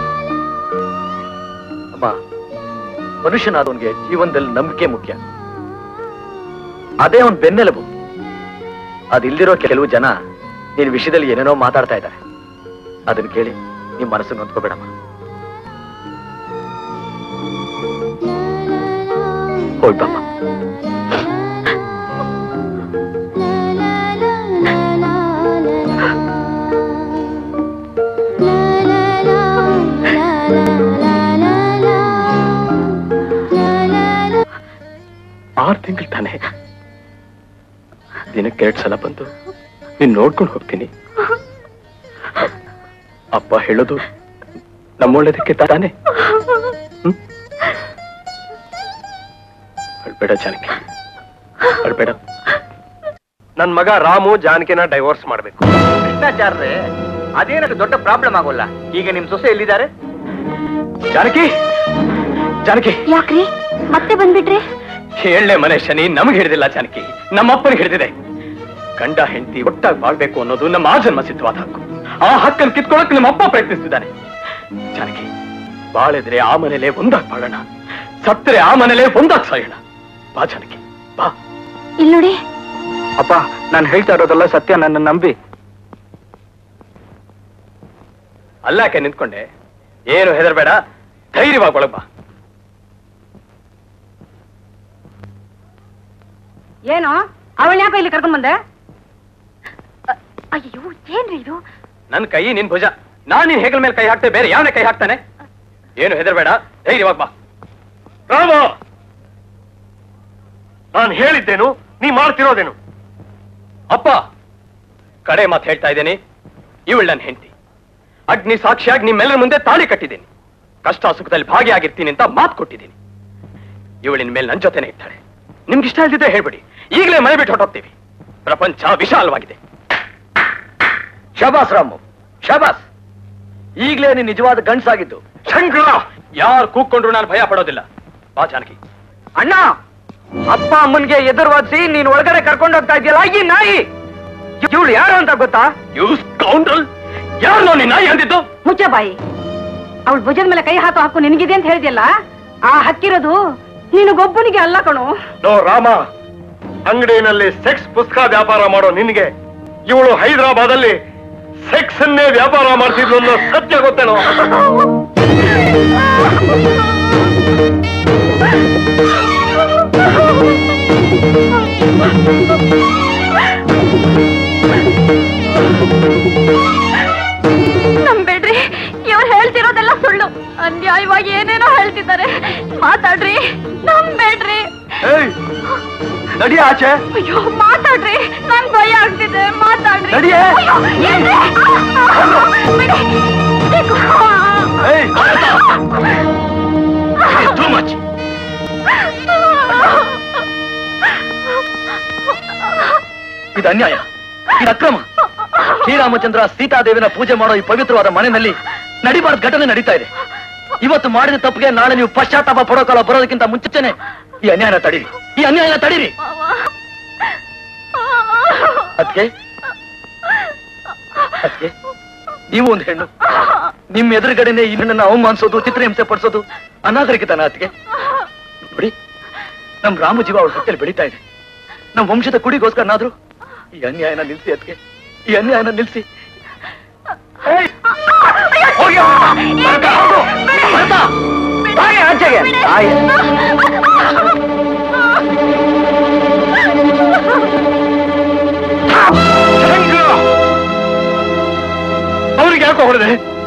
ಅಮ್ಮ ಮನುಷ್ಯನಾದವನ್ಗೆ ಜೀವನದಲ್ಲಿ ನಂಬಿಕೆ ಮುಖ್ಯ ಅದೇ ಅವನ್ ಬೆನ್ನೆಲುಬು ಅದಿಲ್ದಿರೋ ಕೆಲವು ಜನ ನಿನ್ ವಿಷಯದಲ್ಲಿ ಏನೇನೋ ಮಾತಾಡ್ತಾ ಇದ್ದಾರೆ ಅದನ್ನ ಕೇಳಿ ನಿಮ್ ಮನಸ್ಸು ನೊಂದ್ಕೋಬೇಡಮ್ಮ ಹೋಗ್ಬಮ್ಮ ಆರು ತಿಂಗಳು ತಾನೆ ದಿನಕ್ಕೆ ಎರಡ್ ಸಲ ಬಂದು ನೀನ್ ನೋಡ್ಕೊಂಡು ಹೋಗ್ತೀನಿ ಅಪ್ಪ ಹೇಳೋದು ನಮ್ಮೊಳ್ಳೇದಕ್ಕೆ ತಾನೆ ಹ್ಮ್? ಅಳ್ಬೇಡ ಜಾನಕಿ ಅಳ್ಬೇಡ ನನ್ ಮಗ ರಾಮು ಜಾನಕಿನ ಡೈವೋರ್ಸ್ ಮಾಡ್ಬೇಕು ಕೃಷ್ಣಾಚಾರ್ರೆ ಅದೇನಕ್ಕೆ ದೊಡ್ಡ ಪ್ರಾಬ್ಲಮ್ ಆಗೋಲ್ಲ ಈಗ ನಿಮ್ ಸೊಸೆ ಎಲ್ಲಿದ್ದಾರೆ ಜಾನಕಿ ಜಾನಕಿ ಯಾಕ್ರಿ ಮತ್ತೆ ಬಂದ್ಬಿಟ್ರಿ ಹೇಳಲೆ ಮನೆ ಶನಿ ನಮಗೆ ಹಿಡಿದಿಲ್ಲ ಜಾನಕಿ ನಮ್ಮಪ್ಪನಿಗೆ ಹಿಡಿದಿದೆ ಗಂಡ ಹೆಂಡತಿ ಒಟ್ಟಾಗಿ ಬಾಳ್ಬೇಕು ಅನ್ನೋದು ನಮ್ಮ ಆಜನ್ಮ ಸಿದ್ಧವಾದ ಹಕ್ಕು ಆ ಹಕ್ಕನ್ನು ಕಿತ್ಕೊಳ್ಳೋಕೆ ನಮ್ಮ ಅಪ್ಪ ಪ್ರಯತ್ನಿಸ್ತಿದ್ದಾನೆ ಜಾನಕಿ ಬಾಳಿದ್ರೆ ಆ ಮನೇಲೆ ಒಂದಾಗ್ ಬಾಳೋಣ ಸತ್ತರೆ ಆ ಮನೇಲೆ ಒಂದಾಗ್ ಸಾಯೋಣ ಬಾ ಜಾನಕಿ ಬಾ ಇಲ್ಲಿ ನೋಡಿ ಅಪ್ಪ ನಾನು ಹೇಳ್ತಾ ಇರೋದಲ್ಲ ಸತ್ಯ ನನ್ನ ನಂಬಿ ಅಲ್ಲಾಕೆ ನಿಂತ್ಕೊಂಡೆ ಏನು ಹೆದರ್ಬೇಡ ಧೈರ್ಯವಾಗಿ ಒಳಗ್ ಬಾ ಏನು ಅವಳ ಯಾಕೋ ಇಲ್ಲಿ ಕರ್ಕೊಂಡ್ ಬಂದೆ ಅಯ್ಯೋ ಏನ್ರಿ ಇದು ನನ್ ಕೈ ನಿನ್ ಭುಜ ನಾನ್ ನಿನ್ ಹೆಗಲ ಮೇಲೆ ಕೈ ಹಾಕ್ತೆ ಬೇರೆ ಯಾವನೇ ಕೈ ಹಾಕ್ತಾನೆ ಏನು ಹೆದರ್ಬೇಡ ಧೈರ್ಯವಾಗಿ ಬಾ ರಾಮ ನಾನು ಹೇಳಿದ್ದೇನು ನೀ ಮಾಡ್ತಿರೋದೇನು ಅಪ್ಪ ಕಡೆ ಮಾತು ಹೇಳ್ತಾ ಇದ್ದೇನೆ ಇವಳು ನನ್ನ ಹೆಂಡತಿ ಅಗ್ನಿ ಸಾಕ್ಷಿಯಾಗಿ ನಿಮ್ಮೆಲ್ಲರ ಮುಂದೆ ತಾಳಿ ಕಟ್ಟಿದ್ದೀನಿ ಕಷ್ಟ ಸುಖದಲ್ಲಿ ಭಾಗಿಯಾಗಿರ್ತೀನಿ ಅಂತ ಮಾತು ಕೊಟ್ಟಿದ್ದೀನಿ ಇವಳಿನ ಮೇಲೆ ನನ್ನ ಜೊತೆನೆ ಇರ್ತಾಳೆ ನಿಮ್ಗೆ ಇಷ್ಟ ಇಲ್ದಿದ್ರೆ ಹೇಳ್ಬಿಡಿ ಈಗಲೇ ಮನೆ ಬಿಟ್ಟು ಹೊರಟೋಗ್ತೀವಿ ಪ್ರಪಂಚ ವಿಶಾಲವಾಗಿದೆ ಶಬಾಸ್ ರಾಮು ಶಬಾಸ್ ಈಗಲೇ ನೀನ್ ನಿಜವಾದ ಗಂಡ್ಸಾಗಿದ್ದು ಶಂಕರ ಯಾರು ಕೂಗ್ಕೊಂಡ್ರು ನಾನು ಭಯ ಪಡೋದಿಲ್ಲ ಬಾ ಜಾನಕಿ ಅಣ್ಣ ಅಪ್ಪ ಅಮ್ಮನ್ಗೆ ಎದುರುವಾದಿಸಿ ನೀನ್ ಒಳಗಡೆ ಕರ್ಕೊಂಡು ಹೋಗ್ತಾ ಇದೆಯಲ್ಲ ಈ ನಾಯಿ ಇವಳು ಯಾರು ಅಂತ ಗೊತ್ತಾ ಯು ಸ್ಕೌಂಡ್ರಲ್ ಯಾರು ನಿನ್ನ ನಾಯಿ ಅಂದಿದ್ದು ಮುಚ್ಚ ಬಾಯಿ ಅವಳ ಭುಜದ ಮೇಲೆ ಕೈ ಹಾಕು ಹಾಕು ನಿನಗಿದೆ ಅಂತ ಹೇಳಿದ್ಯಲ್ಲ ಆ ಹಕ್ಕಿರೋದು ನಿನಗೊಬ್ಬನಿಗೆ ಅಲ್ಲ ಕಣು ನೋ ರಾಮ ಅಂಗಡಿನಲ್ಲಿ ಸೆಕ್ಸ್ ಪುಸ್ತಕ ವ್ಯಾಪಾರ ಮಾಡೋ ನಿನ್ಗೆ ಇವಳು ಹೈದರಾಬಾದಲ್ಲಿ ಸೆಕ್ಸ್ ಅನ್ನೇ ವ್ಯಾಪಾರ ಮಾಡ್ತಿದ್ಲು ಅನ್ನೋ ಸತ್ಯ ಗೊತ್ತೇನೋ ನಂಬೇಡ್ರಿ ಇವ್ರು ಹೇಳ್ತಿರೋದೆಲ್ಲ ಸುಳ್ಳು ಅನ್ಯಾಯವಾಗಿ ಏನೇನೋ ಹೇಳ್ತಿದ್ದಾರೆ ಮಾತಾಡ್ರಿ ನಂಬೇಡ್ರಿ ಏಯ್ ನಡಿ ಆಚೆ ಅಯ್ಯೋ ಮಾತಾಡ್ರಿ ನನ್ ಭಯ ಆಗ್ತಿದೆ ಮಾತಾಡ್ರಿ ನಡಿಯೇ. ಅಯ್ಯೋ, ಏನ್ರಿ? ಬಿಡಿ. ಬೇಕು. ಏಯ್ ಟೂ ಮಚ್ ಇದು ಅನ್ಯಾಯ ಇದು ಅಕ್ರಮ ಶ್ರೀರಾಮಚಂದ್ರ ಸೀತಾದೇವಿನ ಪೂಜೆ ಮಾಡೋ ಈ ಪವಿತ್ರವಾದ ಮನೆಯಲ್ಲಿ ನಡಿಬಾರ್ದ ಘಟನೆ ನಡೀತಾ ಇದೆ ಇವತ್ತು ಮಾಡಿದ ತಪ್ಪಿಗೆ ನಾಳೆ ನೀವು ಪಶ್ಚಾತ್ತಾಪ ಪಡೋ ಕಾಲ ಬರೋದಕ್ಕಿಂತ ಮುಂಚೆನೆ ಈ ಅನ್ಯಾಯನ ತಡೀರಿ ಈ ಅನ್ಯಾಯನ ತಡೀರಿ ಅದಕ್ಕೆ ಅದಕ್ಕೆ ನೀವು ಒಂದು ಹೆಣ್ಣು ನಿಮ್ಮ ಎದುರುಗಡೆನೆ ಈ ಹೆಣ್ಣನ್ನ ಅವಮಾನಿಸೋದು ಚಿತ್ರಹಿಂಸೆ ಪಡಿಸೋದು ಅನಾಗರಿಕತನ ಅದಕ್ಕೆ ನೋಡಿ ನಮ್ ರಾಮ ಜೀವ ಅವಳ ಹೊಟ್ಟೆಲಿ ಬೆಳೀತಾ ಇದೆ ನಮ್ ವಂಶದ ಕುಡಿಗೋಸ್ಕರನಾದ್ರೂ ಈ ಅನ್ಯಾಯನ ನಿಲ್ಸಿ ಅದಕ್ಕೆ ಈ ಅನ್ಯಾಯನ ನಿಲ್ಸಿ ಏಯ್! ಹೋಗಿ! ಭರತ, ಹೋಗು! ಭರತ! ಬಾಯಿ ಆಚೆಗೆ! ಬಾಯಿ. ಅವ್ರಿಗೆ ಯಾಕೋ ಹೊಡೆದೆ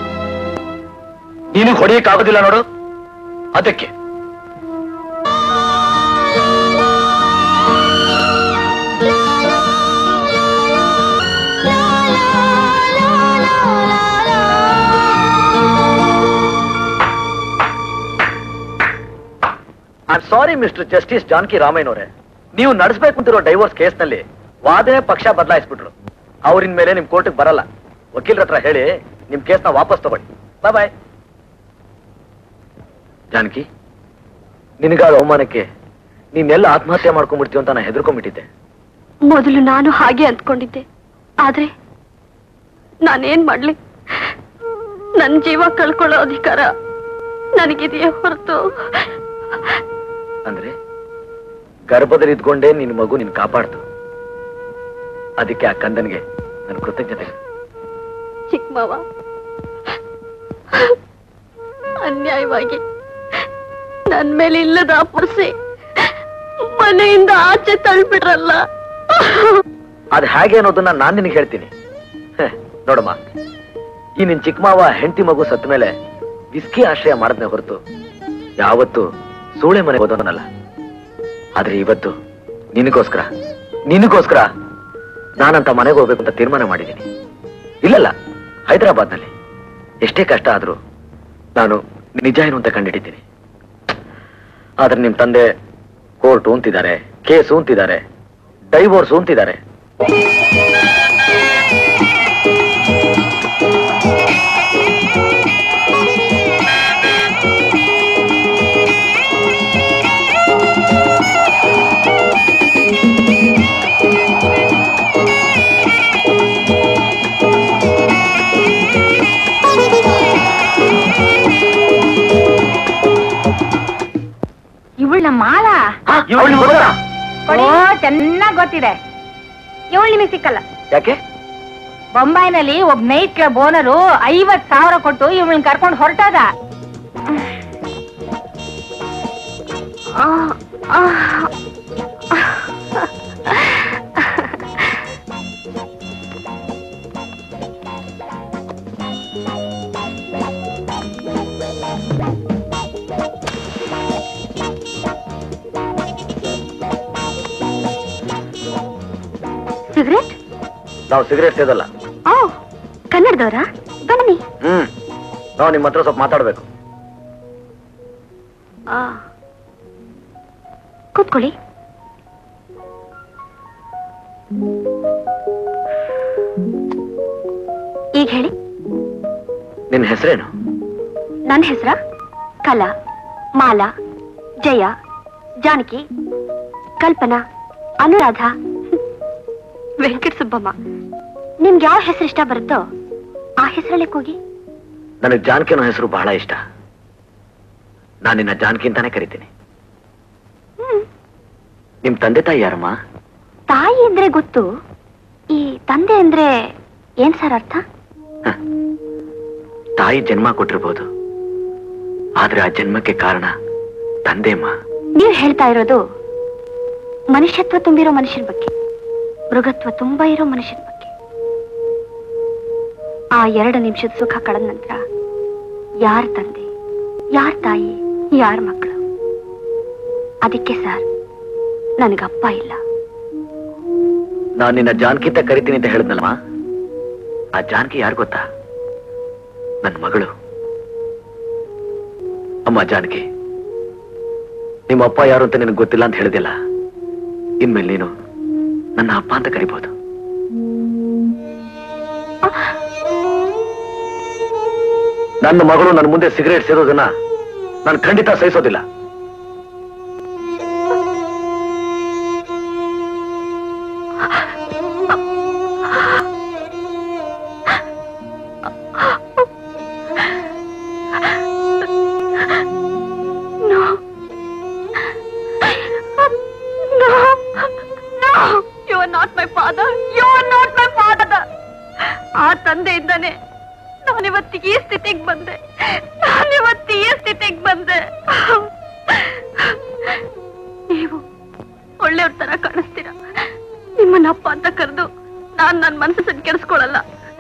ನೀನು ಹೊಡೆಯಕ್ಕಾಗೋದಿಲ್ಲ ನೋಡು ಅದಕ್ಕೆ I sorry mister justice Janaki Ramaiah ಅವರೇ ನೀವು ನಡೆಸಬೇಕು ಅಂತಿರೋ ಡೈವೋರ್ಸ್ ಕೇಸ್ನಲ್ಲಿ ವಾದನೆ ಪಕ್ಷ ಬದಲಾಯಿಸ್ಬಿಟ್ರು ಅವ್ರಿನ ಮೇಲೆ ನಿಮ್ ಕೋರ್ಟ್ಗೆ ಬರಲ್ಲ ವಕೀಲರ ಹತ್ರ ಹೇಳಿ ನಿಮ್ ಕೇಸ್ನ ವಾಪಸ್ ತಗೊಳ್ಳಿ ಬಾಯ್ ಬಾಯ್ ಜಾನಕಿ ನಿನಗಾದ ಅವಮಾನಕ್ಕೆ ನೀನೆಲ್ಲ ಆತ್ಮಹತ್ಯೆ ಮಾಡ್ಕೊಂಡ್ಬಿಡ್ತೀವಿ ಅಂತ ನಾನು ಹೆದರ್ಕೊಂಡ್ಬಿಟ್ಟಿದ್ದೆ ಮೊದಲು ನಾನು ಹಾಗೆ ಅಂದ್ಕೊಂಡಿದ್ದೆ ಆದ್ರೆ ನಾನೇನ್ ಮಾಡ್ಲಿ ನನ್ ಜೀವ ಕಳ್ಕೊಳ್ಳೋ ಅಧಿಕಾರ ನನಗಿದೆಯೇ ಹೊರತು ಅಂದ್ರೆ ಗರ್ಭದಲ್ಲಿ ಇದ್ಕೊಂಡೇ ನಿನ್ ಮಗು ನಿನ್ ಕಾಪಾಡ್ತು ಅದಕ್ಕೆ ಆ ಕಂದನ್ಗೆ ನನ್ನ ಕೃತಜ್ಞತೆ ಚಿಕ್ಕ ಮಾವ ಅನ್ಯಾಯವಾಗಿ ನನ್ ಮೇಲೆ ಇಲ್ಲದ ಅಪುರ್ಸಿ ಮನೆಯಿಂದ ಆಚೆ ತಳ್ಬಿಡ್ರಲ್ಲ ಅದ್ ಹೇಗೆ ಅನ್ನೋದನ್ನ ನಾನ್ ನಿನಗೆ ಹೇಳ್ತೀನಿ ಹೆ, ನೋಡಮ್ಮ ಈ ನಿನ್ ಚಿಕ್ಕ ಮಾವ ಹೆಂಡತಿ ಮಗು ಸತ್ತ ಮೇಲೆ ವಿಸ್ಕಿ ಆಶ್ರಯ ಮಾಡದ್ನೇ ಹೊರತು ಯಾವತ್ತು ಸೂಳೆ ಮನೆ ಹೋದವನಲ್ಲ ಆದ್ರೆ ಇವತ್ತು ನಿನಗೋಸ್ಕರ ನಿನಗೋಸ್ಕರ ನಾನಂತ ಮನೆಗೆ ಹೋಗ್ಬೇಕು ಅಂತ ತೀರ್ಮಾನ ಮಾಡಿದ್ದೀನಿ ಇಲ್ಲಲ್ಲ ಹೈದರಾಬಾದ್ನಲ್ಲಿ ಎಷ್ಟೇ ಕಷ್ಟ ಆದ್ರೂ ನಾನು ನಿಜ ಏನು ಅಂತ ಕಂಡಿಡಿದ್ದೀನಿ ಆದ್ರೆ ನಿಮ್ ತಂದೆ ಕೋರ್ಟ್ ಅಂತಿದ್ದಾರೆ ಕೇಸು ಅಂತಿದ್ದಾರೆ ಡೈವೋರ್ಸ್ ಅಂತಿದ್ದಾರೆ ಇವಳ ಮಾಲಾ ಅವ್ಳಿಗೆ ಗೊತ್ತಾ? ಓ ಚೆನ್ನಾಗ್ ಗೊತ್ತಿದೆ ಇವಳು ನಿಮಗೆ ಸಿಕ್ಕಲ್ಲ ಯಾಕೆ ಬೊಂಬಾಯಿನಲ್ಲಿ ಒಬ್ಬ ನೈಟ್ ಕ್ಲಬ್ ಓನರು ಐವತ್ ಸಾವಿರ ಕೊಟ್ಟು ಇವಳನ್ನ ಕರ್ಕೊಂಡು ಹೊರಟಾಗ ಸಿಗರೇಟ್ ನಾವು ಸಿಗರೇಟ್ ಸೇದಲ್ಲ ಓ ಕನ್ನಡದವರಾ ಬನ್ನಿ ಹ್ಮ್ ನಾವು ನಿಮ್ಮ ಹತ್ರ ಸ್ವಲ್ಪ ಮಾತಾಡ್ಬೇಕು ಆ. ಕೂತ್ಕೊಳ್ಳಿ ಈಗ ಹೇಳಿ ನಿನ್ನ ಹೆಸರೇನು ನನ್ನ ಹೆಸರ ಕಲಾ ಮಾಲಾ ಜಯ ಜಾನಕಿ ಕಲ್ಪನಾ ಅನುರಾಧ ವೆಂಕಟ ಸುಬ್ಬಮ್ಮ ನಿಮ್ಗೆ ಯಾವ ಹೆಸರು ಇಷ್ಟ ಬರುತ್ತೋ ಆ ಹೆಸರಲ್ಲೇ ಕೂಗಿ ನನಗೆ ಜಾನಕಿ ಅನ್ನೋ ಹೆಸರು ಬಹಳ ಇಷ್ಟ ನಾನು ನಿನ್ನ ಜಾನಕಿ ಅಂತಾನೆ ಕರಿತೀನಿ ನಿಮ್ ತಂದೆ ತಾಯಿ ಯಾರಮ್ಮ ತಾಯಿ ಅಂದ್ರೆ ಗೊತ್ತು ಈ ತಂದೆ ಅಂದ್ರೆ ಏನ್ ಸರ್ ಅರ್ಥ ತಾಯಿ ಜನ್ಮ ಕೊಟ್ಟಿರ್ಬೋದು ಆದ್ರೆ ಆ ಜನ್ಮಕ್ಕೆ ಕಾರಣ ತಂದೆಮ್ಮ ನೀವ್ ಹೇಳ್ತಾ ಇರೋದು ಮನುಷ್ಯತ್ವ ತುಂಬಿರೋ ಮನುಷ್ಯನ ಬಗ್ಗೆ ಮೃಗತ್ವ ತುಂಬಾ ಇರೋ ಮನುಷ್ಯನ ಬಗ್ಗೆ ಆ ಎರಡು ನಿಮಿಷದ ಸುಖ ಕಳೆದ ನಂತರ ಯಾರ ತಂದೆ ಯಾರ ತಾಯಿ ಯಾರ ಮಕ್ಕಳು ಅದಕ್ಕೆ ಸರ್ ನನಗಪ್ಪ ಇಲ್ಲ ನಾನು ನಿನ್ನ ಜಾನಕಿ ಅಂತ ಕರಿತೀನಿ ಅಂತ ಹೇಳಿದ್ನಲ್ವಾ ಆ ಜಾನಕಿ ಯಾರು ಗೊತ್ತಾ ನನ್ನ ಮಗಳು ಅಮ್ಮ ಜಾನಕಿ ನಿಮ್ಮ ಅಪ್ಪ ಯಾರು ಅಂತ ನಿನಗೆ ಗೊತ್ತಿಲ್ಲ ಅಂತ ಹೇಳಿದಿಲ್ಲ ಇನ್ಮೇಲೆ ನೀನು ನನ್ನ ಅಪ್ಪ ಅಂತ ಕರಿಬಹುದು ನನ್ನ ಮಗಳು ನನ್ನ ಮುಂದೆ ಸಿಗರೇಟ್ ಸೇದೋದನ್ನ ನಾನು ಖಂಡಿತ ಸಹಿಸೋದಿಲ್ಲ you are not my father you are not my father ಆ ತಂದೆಯಿಂದಾನೆ ನಾನಿವತ್ತಿಗೆ ಈ ಸ್ಥಿತಿಗೆ ಬಂದೆ ನಾನಿವತ್ತು ಈ ಸ್ಥಿತಿಗೆ ಬಂದೆ ನೀವು ಒಳ್ಳೆಯವ್ರ ತರ ಕಾಣಿಸ್ತೀರ ನಿಮ್ಮನ್ನ ಅಪ್ಪ ಅಂತ ಕರೆದು ನಾನ್ ನನ್ನ ಮನಸ್ಸನ್ನು ಕೆಡಿಸ್ಕೊಳಲ್ಲ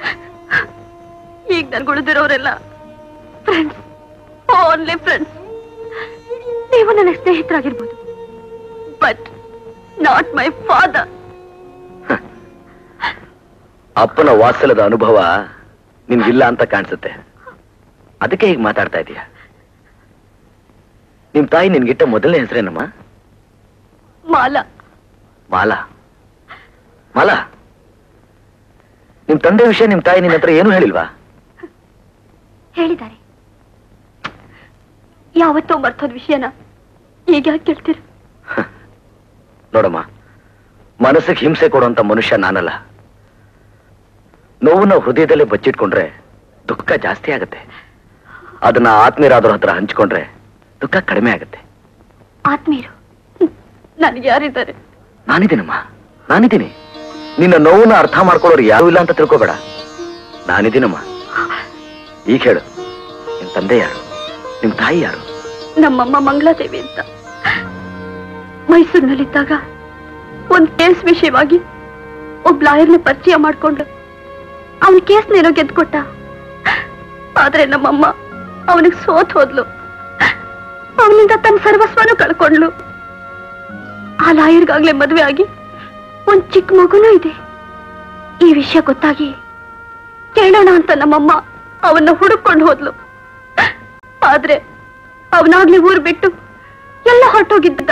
ಈಗ ನನ್ಗೆ ಉಳಿದಿರೋರೆಲ್ಲ ಫ್ರೆಂಡ್ಸ್ ಓನ್ಲಿ ಫ್ರೆಂಡ್ಸ್ ನೀವು ನನಗೆ ಸ್ನೇಹಿತರಾಗಿರ್ಬೋದು ಬಟ್ ನಾಟ್ ಮೈ ಫಾದರ್ ಅಪ್ಪನ ವಾತ್ಸಲ್ಯದ ಅನುಭವ ನಿನ್ಗಿಲ್ಲ ಅಂತ ಕಾಣಿಸುತ್ತೆ ಅದಕ್ಕೆ ಹೀಗೆ ಮಾತಾಡ್ತಾ ಇದೀಯ ನಿಮ್ ತಾಯಿ ನಿನ್ಗಿಟ್ಟ ಮೊದಲನೇ ಹೆಸರೇನಮ್ಮ ಮಾಲಾ ಮಾಲಾ ಮಾಲಾ ನಿಮ್ ತಂದೆ ವಿಷಯ ನಿಮ್ ತಾಯಿ ನಿನ್ನ ಹತ್ರ ಏನು ಹೇಳಿಲ್ವಾ ಹೇಳಿದ್ದಾರೆ ಯಾವತ್ತೋ ಮರ್ತೋದ್ ವಿಷಯನ ಈಗ ಯಾಕೆ ಕೇಳ್ತೀರ ನೋಡಮ್ಮ ಮನಸ್ಸಿಗೆ ಹಿಂಸೆ ಕೊಡುವಂತ ಮನುಷ್ಯ ನಾನಲ್ಲ ನೋವನ್ನ ಹೃದಯದಲ್ಲಿ ಬಚ್ಚಿಟ್ಕೊಂಡ್ರೆ ದುಃಖ ಜಾಸ್ತಿ ಆಗುತ್ತೆ ಅದನ್ನ ಆತ್ಮೀಯರಾದ್ರ ಹತ್ರ ಹಂಚ್ಕೊಂಡ್ರೆ ದುಃಖ ಕಡಿಮೆ ಆಗುತ್ತೆ ಆತ್ಮೀಯರು ನನಗೆ ಯಾರಿದ್ದಾರೆ ನಾನಿದ್ದೀನಮ್ಮ ನಾನಿದ್ದೀನಿ ನಿನ್ನ ನೋವನ್ನ ಅರ್ಥ ಮಾಡ್ಕೊಳ್ಳೋರು ಯಾರು ಇಲ್ಲ ಅಂತ ತಿಳ್ಕೊಬೇಡ ನಾನಿದ್ದೀನಮ್ಮ ಈಗ ಹೇಳು ನಿಮ್ ತಂದೆ ಯಾರು ನಿಮ್ ತಾಯಿ ಯಾರು ನಮ್ಮಮ್ಮ ಮಂಗಳಾದೇವಿ ಅಂತ ಮೈಸೂರಿನಲ್ಲಿದ್ದಾಗ ಒಂದ್ ಕೇಸ್ ವಿಷಯವಾಗಿ ಒಬ್ಬ ಲಾಯರ್ನ ಪರಿಚಯ ಮಾಡ್ಕೊಂಡು ಅವನ್ ಕೇಸ್ನೇನೋ ಗೆದ್ಕೊಟ್ಟ ಆದ್ರೆ ನಮ್ಮಮ್ಮ ಅವನಿಗೆ ಸೋತ್ ಹೋದ್ಲು ಅವನಿಂದ ತನ್ನ ಸರ್ವಸ್ವನು ಕಳ್ಕೊಂಡ್ಲು ಆ ಲಾಯರ್ಗಾಗ್ಲೇ ಮದ್ವೆ ಆಗಿ ಒಂದ್ ಚಿಕ್ಕ ಮಗುನೂ ಇದೆ ಈ ವಿಷಯ ಗೊತ್ತಾಗಿ ಕೇಳೋಣ ಅಂತ ನಮ್ಮಮ್ಮ ಅವನ್ನ ಹುಡುಕೊಂಡು ಹೋದ್ಲು ಆದ್ರೆ ಅವನಾಗ್ಲಿ ಊರ್ ಬಿಟ್ಟು ಎಲ್ಲ ಹೊರಟೋಗಿದ್ದ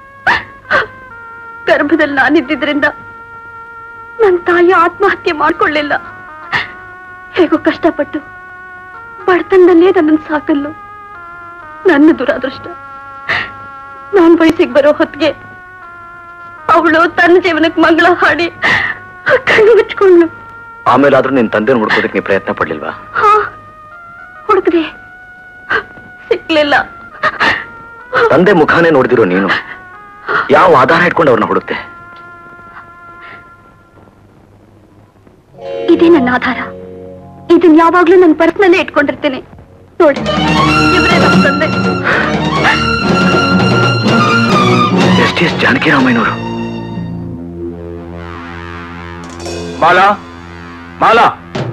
ಗರ್ಭದಲ್ಲಿ ನಾನಿದ್ದಿದ್ರಿಂದ ನನ್ನ ತಾಯಿ ಆತ್ಮಹತ್ಯೆ ಮಾಡ್ಕೊಳ್ಳಿಲ್ಲ ಹೇಗೋ ಕಷ್ಟಪಟ್ಟು ಬಡತನದಲ್ಲೇ ನನ್ನನ್ನು ಸಾಕಲ್ಲು ನನ್ನ ದುರಾದೃಷ್ಟ ನಾನ್ ವಯಸ್ಸಿಗೆ ಬರೋ ಹೊತ್ತಿಗೆ ಅವಳು ತನ್ನ ಜೀವನಕ್ಕೆ ಮಂಗಳ ಹಾಡಿ ಕಣ್ಣು ಮುಚ್ಕೊಂಡ್ಲು ಆಮೇಲಾದ್ರೂ ನಿನ್ ತಂದೆನ ಹುಡ್ಕೋದಕ್ಕೆ ನೀ ಪ್ರಯತ್ನ ಪಡ್ಲಿಲ್ವಾ ಹಾ ಹುಡುಕ್ದೆ ಸಿಕ್ಲಿಲ್ಲ ತಂದೆ ಮುಖಾನೇ ನೋಡ್ದಿರೋ ನೀನು ಯಾವ ಆಧಾರ ಇಟ್ಕೊಂಡು ಅವ್ರನ್ನ ಹುಡುಕ್ತೆ ಇದೇ ನನ್ನ ಆಧಾರ ಇದನ್ ಯಾವಾಗ್ಲೂ ನನ್ನ ಪರ್ಸ್ನಲ್ಲೇ ಇಟ್ಕೊಂಡಿರ್ತೇನೆ ನೋಡಿ ಇವರೇ ನಮ್ಮ ತಂದೆ ಜಸ್ಟಿಸ್ ಜಾನಕಿರಾಮಯ್ಯನವರು ಮಾಲಾ ಮಾಲಾ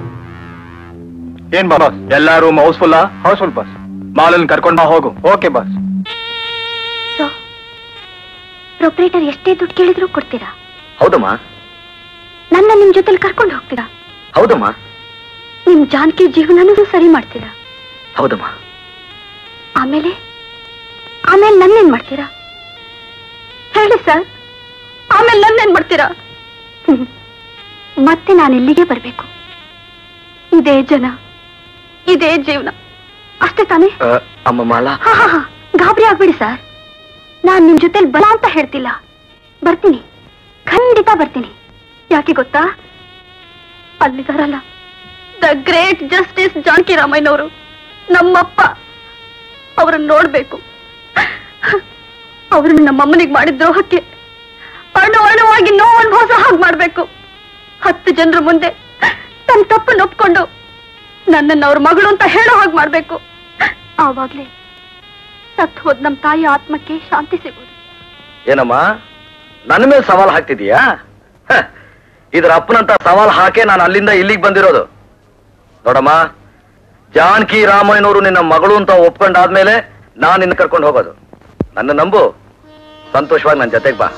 ಏನ್ ಬಾಸ್ ಎಲ್ಲಾರು ಹೌಸ್ಫುಲ್ಲ ಹೌಸ್ಫುಲ್ ಬಾಸ್ ಮಾಲನ್ ಕರ್ಕೊಂಡ್ ಬಾ ಹೋಗು ಓಕೆ ಬಾಸ್ ಸೊ ಪ್ರೊಪ್ರೇಟರ್ ಎಷ್ಟೇ ದುಡ್ಡು ಕೇಳಿದ್ರು ಕೊಡ್ತೀರಾ ಹೌದಮ್ಮ ನನ್ನ ನಿಮ್ ಜೊತೆಲಿ ಕರ್ಕೊಂಡು ಹೋಗ್ತೀರಾ ಹೌದಮ್ಮ ನಿಮ್ ಜಾನಕಿ ಜೀವನನೂ ಸರಿ ಮಾಡ್ತೀರಾ ಹೌದಮ್ಮ ಆಮೇಲೆ ಆಮೇಲೆ ನನ್ನೇನ್ ಮಾಡ್ತೀರಾ ಹೇಳಿ ಸರ್ ಆಮೇಲೆ ನನ್ನೇನ್ ಮಾಡ್ತೀರಾ ಹ್ಮ್. ಮತ್ತೆ ನಾನು ಇಲ್ಲಿಗೆ ಬರ್ಬೇಕು ಇದೇ ಜನ ಇದೇ ಜೀವನ ಅಷ್ಟೇ ತಾನೇ ಆ, ಅಮ್ಮ ಮಾಲಾ ಹಾ ಹಾ ಹಾ ಗಾಬರಿ ಆಗ್ಬೇಡಿ ಸರ್ ನಾನ್ ನಿಮ್ ಜೊತೆಲಿ ಬಲ ಅಂತ ಹೇಳ್ತಿಲ್ಲ ಬರ್ತೀನಿ ಖಂಡಿತ ಬರ್ತೀನಿ ಯಾಕೆ ಗೊತ್ತಾ ಅಲ್ಲಿದಾರಲ್ಲ ದ ಗ್ರೇಟ್ ಜಸ್ಟಿಸ್ ಜಾನಕಿ ರಾಮಯ್ಯನವರು ನಮ್ಮಪ್ಪ ಅವ್ರನ್ನ ನೋಡ್ಬೇಕು ಅವ್ರನ್ನ ನಮ್ಮಮ್ಮನಿಗೆ ಮಾಡಿದ ದ್ರೋಹಕ್ಕೆ ಅಣು ಅಣುವಾಗಿ ನೋವು ಅನುಭವಿಸೋ ಹಾಗೆ ಮಾಡ್ಬೇಕು ಹತ್ತು ಜನರ ಮುಂದೆ ತನ್ನ ತಪ್ಪನ್ನು ಒಪ್ಕೊಂಡು ನನ್ನನ್ನು ಅವ್ರ ಮಗಳು ಅಂತ ಹೇಳೋ ಹಾಗೆ ಮಾಡ್ಬೇಕು ಆವಾಗ್ಲೇ ಸತ್ತು ಹೋದ್ ನಮ್ ತಾಯಿ ಆತ್ಮಕ್ಕೆ ಶಾಂತಿ ಸಿಗೋದು ಏನಮ್ಮ ನನ್ನ ಮೇಲೆ ಸವಾಲ್ ಹಾಕ್ತಿದೀಯಾ ಹ, ಇದ್ರ ಅಪ್ಪನಂತ ಸವಾಲ್ ಹಾಕೇ ನಾನು ಅಲ್ಲಿಂದ ಇಲ್ಲಿಗೆ ಬಂದಿರೋದು ನೋಡಮ್ಮ ಜಾನಕಿ ರಾಮಯ್ಯನವರು ನಿನ್ನ ಮಗಳು ಅಂತ ಒಪ್ಕೊಂಡಾದ್ಮೇಲೆ ನಾನು ನಿನ್ನ ಕರ್ಕೊಂಡು ಹೋಗೋದು ನನ್ನ ನಂಬು ಸಂತೋಷವಾಗಿ ನನ್ನ ಜೊತೆಗೆ ಬಾ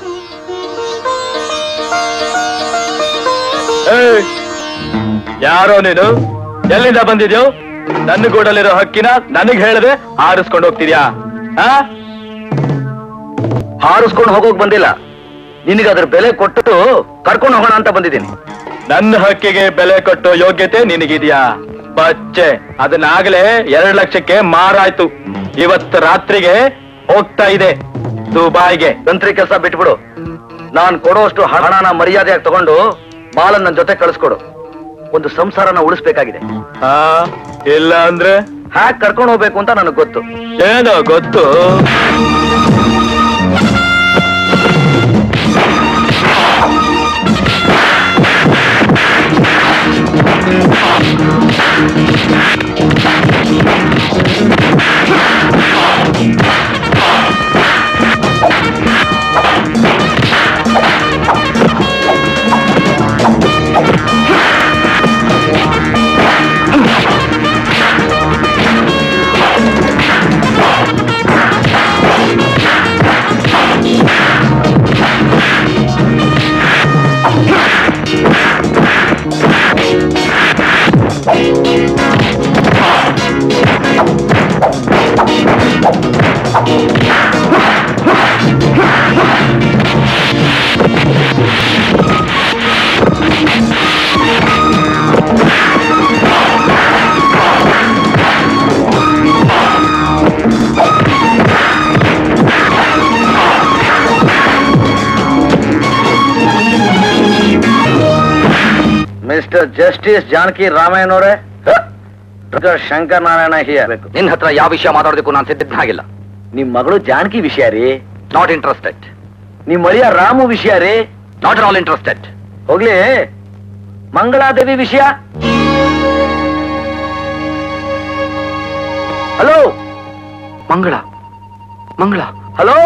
ಏಯ್! ಯಾರೋ ನೀನು ಎಲ್ಲಿಂದ ಬಂದಿದ್ಯೋ ನನ್ನ ಗೂಡಲ್ಲಿರೋ ಹಕ್ಕಿನ ನನಗ್ ಹೇಳದೆ ಆರಿಸ್ಕೊಂಡು ಹೋಗ್ತಿದ್ಯಾ ಆ ಹಾರಿಸ್ಕೊಂಡು ಹೋಗೋಕ್ ಬಂದಿಲ್ಲ ನಿನಗೆ ಅದ್ರ ಬೆಲೆ ಕೊಟ್ಟು ಕರ್ಕೊಂಡು ಹೋಗೋಣ ಅಂತ ಬಂದಿದ್ದೀನಿ ನನ್ನ ಹಕ್ಕಿಗೆ ಬೆಲೆ ಕೊಟ್ಟೋ ಯೋಗ್ಯತೆ ನಿನಗಿದ್ಯಾ ಬಚ್ಚೆ ಅದನ್ನಾಗಲೇ ಎರಡ್ ಲಕ್ಷಕ್ಕೆ ಮಾರಾಯ್ತು ಇವತ್ತು ರಾತ್ರಿಗೆ ಹೋಗ್ತಾ ಇದೆ ದುಬಾಯ್ಗೆ ತಂತ್ರಿ ಕೆಲಸ ಬಿಟ್ಬಿಡು ನಾನ್ ಕೊಡೋಷ್ಟು ಹಣನ ಮರ್ಯಾದೆಯಾಗಿ ತಗೊಂಡು ಮಾಲನ್ ನನ್ನ ಜೊತೆ ಕಳಿಸ್ಕೊಡು ಒಂದು ಸಂಸಾರನ ಉಳಿಸ್ಬೇಕಾಗಿದೆ ಆ ಇಲ್ಲ ಅಂದ್ರೆ ಹ್ಯಾಕ್ ಕರ್ಕೊಂಡು ಹೋಗ್ಬೇಕು ಅಂತ ನನಗೆ ಗೊತ್ತು ಏನೋ ಗೊತ್ತು ಮಿಸ್ಟರ್ ಜಸ್ಟಿಸ್ ಜಾನಕಿ ರಾಮಯ್ಯನವರೇ ಡಾಕ್ಟರ್ ಶಂಕರ್ ನಾರಾಯಣ ಹಿಯರ್ ನಿನ್ನ ಹತ್ರ ಯಾವ ವಿಷಯ ಮಾತಾಡೋದಕ್ಕೂ ನಾನು ಸಿದ್ಧಾಗಿಲ್ಲ ನಿಮ್ ಮಗಳು ಜಾನಕಿ ವಿಷಯ ರೀ ನಾಟ್ ಇಂಟ್ರೆಸ್ಟೆಡ್ ನಿಮ್ ಮಳಿಯ ರಾಮು ವಿಷಯ ರೀ ನಾಟ್ ಆಲ್ ಇಂಟ್ರೆಸ್ಟೆಡ್ ಹೋಗ್ಲಿ ಮಂಗಳಾದೇವಿ ವಿಷಯ ಹಲೋ ಮಂಗಳ ಮಂಗಳ ಹಲೋ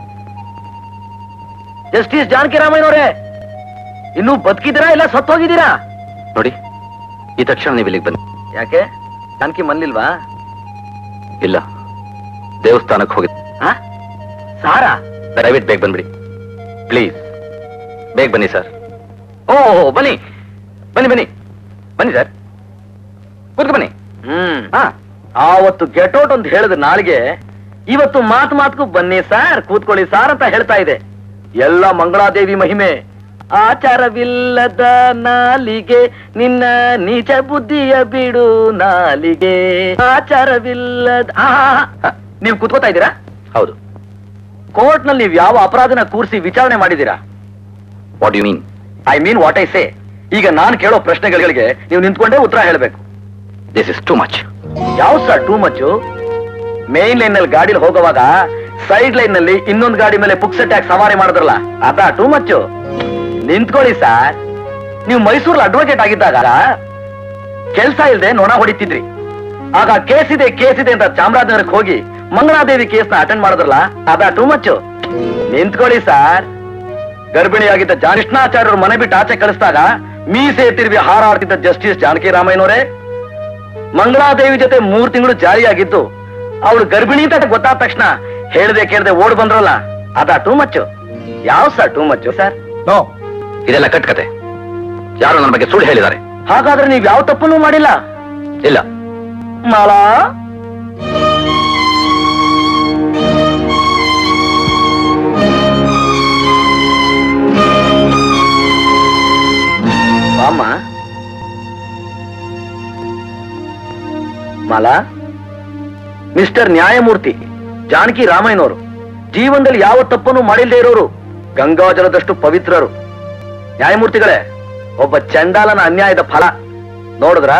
ಜಸ್ಟಿಸ್ ಜಾನಕಿ ರಾಮಯ್ಯನವರೇ ಇನ್ನೂ ಬದುಕಿದ್ದೀರಾ ಇಲ್ಲ ಸತ್ತೋಗಿದ್ದೀರಾ ನೋಡಿ ಈ ತಕ್ಷಣ ನೀವು ಇಲ್ಲಿಗೆ ಬನ್ನಿ ಯಾಕೆ ಜಾನಕಿ ಮನ್ಲಿಲ್ವಾ ಇಲ್ಲ ದೇವಸ್ಥಾನಕ್ಕೆ ಹೋಗಿ ಸಾರಾ ದಯವಿಟ್ಟು ಬೇಗ ಬಂದ್ಬಿಡಿ ಪ್ಲೀಸ್ ಬೇಗ ಬನ್ನಿ ಸರ್ ಓ ಬನ್ನಿ ಬನ್ನಿ ಬನ್ನಿ ಬನ್ನಿ ಸರ್ ಕೂತ್ಕೊ ಬನ್ನಿ ಹ್ಮ್ ಹಾ ಆವತ್ತು ಗೆಟೌಟ್ ಅಂತ ಹೇಳಿದ ನಾಳೆಗೆ ಇವತ್ತು ಮಾತು ಮಾತುಗೂ ಬನ್ನಿ ಸಾರ್ ಕೂತ್ಕೊಳ್ಳಿ ಸಾರ್ ಅಂತ ಹೇಳ್ತಾ ಇದೆ ಎಲ್ಲ ಮಂಗಳಾದೇವಿ ಮಹಿಮೆ ಆಚಾರವಿಲ್ಲದ ನಾಲಿಗೆ ನಿನ್ನ ನಿಜ ಬುದ್ಧಿಯ ಬಿಡು ನಾಲಿಗೆ ಆಚಾರವಿಲ್ಲದ ಆ, ಆ, ನೀವು ಕೂತ್ಕೋತಾ ಇದ್ದೀರಾ ಹೌದು ಕೋರ್ಟ್ ನಲ್ಲಿ ನೀವು ಯಾವ ಅಪರಾಧನ ಕೂರಿಸಿ ವಿಚಾರಣೆ ಮಾಡಿದ್ದೀರಾ what you mean I mean what I say ಈಗ ನಾನು ಕೇಳೋ ಪ್ರಶ್ನೆಗಳಿಗೆ ನೀವು ನಿಂತ್ಕೊಂಡೇ ಉತ್ತರ ಹೇಳಬೇಕು ದಿಸ್ ಇಸ್ ಟೂ ಮಚ್ ಯಾವ sir too much main line ನಲ್ಲಿ ಗಾಡಿಲಿ ಹೋಗುವಾಗ ಸೈಡ್ ಲೈನ್ ನಲ್ಲಿ ಇನ್ನೊಂದು ಗಾಡಿ ಮೇಲೆ ಪುಕ್ಸೆಟ್ ಆಗಿ ಸವಾರಿ ಮಾಡಿದ್ರಲ್ಲ ಅದಾ ಟೂ ಮಚ್ ನಿಂತ್ಕೊಳ್ಳಿ ಸರ್ ನೀವು ಮೈಸೂರಲ್ಲಿ ಅಡ್ವೊಕೇಟ್ ಆಗಿದ್ದಾಗ ಕೆಲ್ಸ ಇಲ್ಲದೆ ನೊಣ ಹೊಡಿತಿದ್ರಿ ಆಗ ಕೇಸ್ ಇದೆ ಕೇಸ್ ಇದೆ ಅಂತ ಚಾಮರಾಜನಗರಕ್ಕೆ ಹೋಗಿ ಮಂಗಳಾದೇವಿ ಕೇಸ್ನ ಅಟೆಂಡ್ ಮಾಡಿದ್ರಲ್ಲ ಅದ ಟೂ ಮಚ್ ನಿಂತ್ಕೊಳ್ಳಿ ಸಾರ್ ಗರ್ಭಿಣಿಯಾಗಿದ್ದ ಜಾನಿಷ್ಣಾಚಾರ್ಯರು ಮನೆ ಬಿಟ್ಟು ಆಚೆ ಕಳಿಸಿದಾಗ ಮೀಸೆ ತಿರುವಿ ಹಾರಾಡ್ತಿದ್ದ ಜಸ್ಟಿಸ್ ಜಾನಕಿ ರಾಮಯ್ಯನವರೇ ಮಂಗಳಾದೇವಿ ಜೊತೆ ಮೂರ್ ತಿಂಗಳು ಜಾರಿಯಾಗಿದ್ದು ಅವಳು ಗರ್ಭಿಣಿ ಅಂತ ಗೊತ್ತಾದ ತಕ್ಷಣ ಹೇಳ್ದೆ ಕೇಳ್ದೆ ಓಡ್ ಬಂದ್ರಲ್ಲ ಅದ ಟೂ ಮಚ್ ಯಾವ sir too much sir no ಇದೆಲ್ಲ ಕಟ್ಕತೆ ಯಾರು ನನ್ನ ಬಗ್ಗೆ ಸುಳ್ಳು ಹೇಳಿದ್ದಾರೆ ಹಾಗಾದ್ರೆ ನೀವ್ ಯಾವ ತಪ್ಪನ್ನು ಮಾಡಿಲ್ಲ ಇಲ್ಲ ಮಾಲಾ ಅಮ್ಮ ಮಾಲಾ ಮಿಸ್ಟರ್ ನ್ಯಾಯಮೂರ್ತಿ ಜಾನಕಿ ರಾಮಯ್ಯನವರು ಜೀವನದಲ್ಲಿ ಯಾವ ತಪ್ಪನ್ನು ಮಾಡಿಲ್ಲದೆ ಇರೋರು ಗಂಗಾಜಲದಷ್ಟು ಪವಿತ್ರರು ನ್ಯಾಯಮೂರ್ತಿಗಳೇ ಒಬ್ಬ ಚಂಡಾಲನ ಅನ್ಯಾಯದ ಫಲ ನೋಡಿದ್ರಾ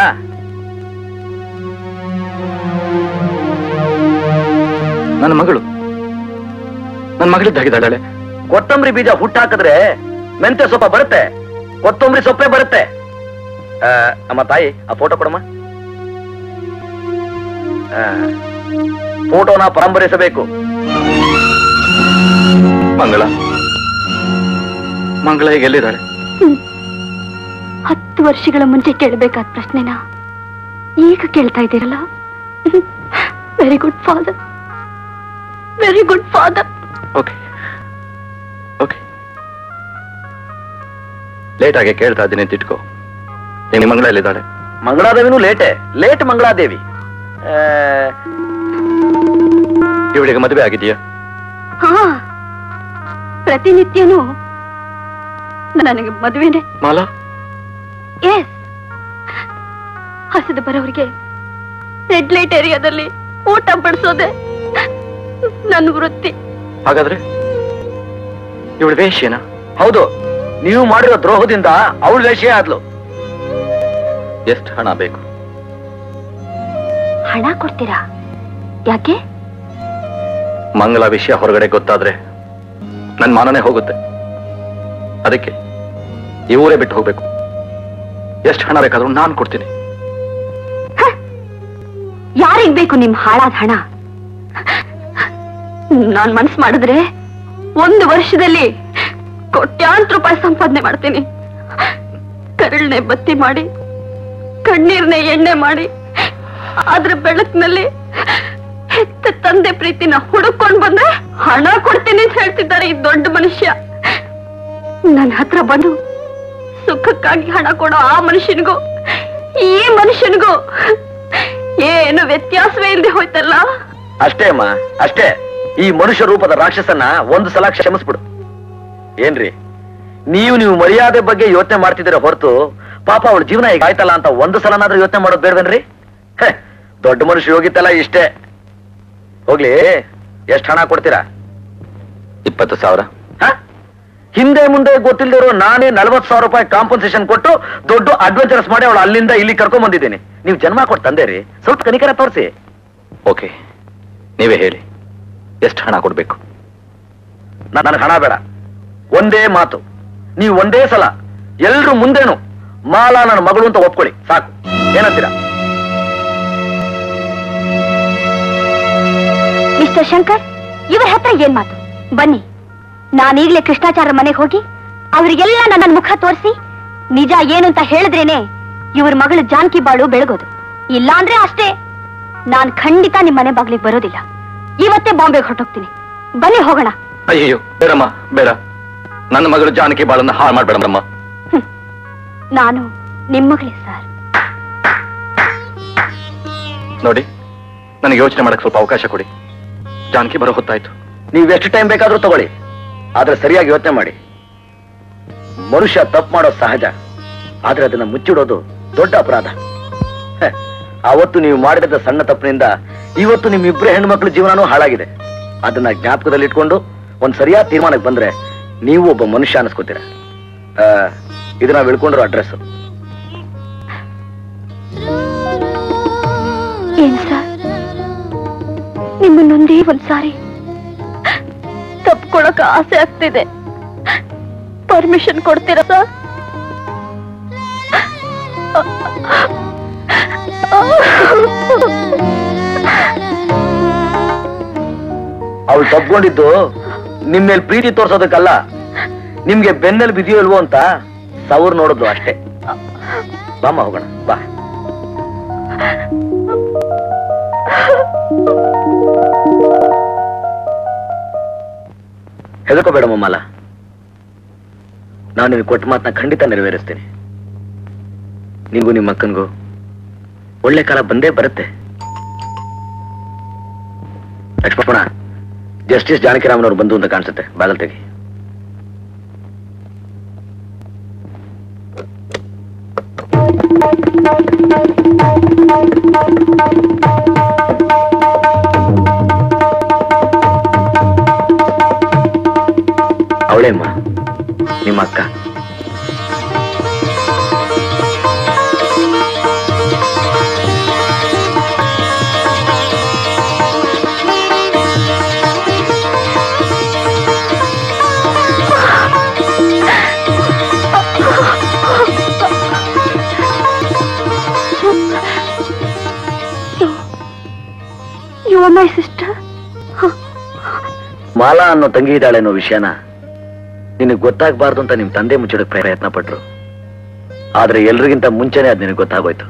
ನನ್ನ ಮಗಳು ನನ್ನ ಮಗಳಿದ್ದಾಗಿದ್ದಾಳೆ ಕೊತ್ತಂಬರಿ ಬೀಜ ಹುಟ್ಟಾಕಿದ್ರೆ ಮೆಂತೆ ಸೊಪ್ಪ ಬರುತ್ತೆ ಕೊತ್ತಂಬರಿ ಸೊಪ್ಪೆ ಬರುತ್ತೆ ಆ, ಅಮ್ಮ ತಾಯಿ ಆ ಫೋಟೋ ಕೊಡಮ್ಮ ಆ, ಫೋಟೋನ ಪರಂಪರಿಸಬೇಕು ಮಂಗಳ ಮಂಗಳ ಈಗ ಎಲ್ಲಿದ್ದಾಳೆ ಹತ್ತು ವರ್ಷಗಳ ಮುಂಚೆ ಕೇಳಬೇಕಾದ ಪ್ರಶ್ನೆನ ಈಗ ಕೇಳ್ತಾ ಇದ್ದೀರಲ್ಲ very good father very good father okay okay late ಆಗಿ ಕೇಳ್ತಾ ಇದ್ದೀನಿ ಅಂತ ಇಟ್ಕೋ ಈಗ ನಿಮ್ಮ ಮಂಗಳ ಎಲ್ಲಿದ್ದಾಳೆ ಮಂಗಳಾದೇವಿನೂ ಲೇಟೆ ಲೇಟ್ ಮಂಗಳಾದೇವಿ ಆ, ಇವಳಿಗೆ ಮದುವೆ ಆಗಿದೆಯಾ ಹಾ ಪ್ರತಿನಿತ್ಯನೂ ನನಗೆ ಮದುವೆನೆ ಮಾಲಾ ಎಸ್ ಹಸಿದು ಬರೋರಿಗೆ ರೆಡ್ ಲೈಟ್ ಏರಿಯಾದಲ್ಲಿ ಊಟ ಬಡಿಸೋದೆ ನನ್ನ ವೃತ್ತಿ ಹಾಗಾದ್ರೆ ಇವಳು ವೇಶ್ಯನಾ ಹೌದು ನೀವು ಮಾಡಿರೋ ದ್ರೋಹದಿಂದ ಅವಳು ವೇಷೆ ಆದ್ಲು ಎಷ್ಟು ಹಣ ಬೇಕು ಹಣ ಕೊಡ್ತೀರಾ ಯಾಕೆ ಮಂಗಳ ವಿಷಯ ಹೊರಗಡೆ ಗೊತ್ತಾದ್ರೆ ನನ್ನ ಮಾನನೇ ಹೋಗುತ್ತೆ ಅದಕ್ಕೆ ಈ ಊರೇ ಬಿಟ್ಟು ಹೋಗ್ಬೇಕು ಎಷ್ಟು ಹಣ ಬೇಕಾದ್ರೂ ನಾನು ಕೊಡ್ತೀನಿ ಯಾರಿಗ್ ಬೇಕು ನಿಮ್ ಹಾಳಾದ ಹಣ ನಾನ್ ಮನ್ಸ್ ಮಾಡಿದ್ರೆ ಒಂದು ವರ್ಷದಲ್ಲಿ ಕೋಟ್ಯಾಂತರ ರೂಪಾಯಿ ಸಂಪಾದನೆ ಮಾಡ್ತೀನಿ ಕರಳನೆ ಬತ್ತಿ ಮಾಡಿ ಕಣ್ಣೀರ್ನೆ ಎಣ್ಣೆ ಮಾಡಿ ಅದ್ರ ಬೆಳಕಿನಲ್ಲಿ ಹೆತ್ತ ತಂದೆ ಪ್ರೀತಿನ ಹುಡುಕೊಂಡ್ ಬಂದ್ರೆ ಹಣ ಕೊಡ್ತೀನಿ ಅಂತ ಹೇಳ್ತಿದ್ದಾರೆ ಈ ದೊಡ್ಡ ಮನುಷ್ಯ ನನ್ನ ಹತ್ರ ಬಂದು ಸುಖಕ್ಕಾಗಿ ಹಣ ಕೊಡೋ ಆ ಮನುಷ್ಯನಿಗೂ ಈ ಮನುಷ್ಯನಿಗೂ ಏನು ವ್ಯತ್ಯಾಸವೇ ಇಲ್ಲದೆ ಹೋಯ್ತಲ್ಲ ಅಷ್ಟೇ ಅಮ್ಮ ಅಷ್ಟೇ ಈ ಮನುಷ್ಯ ರೂಪದ ರಾಕ್ಷಸನ್ನ ಒಂದು ಸಲ ಕ್ಷಮಿಸ್ಬಿಡು ಏನ್ರಿ ನೀವು ನೀವು ಮರ್ಯಾದೆ ಬಗ್ಗೆ ಯೋಚನೆ ಮಾಡ್ತಿದ್ದೀರ ಹೊರತು ಪಾಪ ಅವಳ ಜೀವನ ಈಗ ಆಯ್ತಲ್ಲ ಅಂತ ಒಂದು ಸಲನಾದ್ರೂ ಯೋಚನೆ ಮಾಡೋದು ಬೇಡವೇನ್ರಿ ಹೆ, ದೊಡ್ಡ ಮನುಷ್ಯ ಹೋಗಿತ್ತಲ್ಲ ಇಷ್ಟೇ ಹೋಗ್ಲಿ ಎಷ್ಟು ಹಣ ಕೊಡ್ತೀರಾ ಇಪ್ಪತ್ತು ಸಾವಿರ ಹ? ಹಿಂದೆ ಮುಂದೆ ಗೊತ್ತಿಲ್ದಿರೋ ನಾನೇ ನಲ್ವತ್ ಸಾವಿರ ರೂಪಾಯಿ ಕಾಂಪನ್ಸೇಷನ್ ಕೊಟ್ಟು ದೊಡ್ಡ ಅಡ್ವೆಂಚರ್ಸ್ ಮಾಡಿ ಅವಳು ಅಲ್ಲಿಂದ ಇಲ್ಲಿ ಕರ್ಕೊಂಡ್ ಬಂದಿದ್ದೀನಿ ನೀವು ಜನ್ಮ ಕೊಟ್ಟು ತಂದೆ ರೀ ಸ್ವಲ್ಪ ಕನಿಕರ ತೋರಿಸಿ ಓಕೆ ನೀವೇ ಹೇಳಿ ಎಷ್ಟು ಹಣ ಕೊಡ್ಬೇಕು ನನಗೆ ಹಣ ಬೇಡ ಒಂದೇ ಮಾತು ನೀವು ಒಂದೇ ಸಲ ಎಲ್ರು ಮುಂದೇನು ಮಾಲಾ ನನ್ನ ಮಗಳು ಅಂತ ಒಪ್ಕೊಳ್ಳಿ ಸಾಕು ಏನಂತೀರಾ ಮಿಸ್ಟರ್ ಶಂಕರ್ ಇವರ ಹತ್ರ ಏನ್ ಮಾತು ಬನ್ನಿ ನಾನೀಗ್ಲೇ ಕೃಷ್ಣಾಚಾರ್ಯ ಮನೆಗೆ ಹೋಗಿ ಅವರಿಗೆಲ್ಲ ನನ್ನ ಮುಖ ತೋರಿಸಿ ನಿಜ ಏನು ಅಂತ ಹೇಳಿದ್ರೇನೆ ಇವ್ರ ಮಗಳು ಜಾನಕಿ ಬಾಳು ಬೆಳಗೋದು ಇಲ್ಲಾಂದ್ರೆ ಅಷ್ಟೇ ನಾನ್ ಖಂಡಿತ ನಿಮ್ ಮನೆ ಬಾಗ್ಲಿಗೆ ಬರೋದಿಲ್ಲ ಇವತ್ತೇ ಬಾಂಬೆಗೆ ಹೊರಟೋಗ್ತೀನಿ ಬನ್ನಿ ಹೋಗೋಣ ಅಯ್ಯೋ ಬೇಡಮ್ಮ ಬೇಡ ನನ್ನ ಮಗಳು ಜಾನಕಿ ಬಾಳನ್ನ ಹಾಳು ಮಾಡ್ಬೇಡಮ್ಮ ನಾನು ನಿಮ್ ಮಗಳೇ ಸರ್ ನೋಡಿ ನನಗೆ ಯೋಚನೆ ಮಾಡಕ್ ಸ್ವಲ್ಪ ಅವಕಾಶ ಕೊಡಿ ಜಾನಕಿ ಬರೋ ಹೊತ್ತಾಯ್ತು ನೀವು ಎಷ್ಟು ಟೈಮ್ ಬೇಕಾದ್ರೂ ತಗೊಳ್ಳಿ ಆದ್ರೆ ಸರಿಯಾಗಿ ಯೋಚನೆ ಮಾಡಿ ಮನುಷ್ಯ ತಪ್ಪು ಮಾಡೋದು ಸಹಜ ಆದ್ರೆ ಅದನ್ನ ಮುಚ್ಚಿಡೋದು ದೊಡ್ಡ ಅಪರಾಧ ಹೆ, ಆವತ್ತು ನೀವು ಮಾಡಿದ ಸಣ್ಣ ತಪ್ಪಿನಿಂದ ಇವತ್ತು ನಿಮ್ಮಿಬ್ಬರೇ ಹೆಣ್ಮಕ್ಳ ಜೀವನನೂ ಹಾಳಾಗಿದೆ ಅದನ್ನ ಜ್ಞಾಪಕದಲ್ಲಿ ಇಟ್ಕೊಂಡು ಒಂದ್ ಸರಿಯಾದ ತೀರ್ಮಾನಕ್ಕೆ ಬಂದ್ರೆ ನೀವು ಒಬ್ಬ ಮನುಷ್ಯ ಅನಿಸ್ಕೋತೀರ ಆ, ಇದು ನಾವು ಇಳ್ಕೊಂಡಿರೋ ಅಡ್ರೆಸ್ ಏನ್ ಸರ್ ನಿಮ್ಮನ್ನೊಂದೇ ಒಂದ್ಸಾರಿ ತಪ್ಕೊಳಕ್ ಆಸೆ ಆಗ್ತಿದೆ ಪರ್ಮಿಷನ್ ಕೊಡ್ತೀರಾ ಸರ್ ಅವಳು ತಪ್ಕೊಂಡಿದ್ದು ನಿಮ್ ಮೇಲೆ ಪ್ರೀತಿ ತೋರ್ಸೋದಕ್ಕಲ್ಲ ನಿಮ್ಗೆ ಬೆನ್ನಲ್ಲಿ ಬಿದಿಯೋ ಇಲ್ವೋ ಅಂತ ಸೌರ್ ನೋಡಿದ್ಲು ಅಷ್ಟೇ ಬಾಮ್ಮ ಹೋಗೋಣ ಬಾ ಹೆದರ್ಕೋಬೇಡ ಮಮ್ಮಲ್ಲ ನಾನು ನಿನಗೆ ಕೊಟ್ಟ ಮಾತನ್ನ ಖಂಡಿತ ನೆರವೇರಿಸ್ತೀನಿ ನಿಮಗೂ ನಿಮ್ಮ ಅಕ್ಕನಿಗೂ ಒಳ್ಳೆ ಕಾಲ ಬಂದೇ ಬರುತ್ತೆ ಲಕ್ಷ್ಮಣ ಜಸ್ಟಿಸ್ ಜಾನಕಿರಾಮನವ್ರು ಬಂದು ಅಂತ ಕಾಣಿಸುತ್ತೆ ಬಾಗಲ್ ತೆಗಿ ಅವಳೇ ಅಮ್ಮ ನಿಮ್ಮ ಅಕ್ಕ you are my sister Mala ಅನ್ನೋ ತಂಗಿ ಇದ್ದಾಳೆ ಅನ್ನೋ ವಿಷಯನ ನಿನಗೆ ಗೊತ್ತಾಗಬಾರ್ದು ಅಂತ ನಿಮ್ ತಂದೆ ಮುಚ್ಚಿಡಕ್ ಪ್ರಯತ್ನ ಪಟ್ರು ಆದ್ರೆ ಎಲ್ರಿಗಿಂತ ಮುಂಚೆನೆ ಅದ್ ನಿನಗೆ ಗೊತ್ತಾಗೋಯ್ತು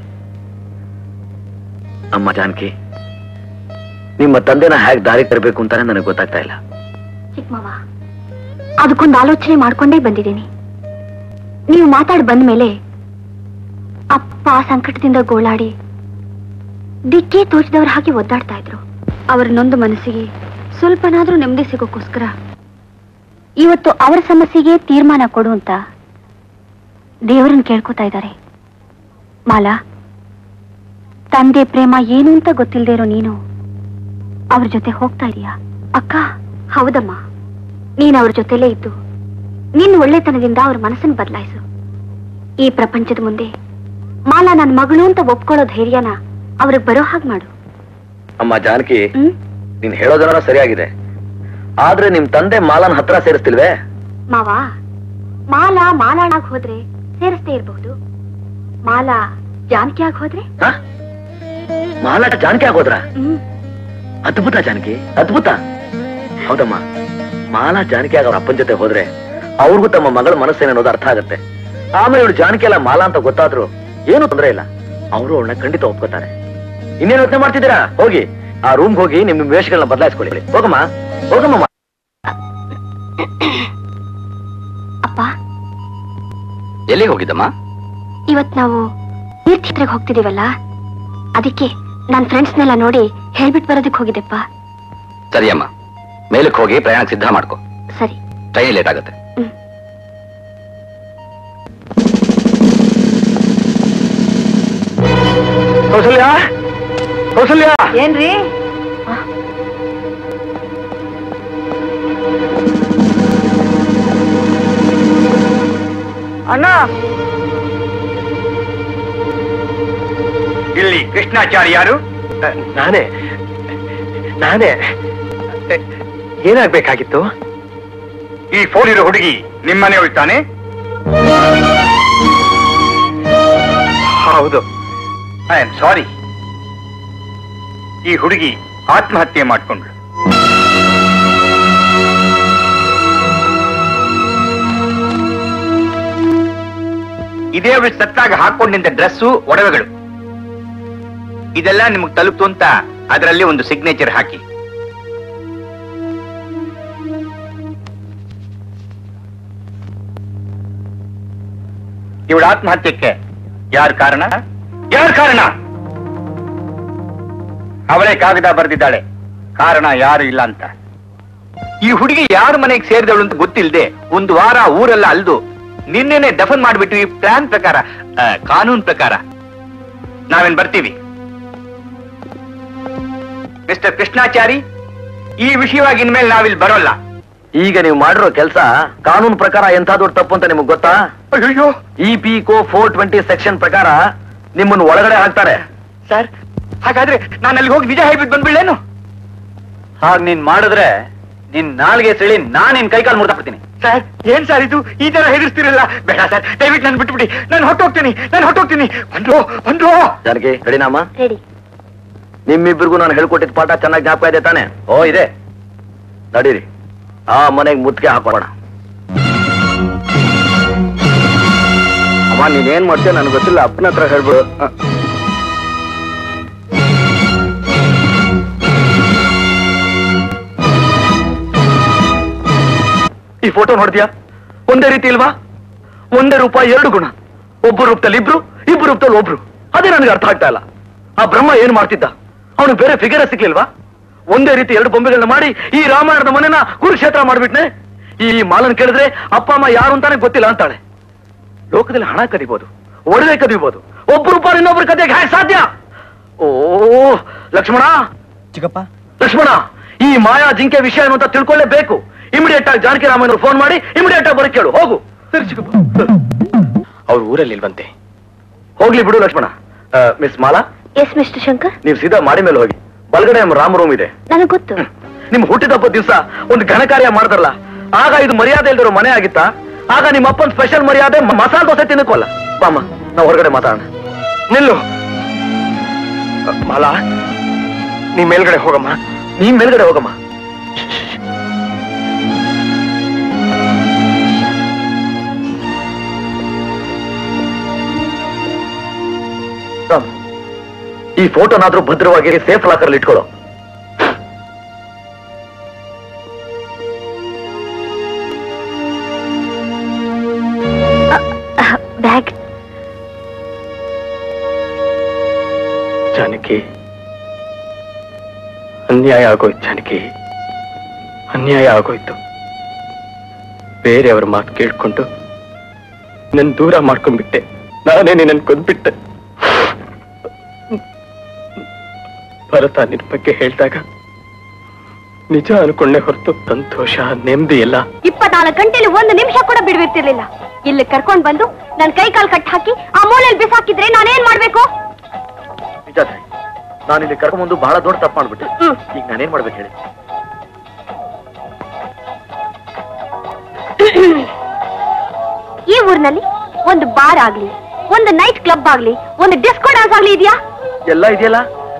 ಅಮ್ಮ ಜಾನಕಿ ನಿಮ್ಮ ತಂದೆನ ಹೇಗೆ ದಾರಿ ತರಬೇಕು ಅಂತಾನೆ ನನಗೆ ಗೊತ್ತಾಗ್ತಾ ಇಲ್ಲ ಚಿಕ್ಕಮ್ಮವ ಅದಕ್ಕೊಂದು ಆಲೋಚನೆ ಮಾಡ್ಕೊಂಡೇ ಬಂದಿದ್ದೀನಿ ನೀವು ಮಾತಾಡಿ ಬಂದ ಮೇಲೆ ಅಪ್ಪ ಸಂಕಟದಿಂದ ಗೋಳಾಡಿ ದಿಕ್ಕೇ ತೋಚಿದವ್ರ ಹಾಗೆ ಒದ್ದಾಡ್ತಾ ಇದ್ರು ಅವರ ನೊಂದು ಮನಸ್ಸಿಗೆ ಸ್ವಲ್ಪನಾದ್ರೂ ನೆಮ್ಮದಿ ಸಿಗೋಕ್ಕೋಸ್ಕರ ಇವತ್ತು ಅವರ ಸಮಸ್ಯೆಗೆ ತೀರ್ಮಾನ ಕೊಡು ಅಂತ ದೇವರನ್ನ ಕೇಳ್ಕೊತಾ ಇದ್ದಾರೆ ಮಾಲಾ ತಂದೆ ಪ್ರೇಮ ಏನು ಅಂತ ಗೊತ್ತಿಲ್ಲದೆ ಇರೋ ನೀನು ಅವ್ರ ಜೊತೆ ಹೋಗ್ತಾ ಇದೀಯಾ ಅಕ್ಕ ಹೌದಮ್ಮ ನೀನ್ ಅವ್ರ ಜೊತೆಲೇ ಇದ್ದು ನಿನ್ನ ಒಳ್ಳೆತನದಿಂದ ಅವ್ರ ಮನಸ್ಸನ್ನು ಬದಲಾಯಿಸು ಈ ಪ್ರಪಂಚದ ಮುಂದೆ ಮಾಲಾ ನನ್ನ ಮಗಳು ಅಂತ ಒಪ್ಕೊಳ್ಳೋ ಧೈರ್ಯನ ಅವ್ರಿಗೆ ಬರೋ ಹಾಗೆ ಮಾಡು ಅಮ್ಮ ಜಾನಕಿ ಹ್ಮ್ ನೀನ್ ಹೇಳೋದನ್ನ ಸರಿಯಾಗಿದೆ ಆದ್ರೆ ನಿಮ್ ತಂದೆ ಮಾಲನ್ ಹತ್ರ ಸೇರಿಸ್ತಿಲ್ವೇ ಮಾವ ಮಾಲಾ ಮಾಲಾಳಾಗ್ ಹೋದ್ರೆ ಸೇರಿಸ್ತೇ ಇರಬಹುದು ಮಾಲಾ ಜಾನಕಿ ಆಗ್ ಹೋದ್ರೆ ಹ? ಮಾಲಾಟ ಜಾನಕಿ ಆಗೋದ್ರ ಹ್ಮ್ ಅದ್ಭುತ ಜಾನಕಿ ಅದ್ಭುತ ಹೌದಮ್ಮ ಮಾಲಾ ಜಾನಕಿ ಆಗ ಅವ್ರ ಅಪ್ಪನ ಜೊತೆ ಹೋದ್ರೆ ಅವ್ರಿಗೂ ತಮ್ಮ ಮಗಳ ಮನಸ್ಸೇನು ಅನ್ನೋದು ಅರ್ಥ ಆಗುತ್ತೆ ಆಮೇಲೆ ಇವಳು ಜಾನಕಿ ಅಲ್ಲ ಮಾಲಾ ಅಂತ ಗೊತ್ತಾದ್ರು ಏನು ತೊಂದರೆ ಇಲ್ಲ ಅವರು ಅವಳನ್ನ ಖಂಡಿತ ಒಪ್ಕೋತಾರೆ ಇನ್ನೇನು ಯೋಚನೆ ಮಾಡ್ತಿದ್ದೀರಾ ಹೋಗಿ ಆ ರೂಮ್ಗೆ ಹೋಗಿ ನಿಮ್ ನಿಮ್ ವೇಷಗಳನ್ನ ಬದಲಾಯಿಸ್ಕೊಳ್ಳಿ ಹೋಗಮ್ಮ ಹೋಗಮ್ಮ ಅಪ್ಪ ಎಲ್ಲಿ ಹೋಗಿದ್ದಮ್ಮ ಇವತ್ ನಾವು ತೀರ್ಥಯಾತ್ರೆಗೆ ಹೋಗ್ತಿದೀವಲ್ಲ ಅದಕ್ಕೆ ನನ್ ಫ್ರೆಂಡ್ಸ್ನೆಲ್ಲ ನೋಡಿ ಹೇಳ್ಬಿಟ್ ಬರೋದಕ್ಕೆ ಹೋಗಿದ್ದೆಪ್ಪ ಸರಿಯಮ್ಮ ಮೇಲಕ್ಕೆ ಹೋಗಿ ಪ್ರಯಾಣ ಸಿದ್ಧ ಮಾಡ್ಕೋ ಸರಿ ಟ್ರೈನ್ ಲೇಟ್ ಆಗುತ್ತೆ ಹ್ಮ್. ಕೌಸಲ್ಯ ಕೌಸಲ್ಯ ಏನ್ರಿ ಅಣ್ಣ ಇಲ್ಲಿ ಕೃಷ್ಣಾಚಾರ್ಯ ಯಾರು ನಾನೇ ನಾನೇ ಎ, ಏನಾಗ್ಬೇಕಾಗಿತ್ತು ಈ ಫೋನ್ ಇರೋ ಹುಡುಗಿ ನಿಮ್ಮನೆ ತಾನೆ ಹೌದು ಐ ಆಮ್ ಸಾರಿ ಈ ಹುಡುಗಿ ಆತ್ಮಹತ್ಯೆ ಮಾಡ್ಕೊಂಡ್ಳು ಇದೇ ಅವಳು ಸತ್ತಾಗ ಹಾಕೊಂಡಿದ್ದ ಡ್ರೆಸ್ಸು ಒಡವೆಗಳು ಇದೆಲ್ಲ ನಿಮಗೆ ತಲುಪ್ತು ಅಂತ ಅದರಲ್ಲಿ ಒಂದು ಸಿಗ್ನೇಚರ್ ಹಾಕಿ ಇವಳ ಆತ್ಮಹತ್ಯಕ್ಕೆ ಯಾರ ಕಾರಣ ಯಾರ ಕಾರಣ ಅವಳೇ ಕಾಗದ ಬರೆದಿದ್ದಾಳೆ ಕಾರಣ ಯಾರು ಇಲ್ಲ ಅಂತ ಈ ಹುಡುಗಿ ಯಾರ ಮನೆಗೆ ಸೇರಿದವಳು ಅಂತ ಗೊತ್ತಿಲ್ಲದೆ ಒಂದು ವಾರ ಊರೆಲ್ಲ ಅಲ್ದು ನಿನ್ನೆನೆ ದಫನ್ ಮಾಡ್ಬಿಟ್ಟು ಈ ಪ್ಲಾನ್ ಪ್ರಕಾರ ಆ, ಕಾನೂನ್ ಪ್ರಕಾರ ನಾವೇನ್ ಬರ್ತೀವಿ ಮಿಸ್ಟರ್ ಕೃಷ್ಣಾಚಾರಿ ಈ ವಿಷಯವಾಗಿ ಇನ್ಮೇಲೆ ನಾವಿಲ್ಲಿ ಬರೋಲ್ಲ ಈಗ ನೀವು ಮಾಡಿರೋ ಕೆಲಸ ಕಾನೂನು ಪ್ರಕಾರ ಎಂಥ ದೊಡ್ಡ ತಪ್ಪು ಅಂತ ನಿಮ್ಗೆ ಗೊತ್ತಾ ಅಯ್ಯೋ ಇ ಪಿ ಕೋ ಫೋರ್ ಟ್ವೆಂಟಿ ಸೆಕ್ಷನ್ ಪ್ರಕಾರ ನಿಮ್ಮನ್ನು ಒಳಗಡೆ ಹಾಕ್ತಾರೆ ಸರ್ ಹಾಗಾದ್ರೆ ನಾನು ಅಲ್ಲಿ ಹೋಗಿ ನಿಜ ಹೇಳ್ಬಿಟ್ಟು ಬಂದ್ಬಿಡ್ಲೇನು ಹಾಗ ನೀನ್ ಮಾಡಿದ್ರೆ ನಿನ್ ನಾಲ್ಗೆ ಸಿಳಿ ನಾನ್ ನಿನ್ ಕೈಕಾಲು ಮುರ್ದಾಕ್ಬಿಡ್ತೀನಿ ಸರ್ ಏನ್ ಸರ್ ಇದು ಈ ತರ ಹೆದರ್ಸ್ತಿರಲ್ಲ ಬೇಡ ಸರ್ ದಯವಿಟ್ಟು ನಾನು ಬಿಟ್ಬಿಡಿ ನಾನು ಹೊಟ್ಟೋಗ್ತೀನಿ ನಾನು ಹೊಟ್ಟೋಗ್ತೀನಿ ಬಂದ್ರು ಬಂದ್ರು ಜಾನಕಿ ರೆಡಿನಾಮ ರೆಡಿ ನಿಮ್ಮಿಬ್ಬರಿಗೂ ನಾನು ಹೇಳ್ಕೊಟ್ಟಿದ್ದ ಪಾಠ ಚೆನ್ನಾಗಿ ಜ್ಞಾಪಕ ಇದೆ ತಾನೆ ಓ ಇದೆ ನಡೀರಿ ಆ ಮನೆಗೆ ಮುತ್ತಿಗೆ ಹಾಕೋಣ ಅಮ್ಮ ನೀನೇನ್ ಮಾಡ್ತೀಯ ನನಗೆ ಗೊತ್ತಿಲ್ಲ ಅಪ್ಪನ ಹತ್ರ ಹೇಳ್ಬಿಡು ಅ. ಈ ಫೋಟೋ ನೋಡಿದ್ಯಾ ಒಂದೇ ರೀತಿ ಇಲ್ವಾ ಒಂದೇ ರೂಪ ಎರಡು ಗುಣ ಒಬ್ಬ ರೂಪದಲ್ಲಿ ಇಬ್ರು ಇಬ್ರು ರೂಪದಲ್ಲಿ ಒಬ್ರು ಅದೇ ನನಗೆ ಅರ್ಥ ಆಗ್ತಾ ಇಲ್ಲ ಆ ಬ್ರಹ್ಮ ಏನ್ ಮಾಡ್ತಿದ್ದ ಅವನು ಬೇರೆ ಫಿಗರ್ ಸಿಗ್ಲಿಲ್ವಾ ಒಂದೇ ರೀತಿ ಎರಡು ಬೊಂಬೆಗಳನ್ನ ಮಾಡಿ ಈ ರಾಮಾಯಣದ ಮನೆನ ಕುರುಕ್ಷೇತ್ರ ಮಾಡ್ಬಿಟ್ನೆ ಈ ಮಾಲನ್ ಕೇಳಿದ್ರೆ ಅಪ್ಪ ಅಮ್ಮ ಯಾರು ಅಂತಾನೆ ಗೊತ್ತಿಲ್ಲ ಅಂತಾಳೆ ಲೋಕದಲ್ಲಿ ಹಣ ಕದಿಬಹುದು ಒಡವೆ ಕದಿಬಹುದು ಒಬ್ಬ ರೂಪ ಇನ್ನೊಬ್ಬರ ಕದಿಯಕ್ಕೆ ಹೇಗೆ ಸಾಧ್ಯ ಓ ಲಕ್ಷ್ಮಣ ಚಿಕ್ಕಪ್ಪ ಲಕ್ಷ್ಮಣ ಈ ಮಾಯಾ ಜಿಂಕೆ ವಿಷಯ ಏನು ಅಂತ ತಿಳ್ಕೊಳ್ಳೇಬೇಕು ಇಮಿಡಿಯೇಟ್ ಆಗಿ ಜಾನಕಿ ರಾಮಯ್ಯನವ್ರು ಫೋನ್ ಮಾಡಿ ಇಮಿಡಿಯೇಟ್ ಆಗಿ ಬರಕ್ ಕೇಳು ಹೋಗು ಸರಿ ಚಿಕ್ಕಪ್ಪ ಅವ್ರ ಊರಲ್ಲಿ ಇಲ್ವಂತೆ ಹೋಗ್ಲಿ ಬಿಡು ಲಕ್ಷ್ಮಣ ಆ, miss Mala S mister Shankar ನೀವು ಸೀದಾ ಮಾಡಿ ಮೇಲೆ ಹೋಗಿ ಬಲಗಡೆ ನಮ್ಮ ರಾಮ ರೂಮ್ ಇದೆ ನನಗೆ ಗೊತ್ತು ನಿಮ್ ಹುಟ್ಟಿದಬ್ಬ ದಿವಸ ಒಂದು ಘನಕಾರ್ಯ ಮಾಡ್ತಾರಲ್ಲ ಆಗ ಇದು ಮರ್ಯಾದೆ ಇಲ್ದಿರೋ ಮನೆ ಆಗಿತ್ತಾ ಆಗ ನಿಮ್ಮ ಅಪ್ಪನ ಸ್ಪೆಷಲ್ ಮರ್ಯಾದೆ ಮ- ಮಸಾಲೆ ದೋಸೆ ತಿನ್ನಕೋಲ್ಲ ಬಾಮ್ಮ ನಾವು ಹೊರಗಡೆ ಮಾತಾಡೋಣ ನಿಲ್ಲು ಅ, ಮಾಲಾ ನೀ ಮೇಲ್ಗಡೆ ಹೋಗಮ್ಮ ನೀ ಮೇಲ್ಗಡೆ ಹೋಗಮ್ಮ ರಾಮ್, ಈ ಫೋಟೋನಾದ್ರೂ ಭದ್ರವಾಗಿ ಸೇಫ್ ಲಾಕರ್ ಇಟ್ಕೊಳ್ಳೋ ಬ್ಯಾಗ್ ಜಾನಕಿ ಅನ್ಯಾಯ ಆಗೋಯ್ತು ಜಾನಕಿ ಅನ್ಯಾಯ ಆಗೋಯ್ತು ಬೇರೆಯವ್ರ ಮಾತು ಕೇಳ್ಕೊಂಡು ನನ್ ದೂರ ಮಾಡ್ಕೊಂಡ್ಬಿಟ್ಟೆ ನಾನೇ ನಿನ್ನ ಕೊಂದ್ಬಿಟ್ಟೆ ಭರತ ನಿನ್ ಬಗ್ಗೆ ಹೇಳ್ದಾಗ ನಿಜ ಅನ್ಕೊಂಡೆ ಹೊರತು ಸಂತೋಷ ನೆಮ್ಮದಿ ಎಲ್ಲ ಇಪ್ಪತ್ನಾಲ್ಕು ಗಂಟೆಲಿ ಒಂದು ನಿಮಿಷ ಕೂಡ ಬಿಡ್ಬಿಡ್ತಿರ್ಲಿಲ್ಲ ಇಲ್ಲಿ ಕರ್ಕೊಂಡ್ ಬಂದು ನನ್ ಕೈ ಕಾಲ್ ಕಟ್ ಹಾಕಿ ಆ ಮೂಲೆಯಲ್ಲಿ ಬಿಸಾಕಿದ್ರೆ ನಾನೇನ್ ಮಾಡ್ಬೇಕು ವಿಜಾತ್ರಿ ನಾನು ಇಲ್ಲಿ ಕರ್ಕೊಂಡ್ಬಂದು ಬಹಳ ದೊಡ್ಡ ತಪ್ಪು ಮಾಡ್ಬಿಟ್ಟೆ ಹ್ಮ್. ಈಗ ನಾನೇನ್ ಮಾಡ್ಬೇಕು ಹೇಳಿ ಈ ಊರಿನಲ್ಲಿ ಒಂದು ಬಾರ್ ಆಗ್ಲಿ ಒಂದು ನೈಟ್ ಕ್ಲಬ್ ಆಗ್ಲಿ ಒಂದು ಡಿಸ್ಕೋ ಡಾನ್ಸ್ ಆಗ್ಲಿ ಇದೆಯಾ ಎಲ್ಲ ಇದೆಯಲ್ಲ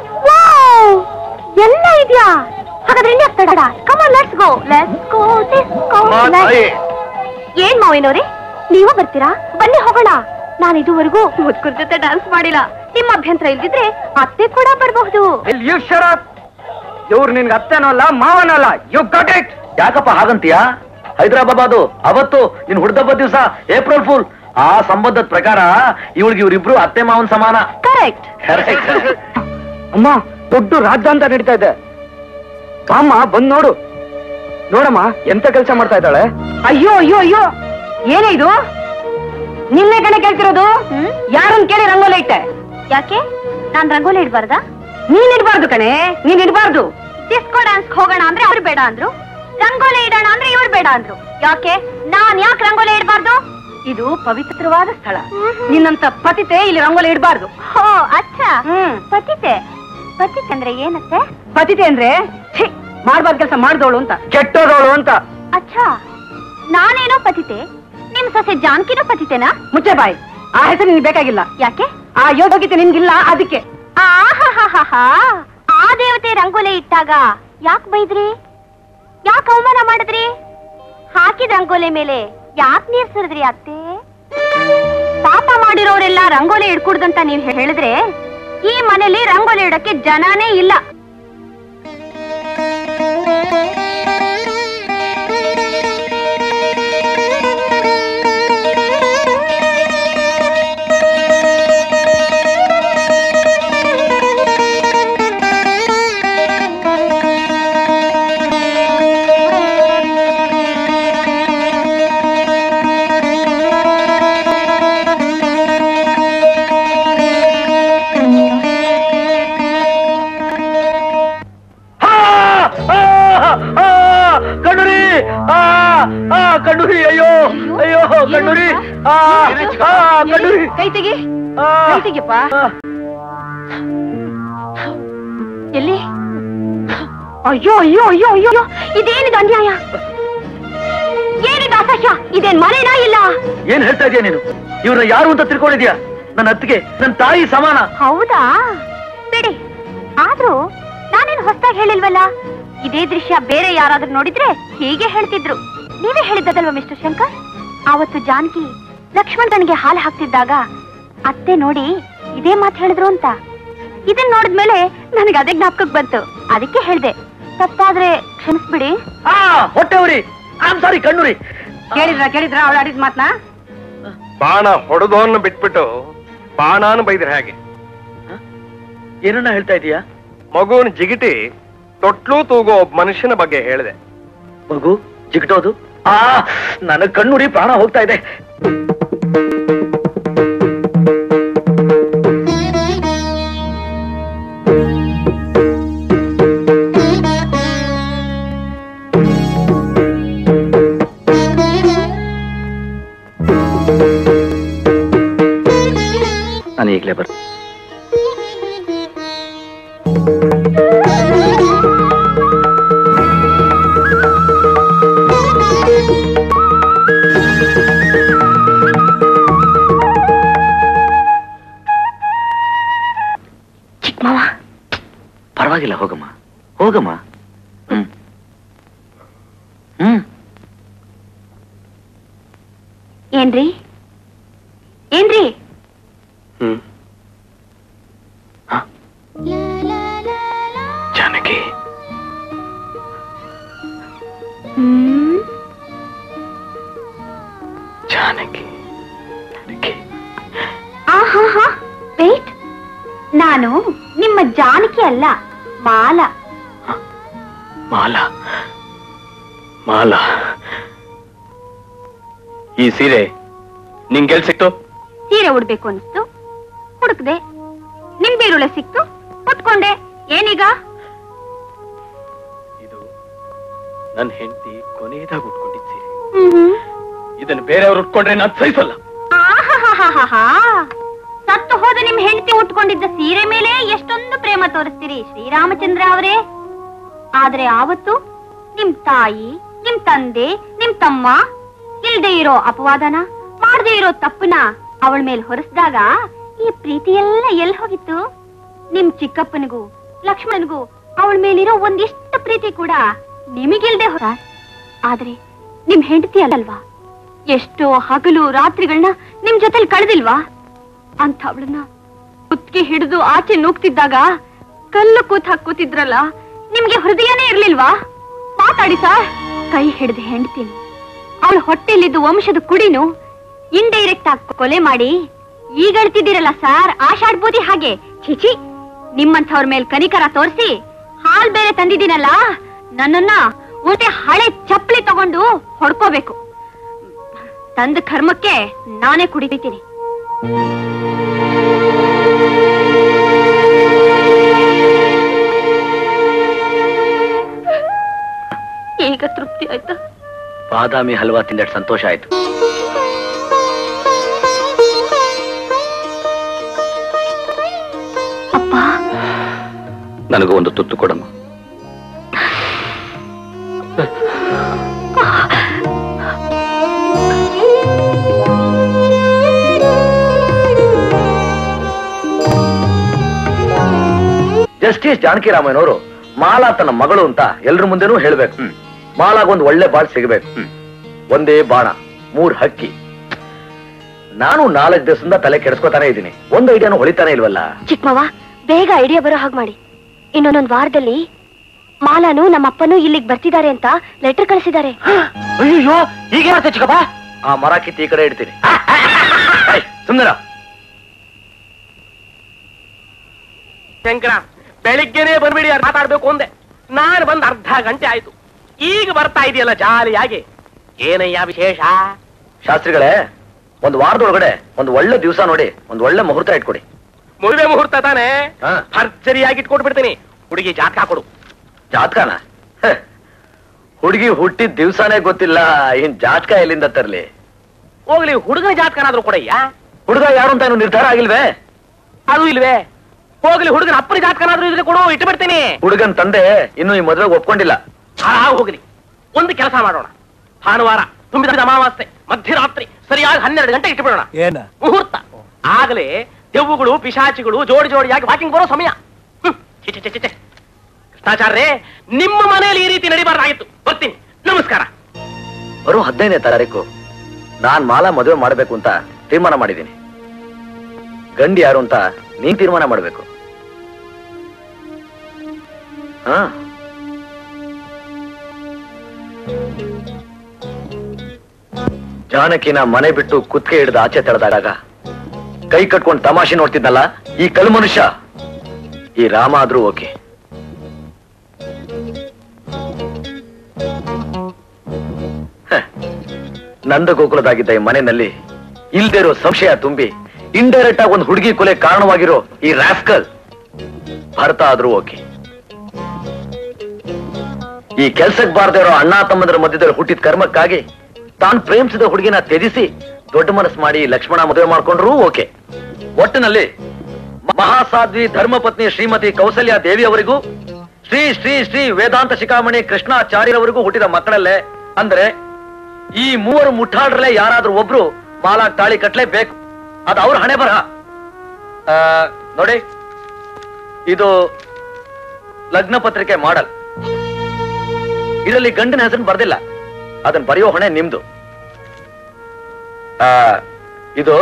ಎಲ್ಲ ಇದೆಯಾ ಹಾಗಾದ್ರೆ ಇನ್ಯಾಕ್ ತಡ come on let's go let's go disco ಏನ್ ಮಾವಿನವ್ರೆ ನೀವು ಬರ್ತೀರಾ ಬನ್ನಿ ಹೋಗೋಣ ನಾನು ಇದುವರೆಗೂ ಮುದ್ಕುರ್ ಜೊತೆ ಡಾನ್ಸ್ ಮಾಡಿಲ್ಲ ನಿಮ್ಮ ಅಭ್ಯಂತರ ಇಲ್ದಿದ್ರೆ ಅತ್ತೆ ಕೂಡ ಬರಬಹುದು ಇವ್ರು ನಿನ್ಗೆ ಅತ್ತೆನೂ ಅಲ್ಲ ಮಾವನೂ ಅಲ್ಲ ಯು ಗಟ್ ಇಟ್ ಯಾಕಪ್ಪ ಹಾಗಂತೀಯಾ ಹೈದರಾಬಾದ್ ಅವತ್ತು ನಿನ್ ಹುಡ್ದಬ್ಬ ದಿವಸ ಏಪ್ರಿಲ್ ಫುಲ್ ಆ ಸಂಬಂಧದ ಪ್ರಕಾರ ಇವಳಿಗೆ ಇವ್ರಿಬ್ರು ಅತ್ತೆ ಮಾವನ್ ಸಮಾನ ಕರೆಕ್ಟ್ ಅಮ್ಮ ದೊಡ್ಡ ರಾಜ್ಯ ಅಂತ ನಡೀತಾ ಇದೆ ಬಾಮ್ಮ ಬಂದ್ ನೋಡು ನೋಡಮ್ಮ ಎಂತ ಕೆಲಸ ಮಾಡ್ತಾ ಇದ್ದಾಳೆ ಅಯ್ಯೋ ಅಯ್ಯೋ ಅಯ್ಯೋ ಏನೇ ಇದು ನಿನ್ನೆ ಕಣೆ ಕೇಳ್ತಿರೋದು ಹ್ಮ್? ಯಾರನ್ನ ಕೇಳಿ ರಂಗೋಲಿ ಇಟ್ಟೆ ಯಾಕೆ ನಾನ್ ರಂಗೋಲಿ ಇಡ್ಬಾರ್ದಾ ನೀನ್ ಇಡ್ಬಾರ್ದು ಕಣೆ ನೀನ್ ಇಡ್ಬಾರ್ದು ಡಿಸ್ಕೋ ಡಾನ್ಸ್ ಹೋಗೋಣ ಅಂದ್ರೆ ಅವ್ರು ಬೇಡ ಅಂದ್ರು ರಂಗೋಲಿ ಇಡೋಣ ಅಂದ್ರೆ ಇವ್ರು ಬೇಡ ಅಂದ್ರು ಯಾಕೆ ನಾನ್ ಯಾಕೆ ರಂಗೋಲಿ ಇಡಬಾರ್ದು ಇದು ಪವಿತ್ರವಾದ ಸ್ಥಳ ನಿನ್ನಂತ ಪತಿತೆ ಇಲ್ಲಿ ರಂಗೋಲಿ ಇಡಬಾರ್ದು ಹೋ ಅಚ್ಚಾ ಹ್ಮ್ ಪತಿತೆ ಪತಿತೆ ಅಂದ್ರೆ ಏನತ್ತೆ ಪತಿತೆ ಅಂದ್ರೆ ಛೀ ಮಾಡ್ಬಾರ್ದು ಕೆಲಸ ಮಾಡ್ದೋಳು ಅಂತ ಕೆಟ್ಟೋದವಳು ಅಂತ ಅಚ್ಚಾ ನಾನೇನೋ ಪತಿತೆ ನಿಮ್ ಸೊಸೆ ಜಾನ್ಕಿನೂ ಪತಿತೆನಾ ಮುಚ್ಚೆ ಬಾಯ್ ಆ ಹೆಸರು ನಿನ್ಗೆ ಬೇಕಾಗಿಲ್ಲ ಯಾಕೆ ಆ ಯೋಗ್ಯತೆ ನಿನ್ಗಿಲ್ಲ ಅದಕ್ಕೆ ಆಹಾಹಾಹಾ ಆ ದೇವತೆ ರಂಗೋಲಿ ಇಟ್ಟಾಗ ಯಾಕ್ ಬೈದ್ರಿ ಯಾಕ್ ಅವಮಾನ ಮಾಡಿದ್ರಿ ಹಾಕಿದ ರಂಗೋಲಿ ಮೇಲೆ ಯಾಕ್ ನೀರ್ ಸುರಿದ್ರಿ ಅತ್ತೆ ಪಾಪ ಮಾಡಿರೋರೆಲ್ಲ ರಂಗೋಲಿ ಇಡ್ಕೂಡ್ದಂತ ನೀವ್ ಹೇಳಿದ್ರೆ ಈ ಮನೇಲಿ ರಂಗೋಲಿ ಇಡಕ್ಕೆ ಜನನೇ ಇಲ್ಲ ಕಣ್ಣುರಿ ಆ ಆ ಕಣ್ಣುರಿ ಅಯ್ಯೋ ಅಯ್ಯೋ ಕಣ್ಣುರಿ ಆ ಆ, ಕಣ್ಣುರಿ ಕೈ ತೆಗಿ ಆ, ಕೈ ತೆಗಿಯಪ್ಪ ಆ. ಎಲ್ಲಿ ಅಯ್ಯೋ ಅಯ್ಯೋ ಅಯ್ಯೋ ಅಯ್ಯೋ ಇದೇನಿದು ಅನ್ಯಾಯ ಏನಿದು ಅಸಹ್ಯ ಇದೇನ್ ಮನೆನಾ ಇಲ್ಲ ಏನ್ ಹೇಳ್ತಾ ಇದೀಯ ನೀನು ಇವ್ರನ್ನ ಯಾರು ಅಂತ ತಿಳ್ಕೊಂಡಿದ್ಯಾ ನನ್ನ ಅತ್ತಿಗೆ ನನ್ನ ತಾಯಿ ಸಮಾನ ಹೌದಾ ಬಿಡಿ ಆದ್ರೂ ನಾನೇನು ಹೊಸದಾಗಿ ಹೇಳಿಲ್ವಲ್ಲ ಇದೇ ದೃಶ್ಯ ಬೇರೆ ಯಾರಾದ್ರೂ ನೋಡಿದ್ರೆ ಹೀಗೆ ಹೇಳ್ತಿದ್ರು ನೀವೇ ಹೇಳಿದ್ದಲ್ವಾ ಮಿಸ್ಟರ್ ಶಂಕರ್ ಆವತ್ತು ಜಾನಕಿ ಲಕ್ಷ್ಮಣನಿಗೆ ಹಾಲು ಹಾಕ್ತಿದ್ದಾಗ ಅತ್ತೆ ನೋಡಿ ಇದೇ ಮಾತು ಹೇಳಿದ್ರು ಅಂತ ಇದನ್ ನೋಡಿದ್ಮೇಲೆ ನನಗೆ ಅದೇ ಜ್ಞಾಪಕಕ್ಕೆ ಬಂತು ಅದಕ್ಕೆ ಹೇಳ್ದೆ ತಪ್ಪಾದ್ರೆ ಕ್ಷಮಿಸ್ಬಿಡಿ ಆ ಹೊಟ್ಟೆ ಉರಿ ಆಮ್ ಸಾರಿ ಕಣ್ಣುರಿ ಕೇಳಿದ್ರ ಕೇಳಿದ್ರ ಅವಳು ಆಡಿದ ಮಾತ್ನಾ ಬಾಣ ಹೊಡೆದೋನ್ನ ಬಿಟ್ಬಿಟ್ಟು ಬಾಣಾನು ಬೈದ್ರೆ ಹಾಗೆ ಏನನ್ನ ಹೇಳ್ತಾ ಇದೀಯಾ ಮಗುವನ್ ಜಿಗಿಟಿ ತೊಟ್ಲು ತೂಗೋ ಒಬ್ಬ ಮನುಷ್ಯನ ಬಗ್ಗೆ ಹೇಳಿದೆ ಮಗು ಜಿಗಟೋದು ಆ ನನ್ನ ಕಣ್ಣುರಿ ಪ್ರಾಣ ಹೋಗ್ತಾ ಇದೆ ನಾನು ಈಗಲೇ ಬರ್ ಚಿಕ್ಕ ಮಾವ ಪರವಾಗಿಲ್ಲ ಹೋಗಮ್ಮ ಹೋಗಮ್ಮ ಹ್ಮ್ ಹ್ಮ್ ಏನ್ರಿ ಏನ್ರಿ ಹ್ಮ್ ಹ? ಜಾನಕಿ ಹ್ಮ್ ಜಾನಕಿ ಜಾನಕಿ ಆಹಾಹಾ ವೇಟ್ ನಾನು ನಿಮ್ಮ ಜಾನಕಿ ಅಲ್ಲ ಮಾಲ ಮಾಲಾ ಮಾಲಾ ಈ ಸೀರೆ ನಿಂಗೆಲ್ ಸಿಕ್ತು ಸೀರೆ ಉಡ್ಬೇಕು ಅನಿಸ್ತು ಹುಡುಕ್ದೆ ನಿಂಬೆರುಳೆ ಸಿಕ್ತು ಉಟ್ಕೊಂಡೆ ಏನೀಗ ಇದು ನನ್ನ ಹೆಂಡತಿ ಕೊನೆಯದಾಗ ಉಟ್ಕೊಂಡಿದ್ದ ಸೀರೆ ಹ್ಮ್ ಇದನ್ನು ಬೇರೆಯವ್ರು ಉಟ್ಕೊಂಡ್ರೆ ನಾನು ಸಹಿಸಲ್ಲ ಆಹಾಹಾಹಾಹಾ. ಸತ್ತು ಹೋದ ನಿಮ್ ಹೆಂಡತಿ ಉಟ್ಕೊಂಡಿದ್ದ ಸೀರೆ ಮೇಲೆ ಎಷ್ಟೊಂದು ಪ್ರೇಮ ತೋರಿಸ್ತೀರಿ ಶ್ರೀರಾಮಚಂದ್ರ ಅವರೇ ಆದ್ರೆ ಆವತ್ತು ನಿಮ್ ತಾಯಿ ನಿಮ್ ತಂದೆ ನಿಮ್ ತಮ್ಮ ಇಲ್ದೇ ಇರೋ ಅಪವಾದನ ಮಾಡದೇ ಇರೋ ತಪ್ಪನ ಅವಳ ಮೇಲೆ ಹೊರಿಸಿದಾಗ ಈ ಪ್ರೀತಿ ಎಲ್ಲ ಎಲ್ಲಿ ಹೋಗಿತ್ತು ನಿಮ್ ಚಿಕ್ಕಪ್ಪನಿಗೂ ಲಕ್ಷ್ಮಣನಿಗೂ ಅವಳ ಮೇಲಿರೋ ಒಂದಿಷ್ಟು ಪ್ರೀತಿ ಕೂಡ ನಿಮಗಿಲ್ದೆ ಹೊರ ಆದ್ರೆ ನಿಮ್ ಹೆಂಡತಿ ಅಲ್ಲಲ್ವಾ ಎಷ್ಟೋ ಹಗಲು ರಾತ್ರಿಗಳನ್ನ ನಿಮ್ ಜೊತೆಲಿ ಕಳೆದಿಲ್ವಾ ಅಂತ ಅವಳನ್ನ ಕುತ್ತಿಗೆ ಹಿಡಿದು ಆಚೆ ನೂಗ್ತಿದ್ದಾಗ ಕಲ್ಲು ಕೂತ್ ಹಾಕ್ ಕೂತಿದ್ರಲ್ಲ ನಿಮ್ಗೆ ಹೃದಯನೇ ಇರ್ಲಿಲ್ವಾ ಮಾತಾಡಿ ಸರ್ ಕೈ ಹಿಡಿದು ಹೆಂಡ್ತೀನಿ ಅವಳ ಹೊಟ್ಟೆಲಿದ್ದು ವಂಶದ ಕುಡಿನು ಇಂಡೈರೆಕ್ಟ್ ಆಗಿ ಕೊಲೆ ಮಾಡಿ ಈಗ ಹೇಳ್ತಿದ್ದೀರಲ್ಲ ಸರ್ ಆಷಾಢ್ಬೋದಿ ಹಾಗೆ ಚಿಚಿ ನಿಮ್ಮಂಥವ್ರ ಮೇಲೆ ಕನಿಕರ ತೋರಿಸಿ ಹಾಲ್ ಬೇರೆ ತಂದಿದ್ದೀನಲ್ಲ ನನ್ನನ್ನ ಒಂದೇ ಹಳೆ ಚಪ್ಪಲಿ ತಗೊಂಡು ಹೊಡ್ಕೋಬೇಕು ತಂದ ಕರ್ಮಕ್ಕೆ ನಾನೇ ಕುಡಿತೀನಿ ಈಗ ತೃಪ್ತಿ ಆಯ್ತಾ ಬಾದಾಮಿ ಹಲ್ವಾ ತಿಂದಟ್ಟು ಸಂತೋಷ ಆಯ್ತು ಅಪ್ಪ ನನಗೂ ಒಂದು ತುತ್ತು ಕೊಡಮ್ಮ ಜಸ್ಟಿಸ್ ಜಾನಕಿರಾಮಯ್ಯನವರು ಮಾಲಾ ತನ್ನ ಮಗಳು ಅಂತ ಎಲ್ರ ಮುಂದೆನೂ ಹೇಳ್ಬೇಕು ಮಾಲಾಗೊಂದು ಒಳ್ಳೆ ಬಾಳ್ ಸಿಗಬೇಕು ಒಂದೇ ಬಾಣ ಮೂರ್ ಹಕ್ಕಿ ನಾನು ನಾಲ್ಕು ದಿವಸದಿಂದ ತಲೆ ಕೆಡಿಸ್ಕೊತಾನೆ ಇದ್ದೀನಿ ಒಂದು ಐಡಿಯಾನು ಹೊಳಿತಾನೆ ಇಲ್ವಲ್ಲ ಚಿಕ್ಕಮ್ಮವ ಬೇಗ ಐಡಿಯಾ ಬರೋ ಹಾಗೆ ಮಾಡಿ ಇನ್ನೊಂದೊಂದ್ ವಾರದಲ್ಲಿ ಮಾಲಾನು ನಮ್ಮ ಅಪ್ಪನೂ ಇಲ್ಲಿಗೆ ಬರ್ತಿದ್ದಾರೆ ಅಂತ ಲೆಟರ್ ಕಳಿಸಿದ್ದಾರೆ ಅಯ್ಯೋ ಹೀಗೆ ಮಾಡ್ತೆ ಚಿಕ್ಕಪ್ಪ ಆ ಮರ ಕಿತ್ತಿ ಈ ಕಡೆ ಇಡ್ತೀನಿ ಸುಂದರ ಶಂಕರ ಬೆಳಿಗ್ಗೆನೆ ಬಂದ್ಬಿಡಿ ಯಾರು ಮಾತಾಡ್ಬೇಕು ಅಂದೆ ನಾನು ಬಂದ್ ಅರ್ಧ ಗಂಟೆ ಆಯ್ತು ಈಗ ಬರ್ತಾ ಇದೆಯಲ್ಲ ಜಾಲಿಯಾಗಿ ಏನಯ್ಯ ವಿಶೇಷ ಶಾಸ್ತ್ರಿಗಳೇ ಒಂದು ವಾರದೊಳಗಡೆ ಒಂದು ಒಳ್ಳೆ ದಿವಸ ನೋಡಿ ಒಂದು ಒಳ್ಳೆ ಮುಹೂರ್ತ ಇಟ್ಕೊಡಿ ಮದುವೆ ಮುಹೂರ್ತ ತಾನೆ ಹಾ. ಭರ್ಜರಿಯಾಗಿ ಇಟ್ಕೊಟ್ಬಿಡ್ತೀನಿ ಹುಡುಗಿ ಜಾತಕ ಕೊಡು ಜಾತಕನ ಹುಡುಗಿ ಹುಟ್ಟಿದ ದಿವ್ಸಾನೇ ಗೊತ್ತಿಲ್ಲ ಇನ್ ಜಾತಕ ಎಲ್ಲಿಂದ ತರ್ಲಿ ಹೋಗ್ಲಿ ಹುಡುಗನ ಜಾತಕನಾದ್ರೂ ಕೊಡಯ್ಯ ಹುಡುಗ ಯಾರು ಅಂತ ಏನು ನಿರ್ಧಾರ ಆಗಿಲ್ವೇ ಅದು ಇಲ್ವೇ ಹೋಗ್ಲಿ ಹುಡುಗನ ಅಪ್ಪನ ಜಾತಕನಾದ್ರೂ ಇದ್ರೆ ಕೊಡು ಇಟ್ಟು ಬಿಡ್ತೀನಿ ಹುಡುಗನ್ ತಂದೆ ಇನ್ನು ಈ ಮದುವೆಗೆ ಒಪ್ಕೊಂಡಿಲ್ಲ ಹಾಳಾಗ್ ಹೋಗ್ಲಿ ಒಂದು ಕೆಲಸ ಮಾಡೋಣ ಭಾನುವಾರ ತುಂಬಿದ ಅಮಾವಾಸ್ಯೆ ಮಧ್ಯರಾತ್ರಿ ಸರಿಯಾಗಿ ಹನ್ನೆರಡು ಗಂಟೆ ಇಟ್ಬಿಡೋಣ ಏನ ಮುಹೂರ್ತ ಆಗಲೇ ದೆವ್ವುಗಳು ಪಿಶಾಚಿಗಳು ಜೋಡಿ ಜೋಡಿಯಾಗಿ ವಾಕಿಂಗ್ ಬರೋ ಸಮಯ ಹ್ಮ್. ಛೆ, ಛೆ, ಛೆ, ಛೆ, ಛೆ. ಕೃಷ್ಣಾಚಾರ್ಯರೇ ನಿಮ್ಮ ಮನೆಯಲ್ಲಿ ಈ ರೀತಿ ನಡಿಬಾರ್ದಾಗಿತ್ತು ಬರ್ತೀನಿ ನಮಸ್ಕಾರ ಬರೋ ಹದಿನೈದನೇ ತಾರೀಕು ನಾನ್ ಮಾಲಾ ಮದುವೆ ಮಾಡಬೇಕು ಅಂತ ತೀರ್ಮಾನ ಮಾಡಿದ್ದೀನಿ ಗಂಡಿ ಯಾರು ಅಂತ ನೀನ್ ತೀರ್ಮಾನ ಮಾಡಬೇಕು ಹಾ ಜಾನಕಿನ ಮನೆ ಬಿಟ್ಟು ಕುತ್ತಿಗೆ ಹಿಡಿದು ಆಚೆ ತೆಳೆದಾಗ ಕೈ ಕಟ್ಕೊಂಡು ತಮಾಷೆ ನೋಡ್ತಿದ್ನಲ್ಲ ಈ ಕಲ್ ಮನುಷ್ಯ ಈ ರಾಮ ಆದ್ರೂ ಓಕೆ ನಂದ ಗೋಕುಲದಾಗಿದ್ದ ಈ ಮನೆಯಲ್ಲಿ ಇಲ್ದೇ ಇರೋ ಸಂಶಯ ತುಂಬಿ ಇಂಡೈರೆಕ್ಟ್ ಆಗಿ ಒಂದು ಹುಡುಗಿ ಕೊಲೆ ಕಾರಣವಾಗಿರೋ ಈ ರಾಸ್ಕಲ್ ಭರತ ಆದ್ರೂ ಓಕೆ ಈ ಕೆಲ್ಸಕ್ಕೆ ಬಾರದೇ ಇರೋ ಅಣ್ಣ ತಮ್ಮಂದ್ರ ಮಧ್ಯದಲ್ಲಿ ಹುಟ್ಟಿದ ಕರ್ಮಕ್ಕಾಗಿ ತಾನು ಪ್ರೇಮಿಸಿದ ಹುಡುಗಿನ ತ್ಯಜಿಸಿ ದೊಡ್ಡ ಮನಸ್ಸು ಮಾಡಿ ಲಕ್ಷ್ಮಣ ಮದುವೆ ಮಾಡ್ಕೊಂಡ್ರೂ ಓಕೆ ಒಟ್ಟಿನಲ್ಲಿ ಮಹಾಸಾಧ್ವಿ ಧರ್ಮಪತ್ನಿ ಶ್ರೀಮತಿ ಕೌಸಲ್ಯ ದೇವಿ ಅವರಿಗೂ ಶ್ರೀ ಶ್ರೀ ಶ್ರೀ ವೇದಾಂತ ಶಿಖಾಮಣಿ ಕೃಷ್ಣಾಚಾರ್ಯರವರಿಗೂ ಹುಟ್ಟಿದ ಮಕ್ಕಳಲ್ಲೇ ಅಂದ್ರೆ ಈ ಮೂವರು ಮುಠಾಳ್ರಲ್ಲೇ ಯಾರಾದ್ರೂ ಒಬ್ರು ಮಾಲಾಗ್ ತಾಳಿ ಕಟ್ಲೇಬೇಕು ಅದು ಅವ್ರ ಹಣೆ ಬರಹ ಆ, ನೋಡಿ ಇದು ಲಗ್ನ ಪತ್ರಿಕೆ ಮಾಡಲ್ ಇದರಲ್ಲಿ ಗಂಡನ ಹೆಸರು ಬರ್ದಿಲ್ಲ ಅದನ್ನ ಬರೆಯೋ ಹೊಣೆ ನಿಮ್ದು ಆ, ಇದು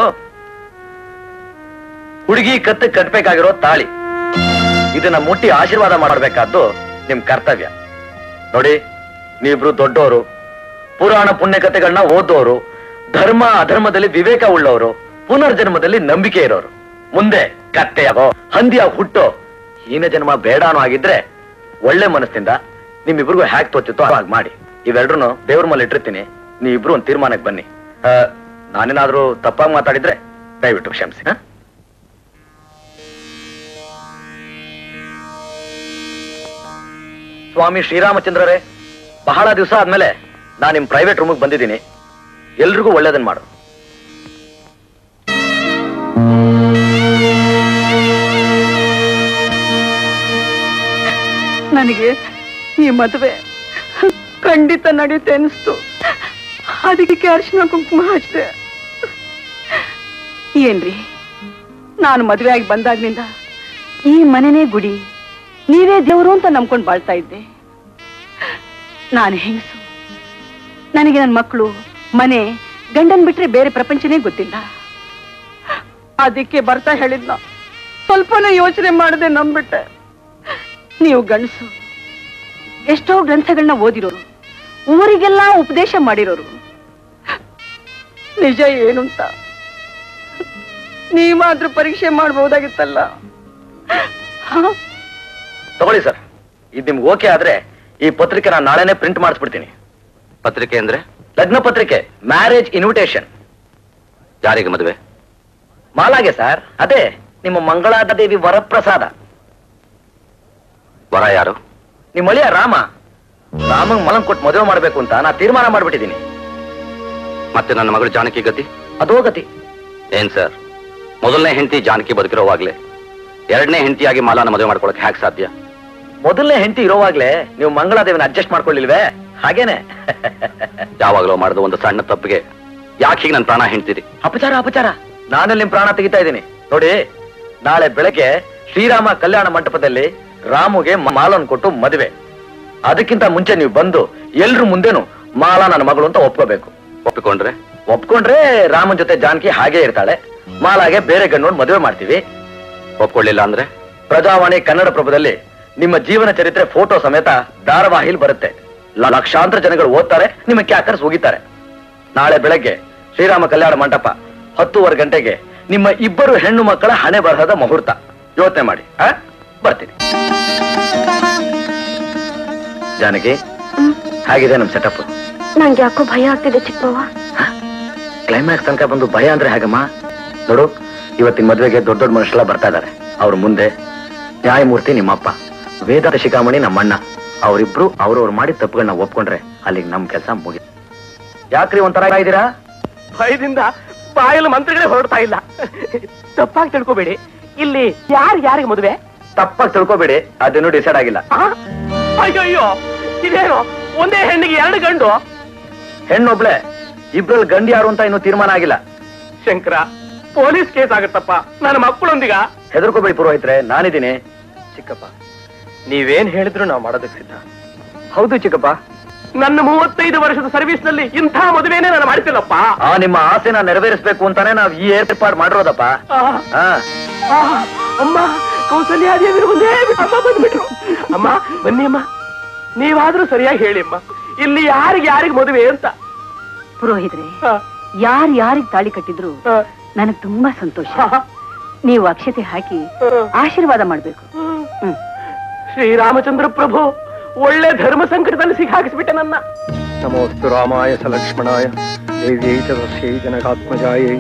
ಹುಡುಗಿ ಕತ್ತು ಕಟ್ಬೇಕಾಗಿರೋ ತಾಳಿ ಇದನ್ನ ಮುಟ್ಟಿ ಆಶೀರ್ವಾದ ಮಾಡಬೇಕಾದ್ದು ನಿಮ್ ಕರ್ತವ್ಯ ನೋಡಿ ನೀವಿಬ್ರು ದೊಡ್ಡವರು ಪುರಾಣ ಪುಣ್ಯ ಕಥೆಗಳನ್ನ ಓದೋರು ಧರ್ಮ ಅಧರ್ಮದಲ್ಲಿ ವಿವೇಕ ಉಳ್ಳವರು ಪುನರ್ಜನ್ಮದಲ್ಲಿ ನಂಬಿಕೆ ಇರೋರು ಮುಂದೆ ಕತ್ತೆಯಾಗೋ ಹಂದಿಯಾಗ ಹುಟ್ಟೋ ಹೀನ ಜನ್ಮ ಬೇಡಾನೋ ಆಗಿದ್ರೆ ಒಳ್ಳೆ ಮನಸ್ಸಿಂದ ನಿಮ್ಮಿಬ್ರಿಗೂ ಹ್ಯಾಕ್ ತೋಚಿತ್ತೋ ಹಾಗೆ ಮಾಡಿ ಇವೆರಡನ್ನು ದೇವ್ರ ಮೇಲೆ ಇಟ್ಟಿರ್ತೀನಿ ನೀವಿಬ್ರು ಒಂದು ತೀರ್ಮಾನಕ್ಕೆ ಬನ್ನಿ ಆ, ನಾನೇನಾದ್ರೂ ತಪ್ಪಾಗಿ ಮಾತಾಡಿದ್ರೆ ದಯವಿಟ್ಟು ಕ್ಷಮಿಸಿ ಹಾ? ಸ್ವಾಮಿ ಶ್ರೀರಾಮಚಂದ್ರರೇ ಬಹಳ ದಿವಸ ಆದ್ಮೇಲೆ ನಾನು ನಿಮ್ ಪ್ರೈವೇಟ್ ರೂಮಿಗೆ ಬಂದಿದ್ದೀನಿ ಎಲ್ರಿಗೂ ಒಳ್ಳೇದನ್ ಮಾಡು ನನಗೆ ಈ ಮದುವೆ ಖಂಡಿತ ನಡೆಯುತ್ತೆ ಅನಿಸ್ತು ಅದಕ್ಕೆ ಅರಿಶಿನ ಕುಂಕುಮ ಹಚ್ಚಿದೆ ಏನ್ರಿ ನಾನು ಮದುವೆ ಆಗಿ ಬಂದಾಗ್ನಿಂದ ಈ ಮನೆನೇ ಗುಡಿ ನೀವೇ ದೇವರು ಅಂತ ನಂಬ್ಕೊಂಡು ಬಾಳ್ತಾ ಇದ್ದೆ ನಾನು ಹೆಂಗಸು ನನಗೆ ನನ್ನ ಮಕ್ಕಳು ಮನೆ ಗಂಡನ್ ಬಿಟ್ರೆ ಬೇರೆ ಪ್ರಪಂಚನೇ ಗೊತ್ತಿಲ್ಲ ಅದಕ್ಕೆ ಬರ್ತಾ ಹೇಳಿದ್ನ ಸ್ವಲ್ಪನೇ ಯೋಚನೆ ಮಾಡದೆ ನಂಬಿಟ್ಟೆ ನೀವು ಗಂಡಸು ಎಷ್ಟೋ ಗ್ರಂಥಗಳನ್ನ ಓದಿರೋರು ಊರಿಗೆಲ್ಲ ಉಪದೇಶ ಮಾಡಿರೋರು ನಿಜ ಏನು ಅಂತ ನೀವಾದ್ರೂ ಪರೀಕ್ಷೆ ಮಾಡಬಹುದಾಗಿತ್ತಲ್ಲ ತಗೊಳ್ಳಿ ಸರ್ ಇದು ನಿಮ್ಗೆ ಓಕೆ ಆದ್ರೆ ಈ ಪತ್ರಿಕೆ ನಾನು ನಾಳೆನೆ ಪ್ರಿಂಟ್ ಮಾಡಿಸ್ಬಿಡ್ತೀನಿ ಪತ್ರಿಕೆ ಅಂದ್ರೆ ಲಗ್ನ ಪತ್ರಿಕೆ ಮ್ಯಾರೇಜ್ ಇನ್ವಿಟೇಷನ್ ಯಾರಿಗೆ ಮದುವೆ ಮಾಲಾಗೆ ಸರ್ ಅದೇ ನಿಮ್ಮ ಮಂಗಳಾದ ದೇವಿ ವರಪ್ರಸಾದ ವರ ಯಾರು ನಿಮ್ಮ ಅಳಿಯ ರಾಮ ರಾಮಂಗ್ ಮಲಂಗ್ ಕೊಟ್ಟು ಮದುವೆ ಮಾಡ್ಬೇಕು ಅಂತ ನಾ ತೀರ್ಮಾನ ಮಾಡ್ಬಿಟ್ಟಿದ್ದೀನಿ ಮತ್ತೆ ನನ್ನ ಮಗಳು ಜಾನಕಿ ಗತಿ ಅದೋ ಗತಿ ಏನ್ ಸರ್ ಮೊದಲನೇ ಹೆಂಡತಿ ಜಾನಕಿ ಬದುಕಿರೋವಾಗ್ಲೇ ಎರಡನೇ ಹೆಂಡತಿಯಾಗಿ ಮಾಲಾನ ಮದುವೆ ಮಾಡ್ಕೊಳಕ್ ಹ್ಯಾಕ್ ಸಾಧ್ಯ ಮೊದಲನೇ ಹೆಂಡತಿ ಇರೋವಾಗ್ಲೇ ನೀವು ಮಂಗಳಾದೇವಿನ ಅಡ್ಜಸ್ಟ್ ಮಾಡ್ಕೊಳ್ಳಿಲ್ವೇ ಹಾಗೇನೆ ಯಾವಾಗಲೂ ಮಾಡಿದ ಒಂದು ಸಣ್ಣ ತಪ್ಪಿಗೆ ಯಾಕೆ ಹೀಗೆ ನನ್ನ ಪ್ರಾಣ ಹೆಂಡ್ತೀರಿ ಅಪಚಾರ ಅಪಚಾರ ನಾನಲ್ಲಿ ನಿಮ್ ಪ್ರಾಣ ತೆಗಿತಾ ಇದ್ದೀನಿ ನೋಡಿ ನಾಳೆ ಬೆಳಗ್ಗೆ ಶ್ರೀರಾಮ ಕಲ್ಯಾಣ ಮಂಟಪದಲ್ಲಿ ರಾಮುಗೆ ಮ- ಮಾಲನ್ ಕೊಟ್ಟು ಮದುವೆ ಅದಕ್ಕಿಂತ ಮುಂಚೆ ನೀವು ಬಂದು ಎಲ್ರ ಮುಂದೆನು ಮಾಲಾ ನನ್ನ ಮಗಳು ಅಂತ ಒಪ್ಕೋಬೇಕು ಒಪ್ಪಿಕೊಂಡ್ರೆ ಒಪ್ಕೊಂಡ್ರೆ ರಾಮನ್ ಜೊತೆ ಜಾನಕಿ ಹಾಗೆ ಇರ್ತಾಳೆ ಮಾಲಾಗೆ ಬೇರೆ ಗಂಡು ಮದುವೆ ಮಾಡ್ತೀವಿ ಒಪ್ಕೊಳ್ಳಿಲ್ಲ ಅಂದ್ರೆ ಪ್ರಜಾವಾಣಿ ಕನ್ನಡ ಪ್ರಭದಲ್ಲಿ ನಿಮ್ಮ ಜೀವನ ಚರಿತ್ರೆ ಫೋಟೋ ಸಮೇತ ಧಾರಾವಾಹಿಲ್ ಬರುತ್ತೆ ಲ- ಲಕ್ಷಾಂತರ ಜನಗಳು ಓದ್ತಾರೆ ನಿಮ್ಮ ಕ್ಯಾಕರ್ಸ್ ಹೋಗಿತಾರೆ ನಾಳೆ ಬೆಳಗ್ಗೆ ಶ್ರೀರಾಮ ಕಲ್ಯಾಣ ಮಂಟಪ ಹತ್ತೂವರೆ ಗಂಟೆಗೆ ನಿಮ್ಮ ಇಬ್ಬರು ಹೆಣ್ಣು ಮಕ್ಕಳ ಹಣೆ ಬರಹದ ಮುಹೂರ್ತ ಯೋಚನೆ ಮಾಡಿ ಆ? ಬರ್ತೀನಿ ಜಾನಕಿ ಹೇಗಿದೆ ನಮ್ ಸೆಟಪ್ ನಂಗೆ ಯಾಕೋ ಭಯ ಆಗ್ತಿದೆ ಚಿಕ್ಕವ್ವ ಕ್ಲೈಮ್ಯಾಕ್ಸ್ ತನಕ ಬಂದು ಭಯ ಅಂದ್ರೆ ಹೇಗಮ್ಮ ನೋಡು ಇವತ್ತಿನ ಮದುವೆಗೆ ದೊಡ್ಡ ದೊಡ್ಡ ಮನುಷ್ಯರೆಲ್ಲ ಬರ್ತಾ ಇದ್ದಾರೆ ಅವ್ರ ಮುಂದೆ ನ್ಯಾಯಮೂರ್ತಿ ನಿಮ್ಮಪ್ಪ ವೇದಾಂತ ಶಿಖಾಮಣಿ ನಮ್ಮಣ್ಣ ಅವರಿಬ್ರು ಅವ್ರವ್ರು ಮಾಡಿದ ತಪ್ಪುಗಳನ್ನ ಒಪ್ಕೊಂಡ್ರೆ ಅಲ್ಲಿಗೆ ನಮ್ ಕೆಲಸ ಮುಗಿ ಯಾಕ್ರಿ ಒಂಥರ ಇದ್ದೀರಾ ಭಯದಿಂದ ಬಾಯಲ್ಲಿ ಮಂತ್ರಿಗಳೇ ಹೊರಡ್ತಾ ಇಲ್ಲ ತಪ್ಪಾಗಿ ತಿಳ್ಕೊಬೇಡಿ ಇಲ್ಲಿ ಯಾರು ಯಾರಿಗೆ ಮದುವೆ ತಪ್ಪಾಗಿ ತಿಳ್ಕೊಬೇಡಿ ಅದೇನು ಡಿಸೈಡ್ ಆಗಿಲ್ಲ ಆ? ಅಯ್ಯಯ್ಯೋ ಇದೇನು ಒಂದೇ ಹೆಣ್ಣಿಗೆ ಎರಡು ಗಂಡು ಹೆಣ್ಣೊಬ್ಳೆ ಇಬ್ರಲ್ಲಿ ಗಂಡಿ ಯಾರು ಅಂತ ಇನ್ನೂ ತೀರ್ಮಾನ ಆಗಿಲ್ಲ ಶಂಕರ ಪೊಲೀಸ್ ಕೇಸ್ ಆಗುತ್ತಪ್ಪ ನನ್ನ ಮಕ್ಕಳೊಂದಿಗ ಹೆದರ್ಕೋಬೇಡಿ ಪುರೋಹಿತ್ರೆ ನಾನಿದ್ದೀನಿ ಚಿಕ್ಕಪ್ಪ ನೀವೇನ್ ಹೇಳಿದ್ರು ನಾವು ಮಾಡೋದಕ್ಕೆ ಸಿದ್ಧ ಹೌದು ಚಿಕ್ಕಪ್ಪ ನನ್ನ ಮೂವತ್ತೈದು ವರ್ಷದ ಸರ್ವಿಸ್ ನಲ್ಲಿ ಇಂಥ ಮದುವೆನೇ ನಾನು ಮಾಡ್ತಿಲ್ಲಪ್ಪ ಆ ನಿಮ್ಮ ಆಸೆನ ನೆರವೇರಿಸಬೇಕು ಅಂತಾನೆ ನಾವ್ ಈ ಏರ್ಪಾಡು ಮಾಡಿರೋದಪ್ಪ ಆ, ಹಾ ಆ, ಅಮ್ಮ ಕೌಸಲ್ಯಾದೇವಿರು ಮುಂದೆ ಅಮ್ಮ ಬಂದ್ಬಿಟ್ರು ಅಮ್ಮ ಬನ್ನಿ ಅಮ್ಮ ನೀವಾದ್ರೂ ಸರಿಯಾಗಿ ಹೇಳಿ ಅಮ್ಮ ಇಲ್ಲಿ ಯಾರಿಗೆ ಯಾರಿಗೆ ಮದುವೆ ಅಂತ ಪುರೋಹಿತ್ರೆ ಆ, ಯಾರ್ ಯಾರಿಗ್ ತಾಳಿ ಕಟ್ಟಿದ್ರು ಆ, ನನಗ್ ತುಂಬಾ ಸಂತೋಷ ಆ, ನೀವು ಅಕ್ಷತೆ ಹಾಕಿ ಆ. ಆಶೀರ್ವಾದ ಮಾಡ್ಬೇಕು ಹ್ಮ್ ಶ್ರೀರಾಮಚಂದ್ರ ಪ್ರಭು ಒಳ್ಳೆ ಧರ್ಮ ಸಂಕಟದಲ್ಲಿ ಸಿಕ್ಕಾಕಿಸ್ಬಿಟ್ಟೆ ನನ್ನ ನಮೋಸ್ತು ರಾಮಾಯ ಸ ಲಕ್ಷ್ಮಣಾಯ ದೇವ್ಯೈ ಚ ತಸ್ಯೈ ಜನಕಾತ್ಮಜಾಯೈ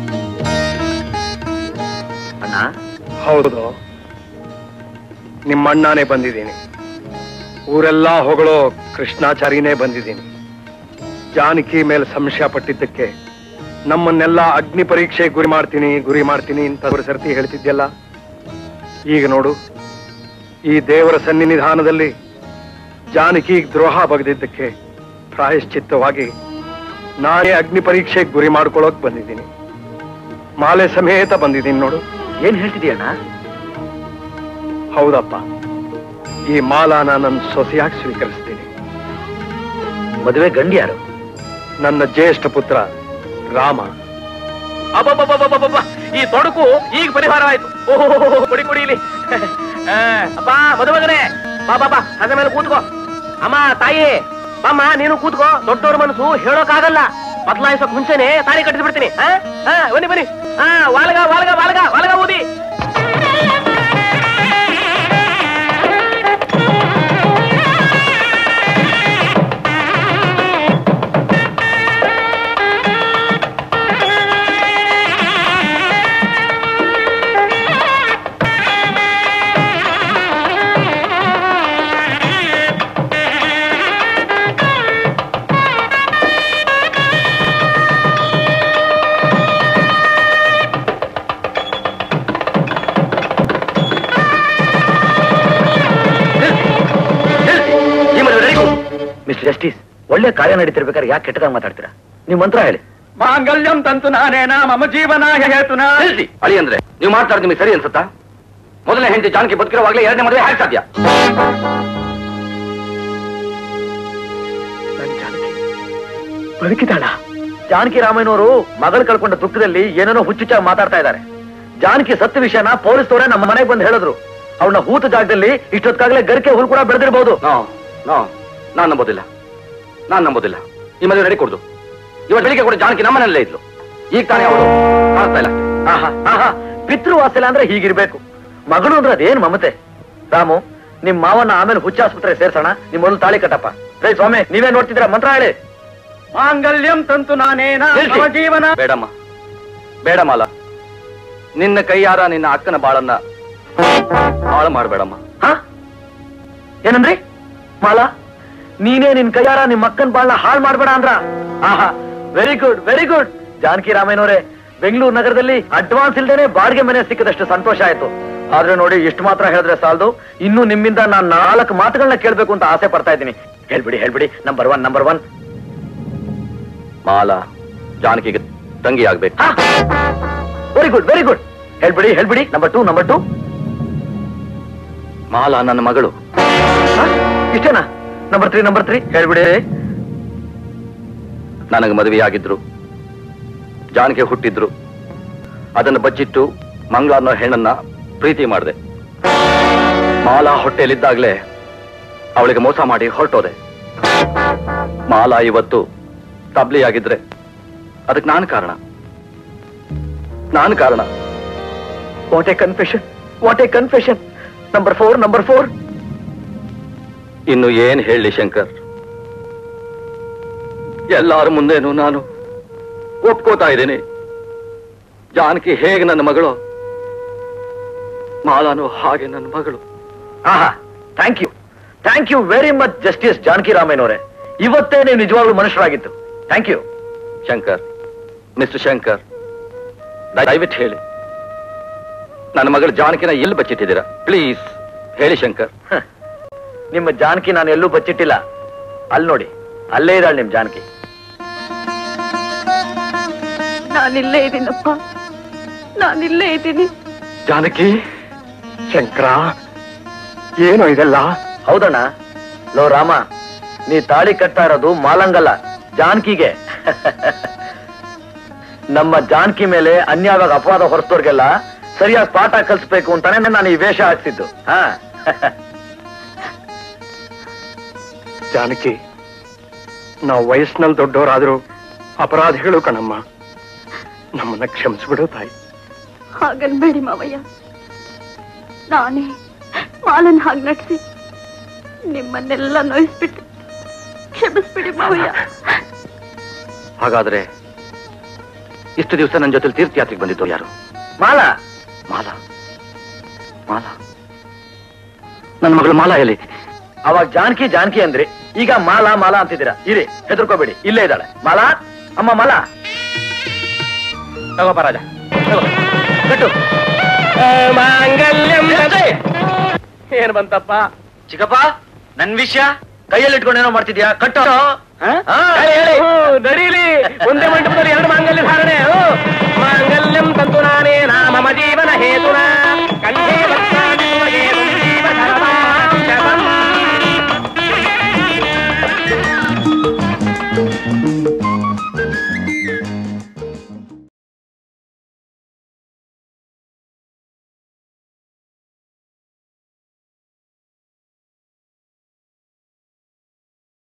ಅಣ್ಣ ಹೌದು ನಿಮ್ಮಣ್ಣನೇ ಬಂದಿದ್ದೀನಿ ಊರೆಲ್ಲ ಹೊಗಳೋ ಕೃಷ್ಣಾಚಾರಿನೇ ಬಂದಿದ್ದೀನಿ ಜಾನಕಿ ಮೇಲೆ ಸಂಶಯ ಪಟ್ಟಿದ್ದಕ್ಕೆ ನಮ್ಮನ್ನೆಲ್ಲ ಅಗ್ನಿ ಪರೀಕ್ಷೆ ಗುರಿ ಮಾಡ್ತೀನಿ ಗುರಿ ಮಾಡ್ತೀನಿ ಅಂತ ஒரு ಸರ್ತಿ ಹೇಳ್ತಿದ್ಯಲ್ಲ ಈಗ ನೋಡು ಈ ದೇವರ ಸನ್ನಿಧಾನದಲ್ಲಿ ಜಾನಕಿ ದ್ರೋಹ ಬಗೆದಿದ್ದಕ್ಕೆ ಪ್ರಾಯಶ್ಚಿತ್ತವಾಗಿ ನಾನೇ ಅಗ್ನಿ ಪರೀಕ್ಷೆಗೆ ಗುರಿ ಮಾಡ್ಕೊಳ್ಳೋಕ್ ಬಂದಿದ್ದೀನಿ ಮಾಲೆ ಸಮೇತ ಬಂದಿದ್ದೀನಿ ನೋಡು ಏನ್ ಹೇಳ್ತಿದೀಯಣ್ಣ ಹೌದಪ್ಪ ಈ ಮಾಲಾನ ನನ್ನ ಸೊಸೆಯಾಗಿ ಸ್ವೀಕರಿಸ್ತೀನಿ ಮದುವೆ ಗಂಡಿ ಯಾರು ನನ್ನ ಜ್ಯೇಷ್ಠ ಪುತ್ರ ರಾಮ ಅಬ್ಬಬ್ಬಬ್ಬಬ್ಬಬ್ಬ ಈ ತೊಡಕು ಈಗ ಪರಿಹಾರ ಆಯ್ತು ಓಹೋ ಕೊಡಿ ಕೊಡಿ ಇಲ್ಲಿ ಆ, ಅಪ್ಪ ಮದುಮಗನೇ ಬಾ ಬಾ ಬಾ ಅದ ಮೇಲೆ ಕೂತ್ಕೋ ಅಮ್ಮ ತಾಯಿ ಬಾಮ್ಮ ನೀನು ಕೂತ್ಕೋ ದೊಡ್ಡವ್ರ ಮನಸ್ಸು ಹೇಳೋಕಾಗಲ್ಲ ಬದಲಾಯಿಸೋಕ್ ಮುಂಚೆನೆ ತಾಳಿ ಕಟ್ಟಿಸಿ ಬಿಡ್ತೀನಿ ಆ? ಆ, ಬನ್ನಿ ಬನ್ನಿ ಹಾ ವಾಲ್ಗ ವಾಲ್ಗ ವಾಲ್ಗ ವಾಲ್ಗ ಊದಿ ಈ ಮದುವೆ ready? ಮಿಸ್ಟರ್ ಜಸ್ಟಿಸ್ ಒಳ್ಳೆ ಕಾರ್ಯ ನಡೀತಿರ್ಬೇಕಾದ್ರೆ ಯಾಕೆ ಕೆಟ್ಟದಾಗ ಮಾತಾಡ್ತೀರಾ ನಿಮ್ ಮಂತ್ರ ಹೇಳಿ ಮಾಂಗಲ್ಯಂ ತಂತು ನಾನೇನ ಮಮ ಜೀವನಾಯ ಹೇತುನಾ ನಿಲ್ಸಿ ಅಳಿ ಅಂದ್ರೆ ನೀವು ಮಾಡ್ತಾ ನಿಮಗೆ ಸರಿ ಅನ್ಸುತ್ತಾ ಮೊದಲನೇ ಹೆಂಡತಿ ಜಾನಕಿ ಬದುಕಿರುವಾಗಲೇ ಎರಡನೇ ಮದುವೆ ಹೇಗೆ ಸಾಧ್ಯ ನನ್ ಜಾನಕಿ ಬದುಕಿದಾಳ ಜಾನಕಿ ರಾಮಯ್ಯನವರು ಮಗಳು ಕಳ್ಕೊಂಡ ದುಃಖದಲ್ಲಿ ಏನೇನೋ ಹುಚ್ಚುಚ್ಚಾಗಿ ಮಾತಾಡ್ತಾ ಇದ್ದಾರೆ ಜಾನಕಿ ಸತ್ಯ ವಿಷಯನ ಪೊಲೀಸ್ನವರೇ ನಮ್ಮ ಮನೆಗೆ ಬಂದು ಹೇಳಿದ್ರು ಅವಳನ್ನ ಹೂತ ಜಾಗದಲ್ಲಿ ಇಷ್ಟೊತ್ತಾಗಲೇ ಗರಿಕೆ ಹುಲ್ ಕೂಡ ಬೆಳೆದಿರಬಹುದು ನಾನ್ ನಂಬೋದಿಲ್ಲ ನಾನ್ ನಂಬೋದಿಲ್ಲ ಈ ಮದುವೆ ನಡಿ ಕೊಡ್ದು ಇವತ್ತು ಬೆಳಿಗ್ಗೆ ಕೂಡ ಜಾನಕಿ ನಮ್ಮನಲ್ಲೇ ಇದ್ಲು ಈಗ ತಾನೇ ಅವಳು ಕಾಣಿಸ್ತಾ ಇಲ್ಲ ಆಹಾ ಆಹಾ ಪಿತೃವಾಸಲ ಅಂದ್ರೆ ಹೀಗಿರ್ಬೇಕು ಮಗಳು ಅಂದ್ರೆ ಅದೇನ್ ಮಮತೆ ರಾಮು ನಿಮ್ ಮಾವನ್ನ ಆಮೇಲೆ ಹುಚ್ಚಾಸ್ಪತ್ರೆ ಸೇರ್ಸೋಣ ನಿಮ್ ಮೊದಲು ತಾಳಿ ಕಟ್ಟಪ್ಪ ರೇ ಸ್ವಾಮಿ ನೀವೇ ನೋಡ್ತಿದ್ದೀರಾ ಮಂತ್ರ ಹೇಳಿ ಮಾಂಗಲ್ಯಂ ತಂತು ನಾನೇನ ನಿಲ್ಸಿ. ಮಮ ಜೀವನ ಬೇಡಮ್ಮ ಬೇಡ ಮಾಲ ನಿನ್ನ ಕೈಯಾರ ನಿನ್ನ ಅಕ್ಕನ ಬಾಳನ್ನ ಹಾಳು ಮಾಡಬೇಡಮ್ಮ ಏನಂದ್ರಿ ಮಾಲಾ ನೀನೇ ನಿನ್ ಕೈಯಾರ ನಿಮ್ ಅಕ್ಕನ ಬಾಳನ್ನ ಹಾಳು ಮಾಡ್ಬೇಡ ಅಂದ್ರ ಆಹಾ very good very good Janaki ರಾಮಯ್ಯನವರೇ ಬೆಂಗಳೂರು ನಗರದಲ್ಲಿ ಅಡ್ವಾನ್ಸ್ ಇಲ್ದೇನೆ ಬಾಡಿಗೆ ಮನೆ ಸಿಕ್ಕದಷ್ಟು ಸಂತೋಷ ಆಯ್ತು ಆದ್ರೆ ನೋಡಿ ಇಷ್ಟು ಮಾತ್ರ ಹೇಳಿದ್ರೆ ಸಾಲದು ಇನ್ನು ನಿಮ್ಮಿಂದ ನಾನ್ ನಾಲ್ಕು ಮಾತುಗಳನ್ನ ಕೇಳ್ಬೇಕು ಅಂತ ಆಸೆ ಪಡ್ತಾ ಇದ್ದೀನಿ ಹೇಳ್ಬಿಡಿ ಹೇಳ್ಬಿಡಿ number one number one Mala ಜಾನಕಿಗೆ ತಂಗಿ ಆಗ್ಬೇಕು ವೆರಿ ಗುಡ್ ವೆರಿ ಗುಡ್ ಹೇಳ್ಬಿಡಿ ಹೇಳ್ಬಿಡಿ number two number two Mala ನನ್ನ ಮಗಳು ಹ? ಇಷ್ಟೇನಾ ನಂಬರ್ ತ್ರೀ ನಂಬರ್ ತ್ರೀ ಹೇಳ್ಬಿಡಿ ನನಗೆ ಮದುವೆಯಾಗಿದ್ರು ಜಾನಕಿ ಹುಟ್ಟಿದ್ರು ಅದನ್ನು ಬಚ್ಚಿಟ್ಟು ಮಂಗಳ ಅನ್ನೋ ಹೆಣ್ಣನ್ನ ಪ್ರೀತಿ ಮಾಡಿದೆ ಮಾಲಾ ಹೊಟ್ಟೆಯಲ್ಲಿದ್ದಾಗಲೇ ಅವಳಿಗೆ ಮೋಸ ಮಾಡಿ ಹೊರಟೋದೆ ಮಾಲಾ ಇವತ್ತು ತಬ್ಲಿ ಆಗಿದ್ರೆ ಅದಕ್ಕೆ ನಾನು ಕಾರಣ ನಾನು ಕಾರಣ what a confession what a confession number four number four ಇನ್ನು ಏನ್ ಹೇಳಿ ಶಂಕರ್ ಎಲ್ಲಾರ ಮುಂದೇನು ನಾನು ಒಪ್ಕೋತಾ ಇದ್ದೀನಿ ಜಾನಕಿ ಹೇಗೆ ನನ್ನ ಮಗಳು ಮಾಲಾನು ಹಾಗೆ ನನ್ನ ಮಗಳು ಆಹಾ thank you thank you very much justice Janaki ರಾಮಯ್ಯನವರೇ ಇವತ್ತೇ ನೀವು ನಿಜವಾಗ್ಲೂ ಮನುಷ್ಯರಾಗಿತ್ತು thank you Shankar mister Shankar ದಯವಿಟ್ಟು ಹೇಳಿ ನನ್ನ ಮಗಳು ಜಾನಕಿನ ಎಲ್ಲಿ ಬಚ್ಚಿಟ್ಟಿದ್ದೀರಾ ಪ್ಲೀಸ್ ಹೇಳಿ ಶಂಕರ್ ನಿಮ್ಮ ಜಾನಕಿ ನಾನು ಎಲ್ಲೂ ಬಚ್ಚಿಟ್ಟಿಲ್ಲ ಅಲ್ಲಿ ನೋಡಿ ಅಲ್ಲೇ ಇದ್ದಾಳೆ ನಿಮ್ ಜಾನಕಿ ನಾನಿಲ್ಲೇ ಇದ್ದೀನಪ್ಪ ನಾನಿಲ್ಲೇ ಇದ್ದೀನಿ ಜಾನಕಿ ಶಂಕರ ಏನು ಇದೆಲ್ಲ ಹೌದಣ್ಣ ಲೋ ರಾಮ ನೀ ತಾಳಿ ಕಟ್ತಾ ಇರೋದು ಮಾಲಂಗಲ್ಲ ಜಾನ್ಕಿಗೆ ನಮ್ಮ ಜಾನ್ಕಿ ಮೇಲೆ ಅನ್ಯಾಯವಾಗಿ ಅಪವಾದ ಹೊರಸ್ತೋರ್ಗೆಲ್ಲ ಸರಿಯಾಗಿ ಪಾಠ ಕಲಿಸ್ಬೇಕು ಅಂತಾನೆ ನಾನು ಈ ವೇಷ ಹಾಕ್ಸಿದ್ದು ಹಾ ಜಾನಕಿ ನಾವು ವಯಸ್ಸಿನಲ್ಲಿ ದೊಡ್ಡವರಾದ್ರೂ ಅಪರಾಧಿಗಳು ಕಣಮ್ಮ ನಮ್ಮನ್ನ ಕ್ಷಮಿಸ್ಬಿಡು ತಾಯಿ ಹಾಗನ್ಬೇಡಿ ಮಾವಯ್ಯ ನಾನೇ ಮಾಲನ್ ಹಾಗೆ ನಟಿಸಿ ನಿಮ್ಮನ್ನೆಲ್ಲ ನೋಯಿಸ್ಬಿಟ್ಟು ಕ್ಷಮಿಸ್ಬಿಡಿ ಮಾವಯ್ಯ ಹಾಗಾದ್ರೆ ಇಷ್ಟು ದಿವಸ ನನ್ನ ಜೊತೆ ತೀರ್ಥಯಾತ್ರೆಗೆ ಬಂದಿದ್ದು ಯಾರು ಮಾಲಾ ಮಾಲಾ ಮಾಲಾ ನನ್ನ ಮಗಳು ಮಾಲಾ ಎಲ್ಲಿ ಅವಾಗ ಜಾನಕಿ ಜಾನಕಿ ಅಂದ್ರಿ ಈಗ ಮಾಲಾ ಮಾಲಾ ಅಂತಿದ್ದೀರಾ ಇರಿ ಹೆದರ್ಕೋಬೇಡಿ ಇಲ್ಲೇ ಇದ್ದಾಳೆ ಮಾಲಾ ಅಮ್ಮ ಮಾಲಾ ತಗೋಪ ರಾಜ ತಗೋ. ಕಟ್ಟು ಆ, ಮಾಂಗಲ್ಯಂ ಏನ್ ಬಂತಪ್ಪ ಚಿಕ್ಕಪ್ಪ ನನ್ ವಿಷಯ ಕೈಯಲ್ಲಿ ಇಟ್ಕೊಂಡೇನೋ ಮಾಡ್ತಿದ್ಯಾ ಕಟ್ಟು ಹೇಳಿ, ಹೇಳಿ. ಹ್ಮ್, ನಡೀಲಿ ಒಂದೇ ಮಂಟಪದಲ್ಲಿ ಎರಡು ಮಾಂಗಲ್ಯ ಧಾರಣೆ ಹ್ಮ್. ಮಾಂಗಲ್ಯಂ ತಂತು ನಾನೇ ನಾಮ ಮಮ ಜೀವ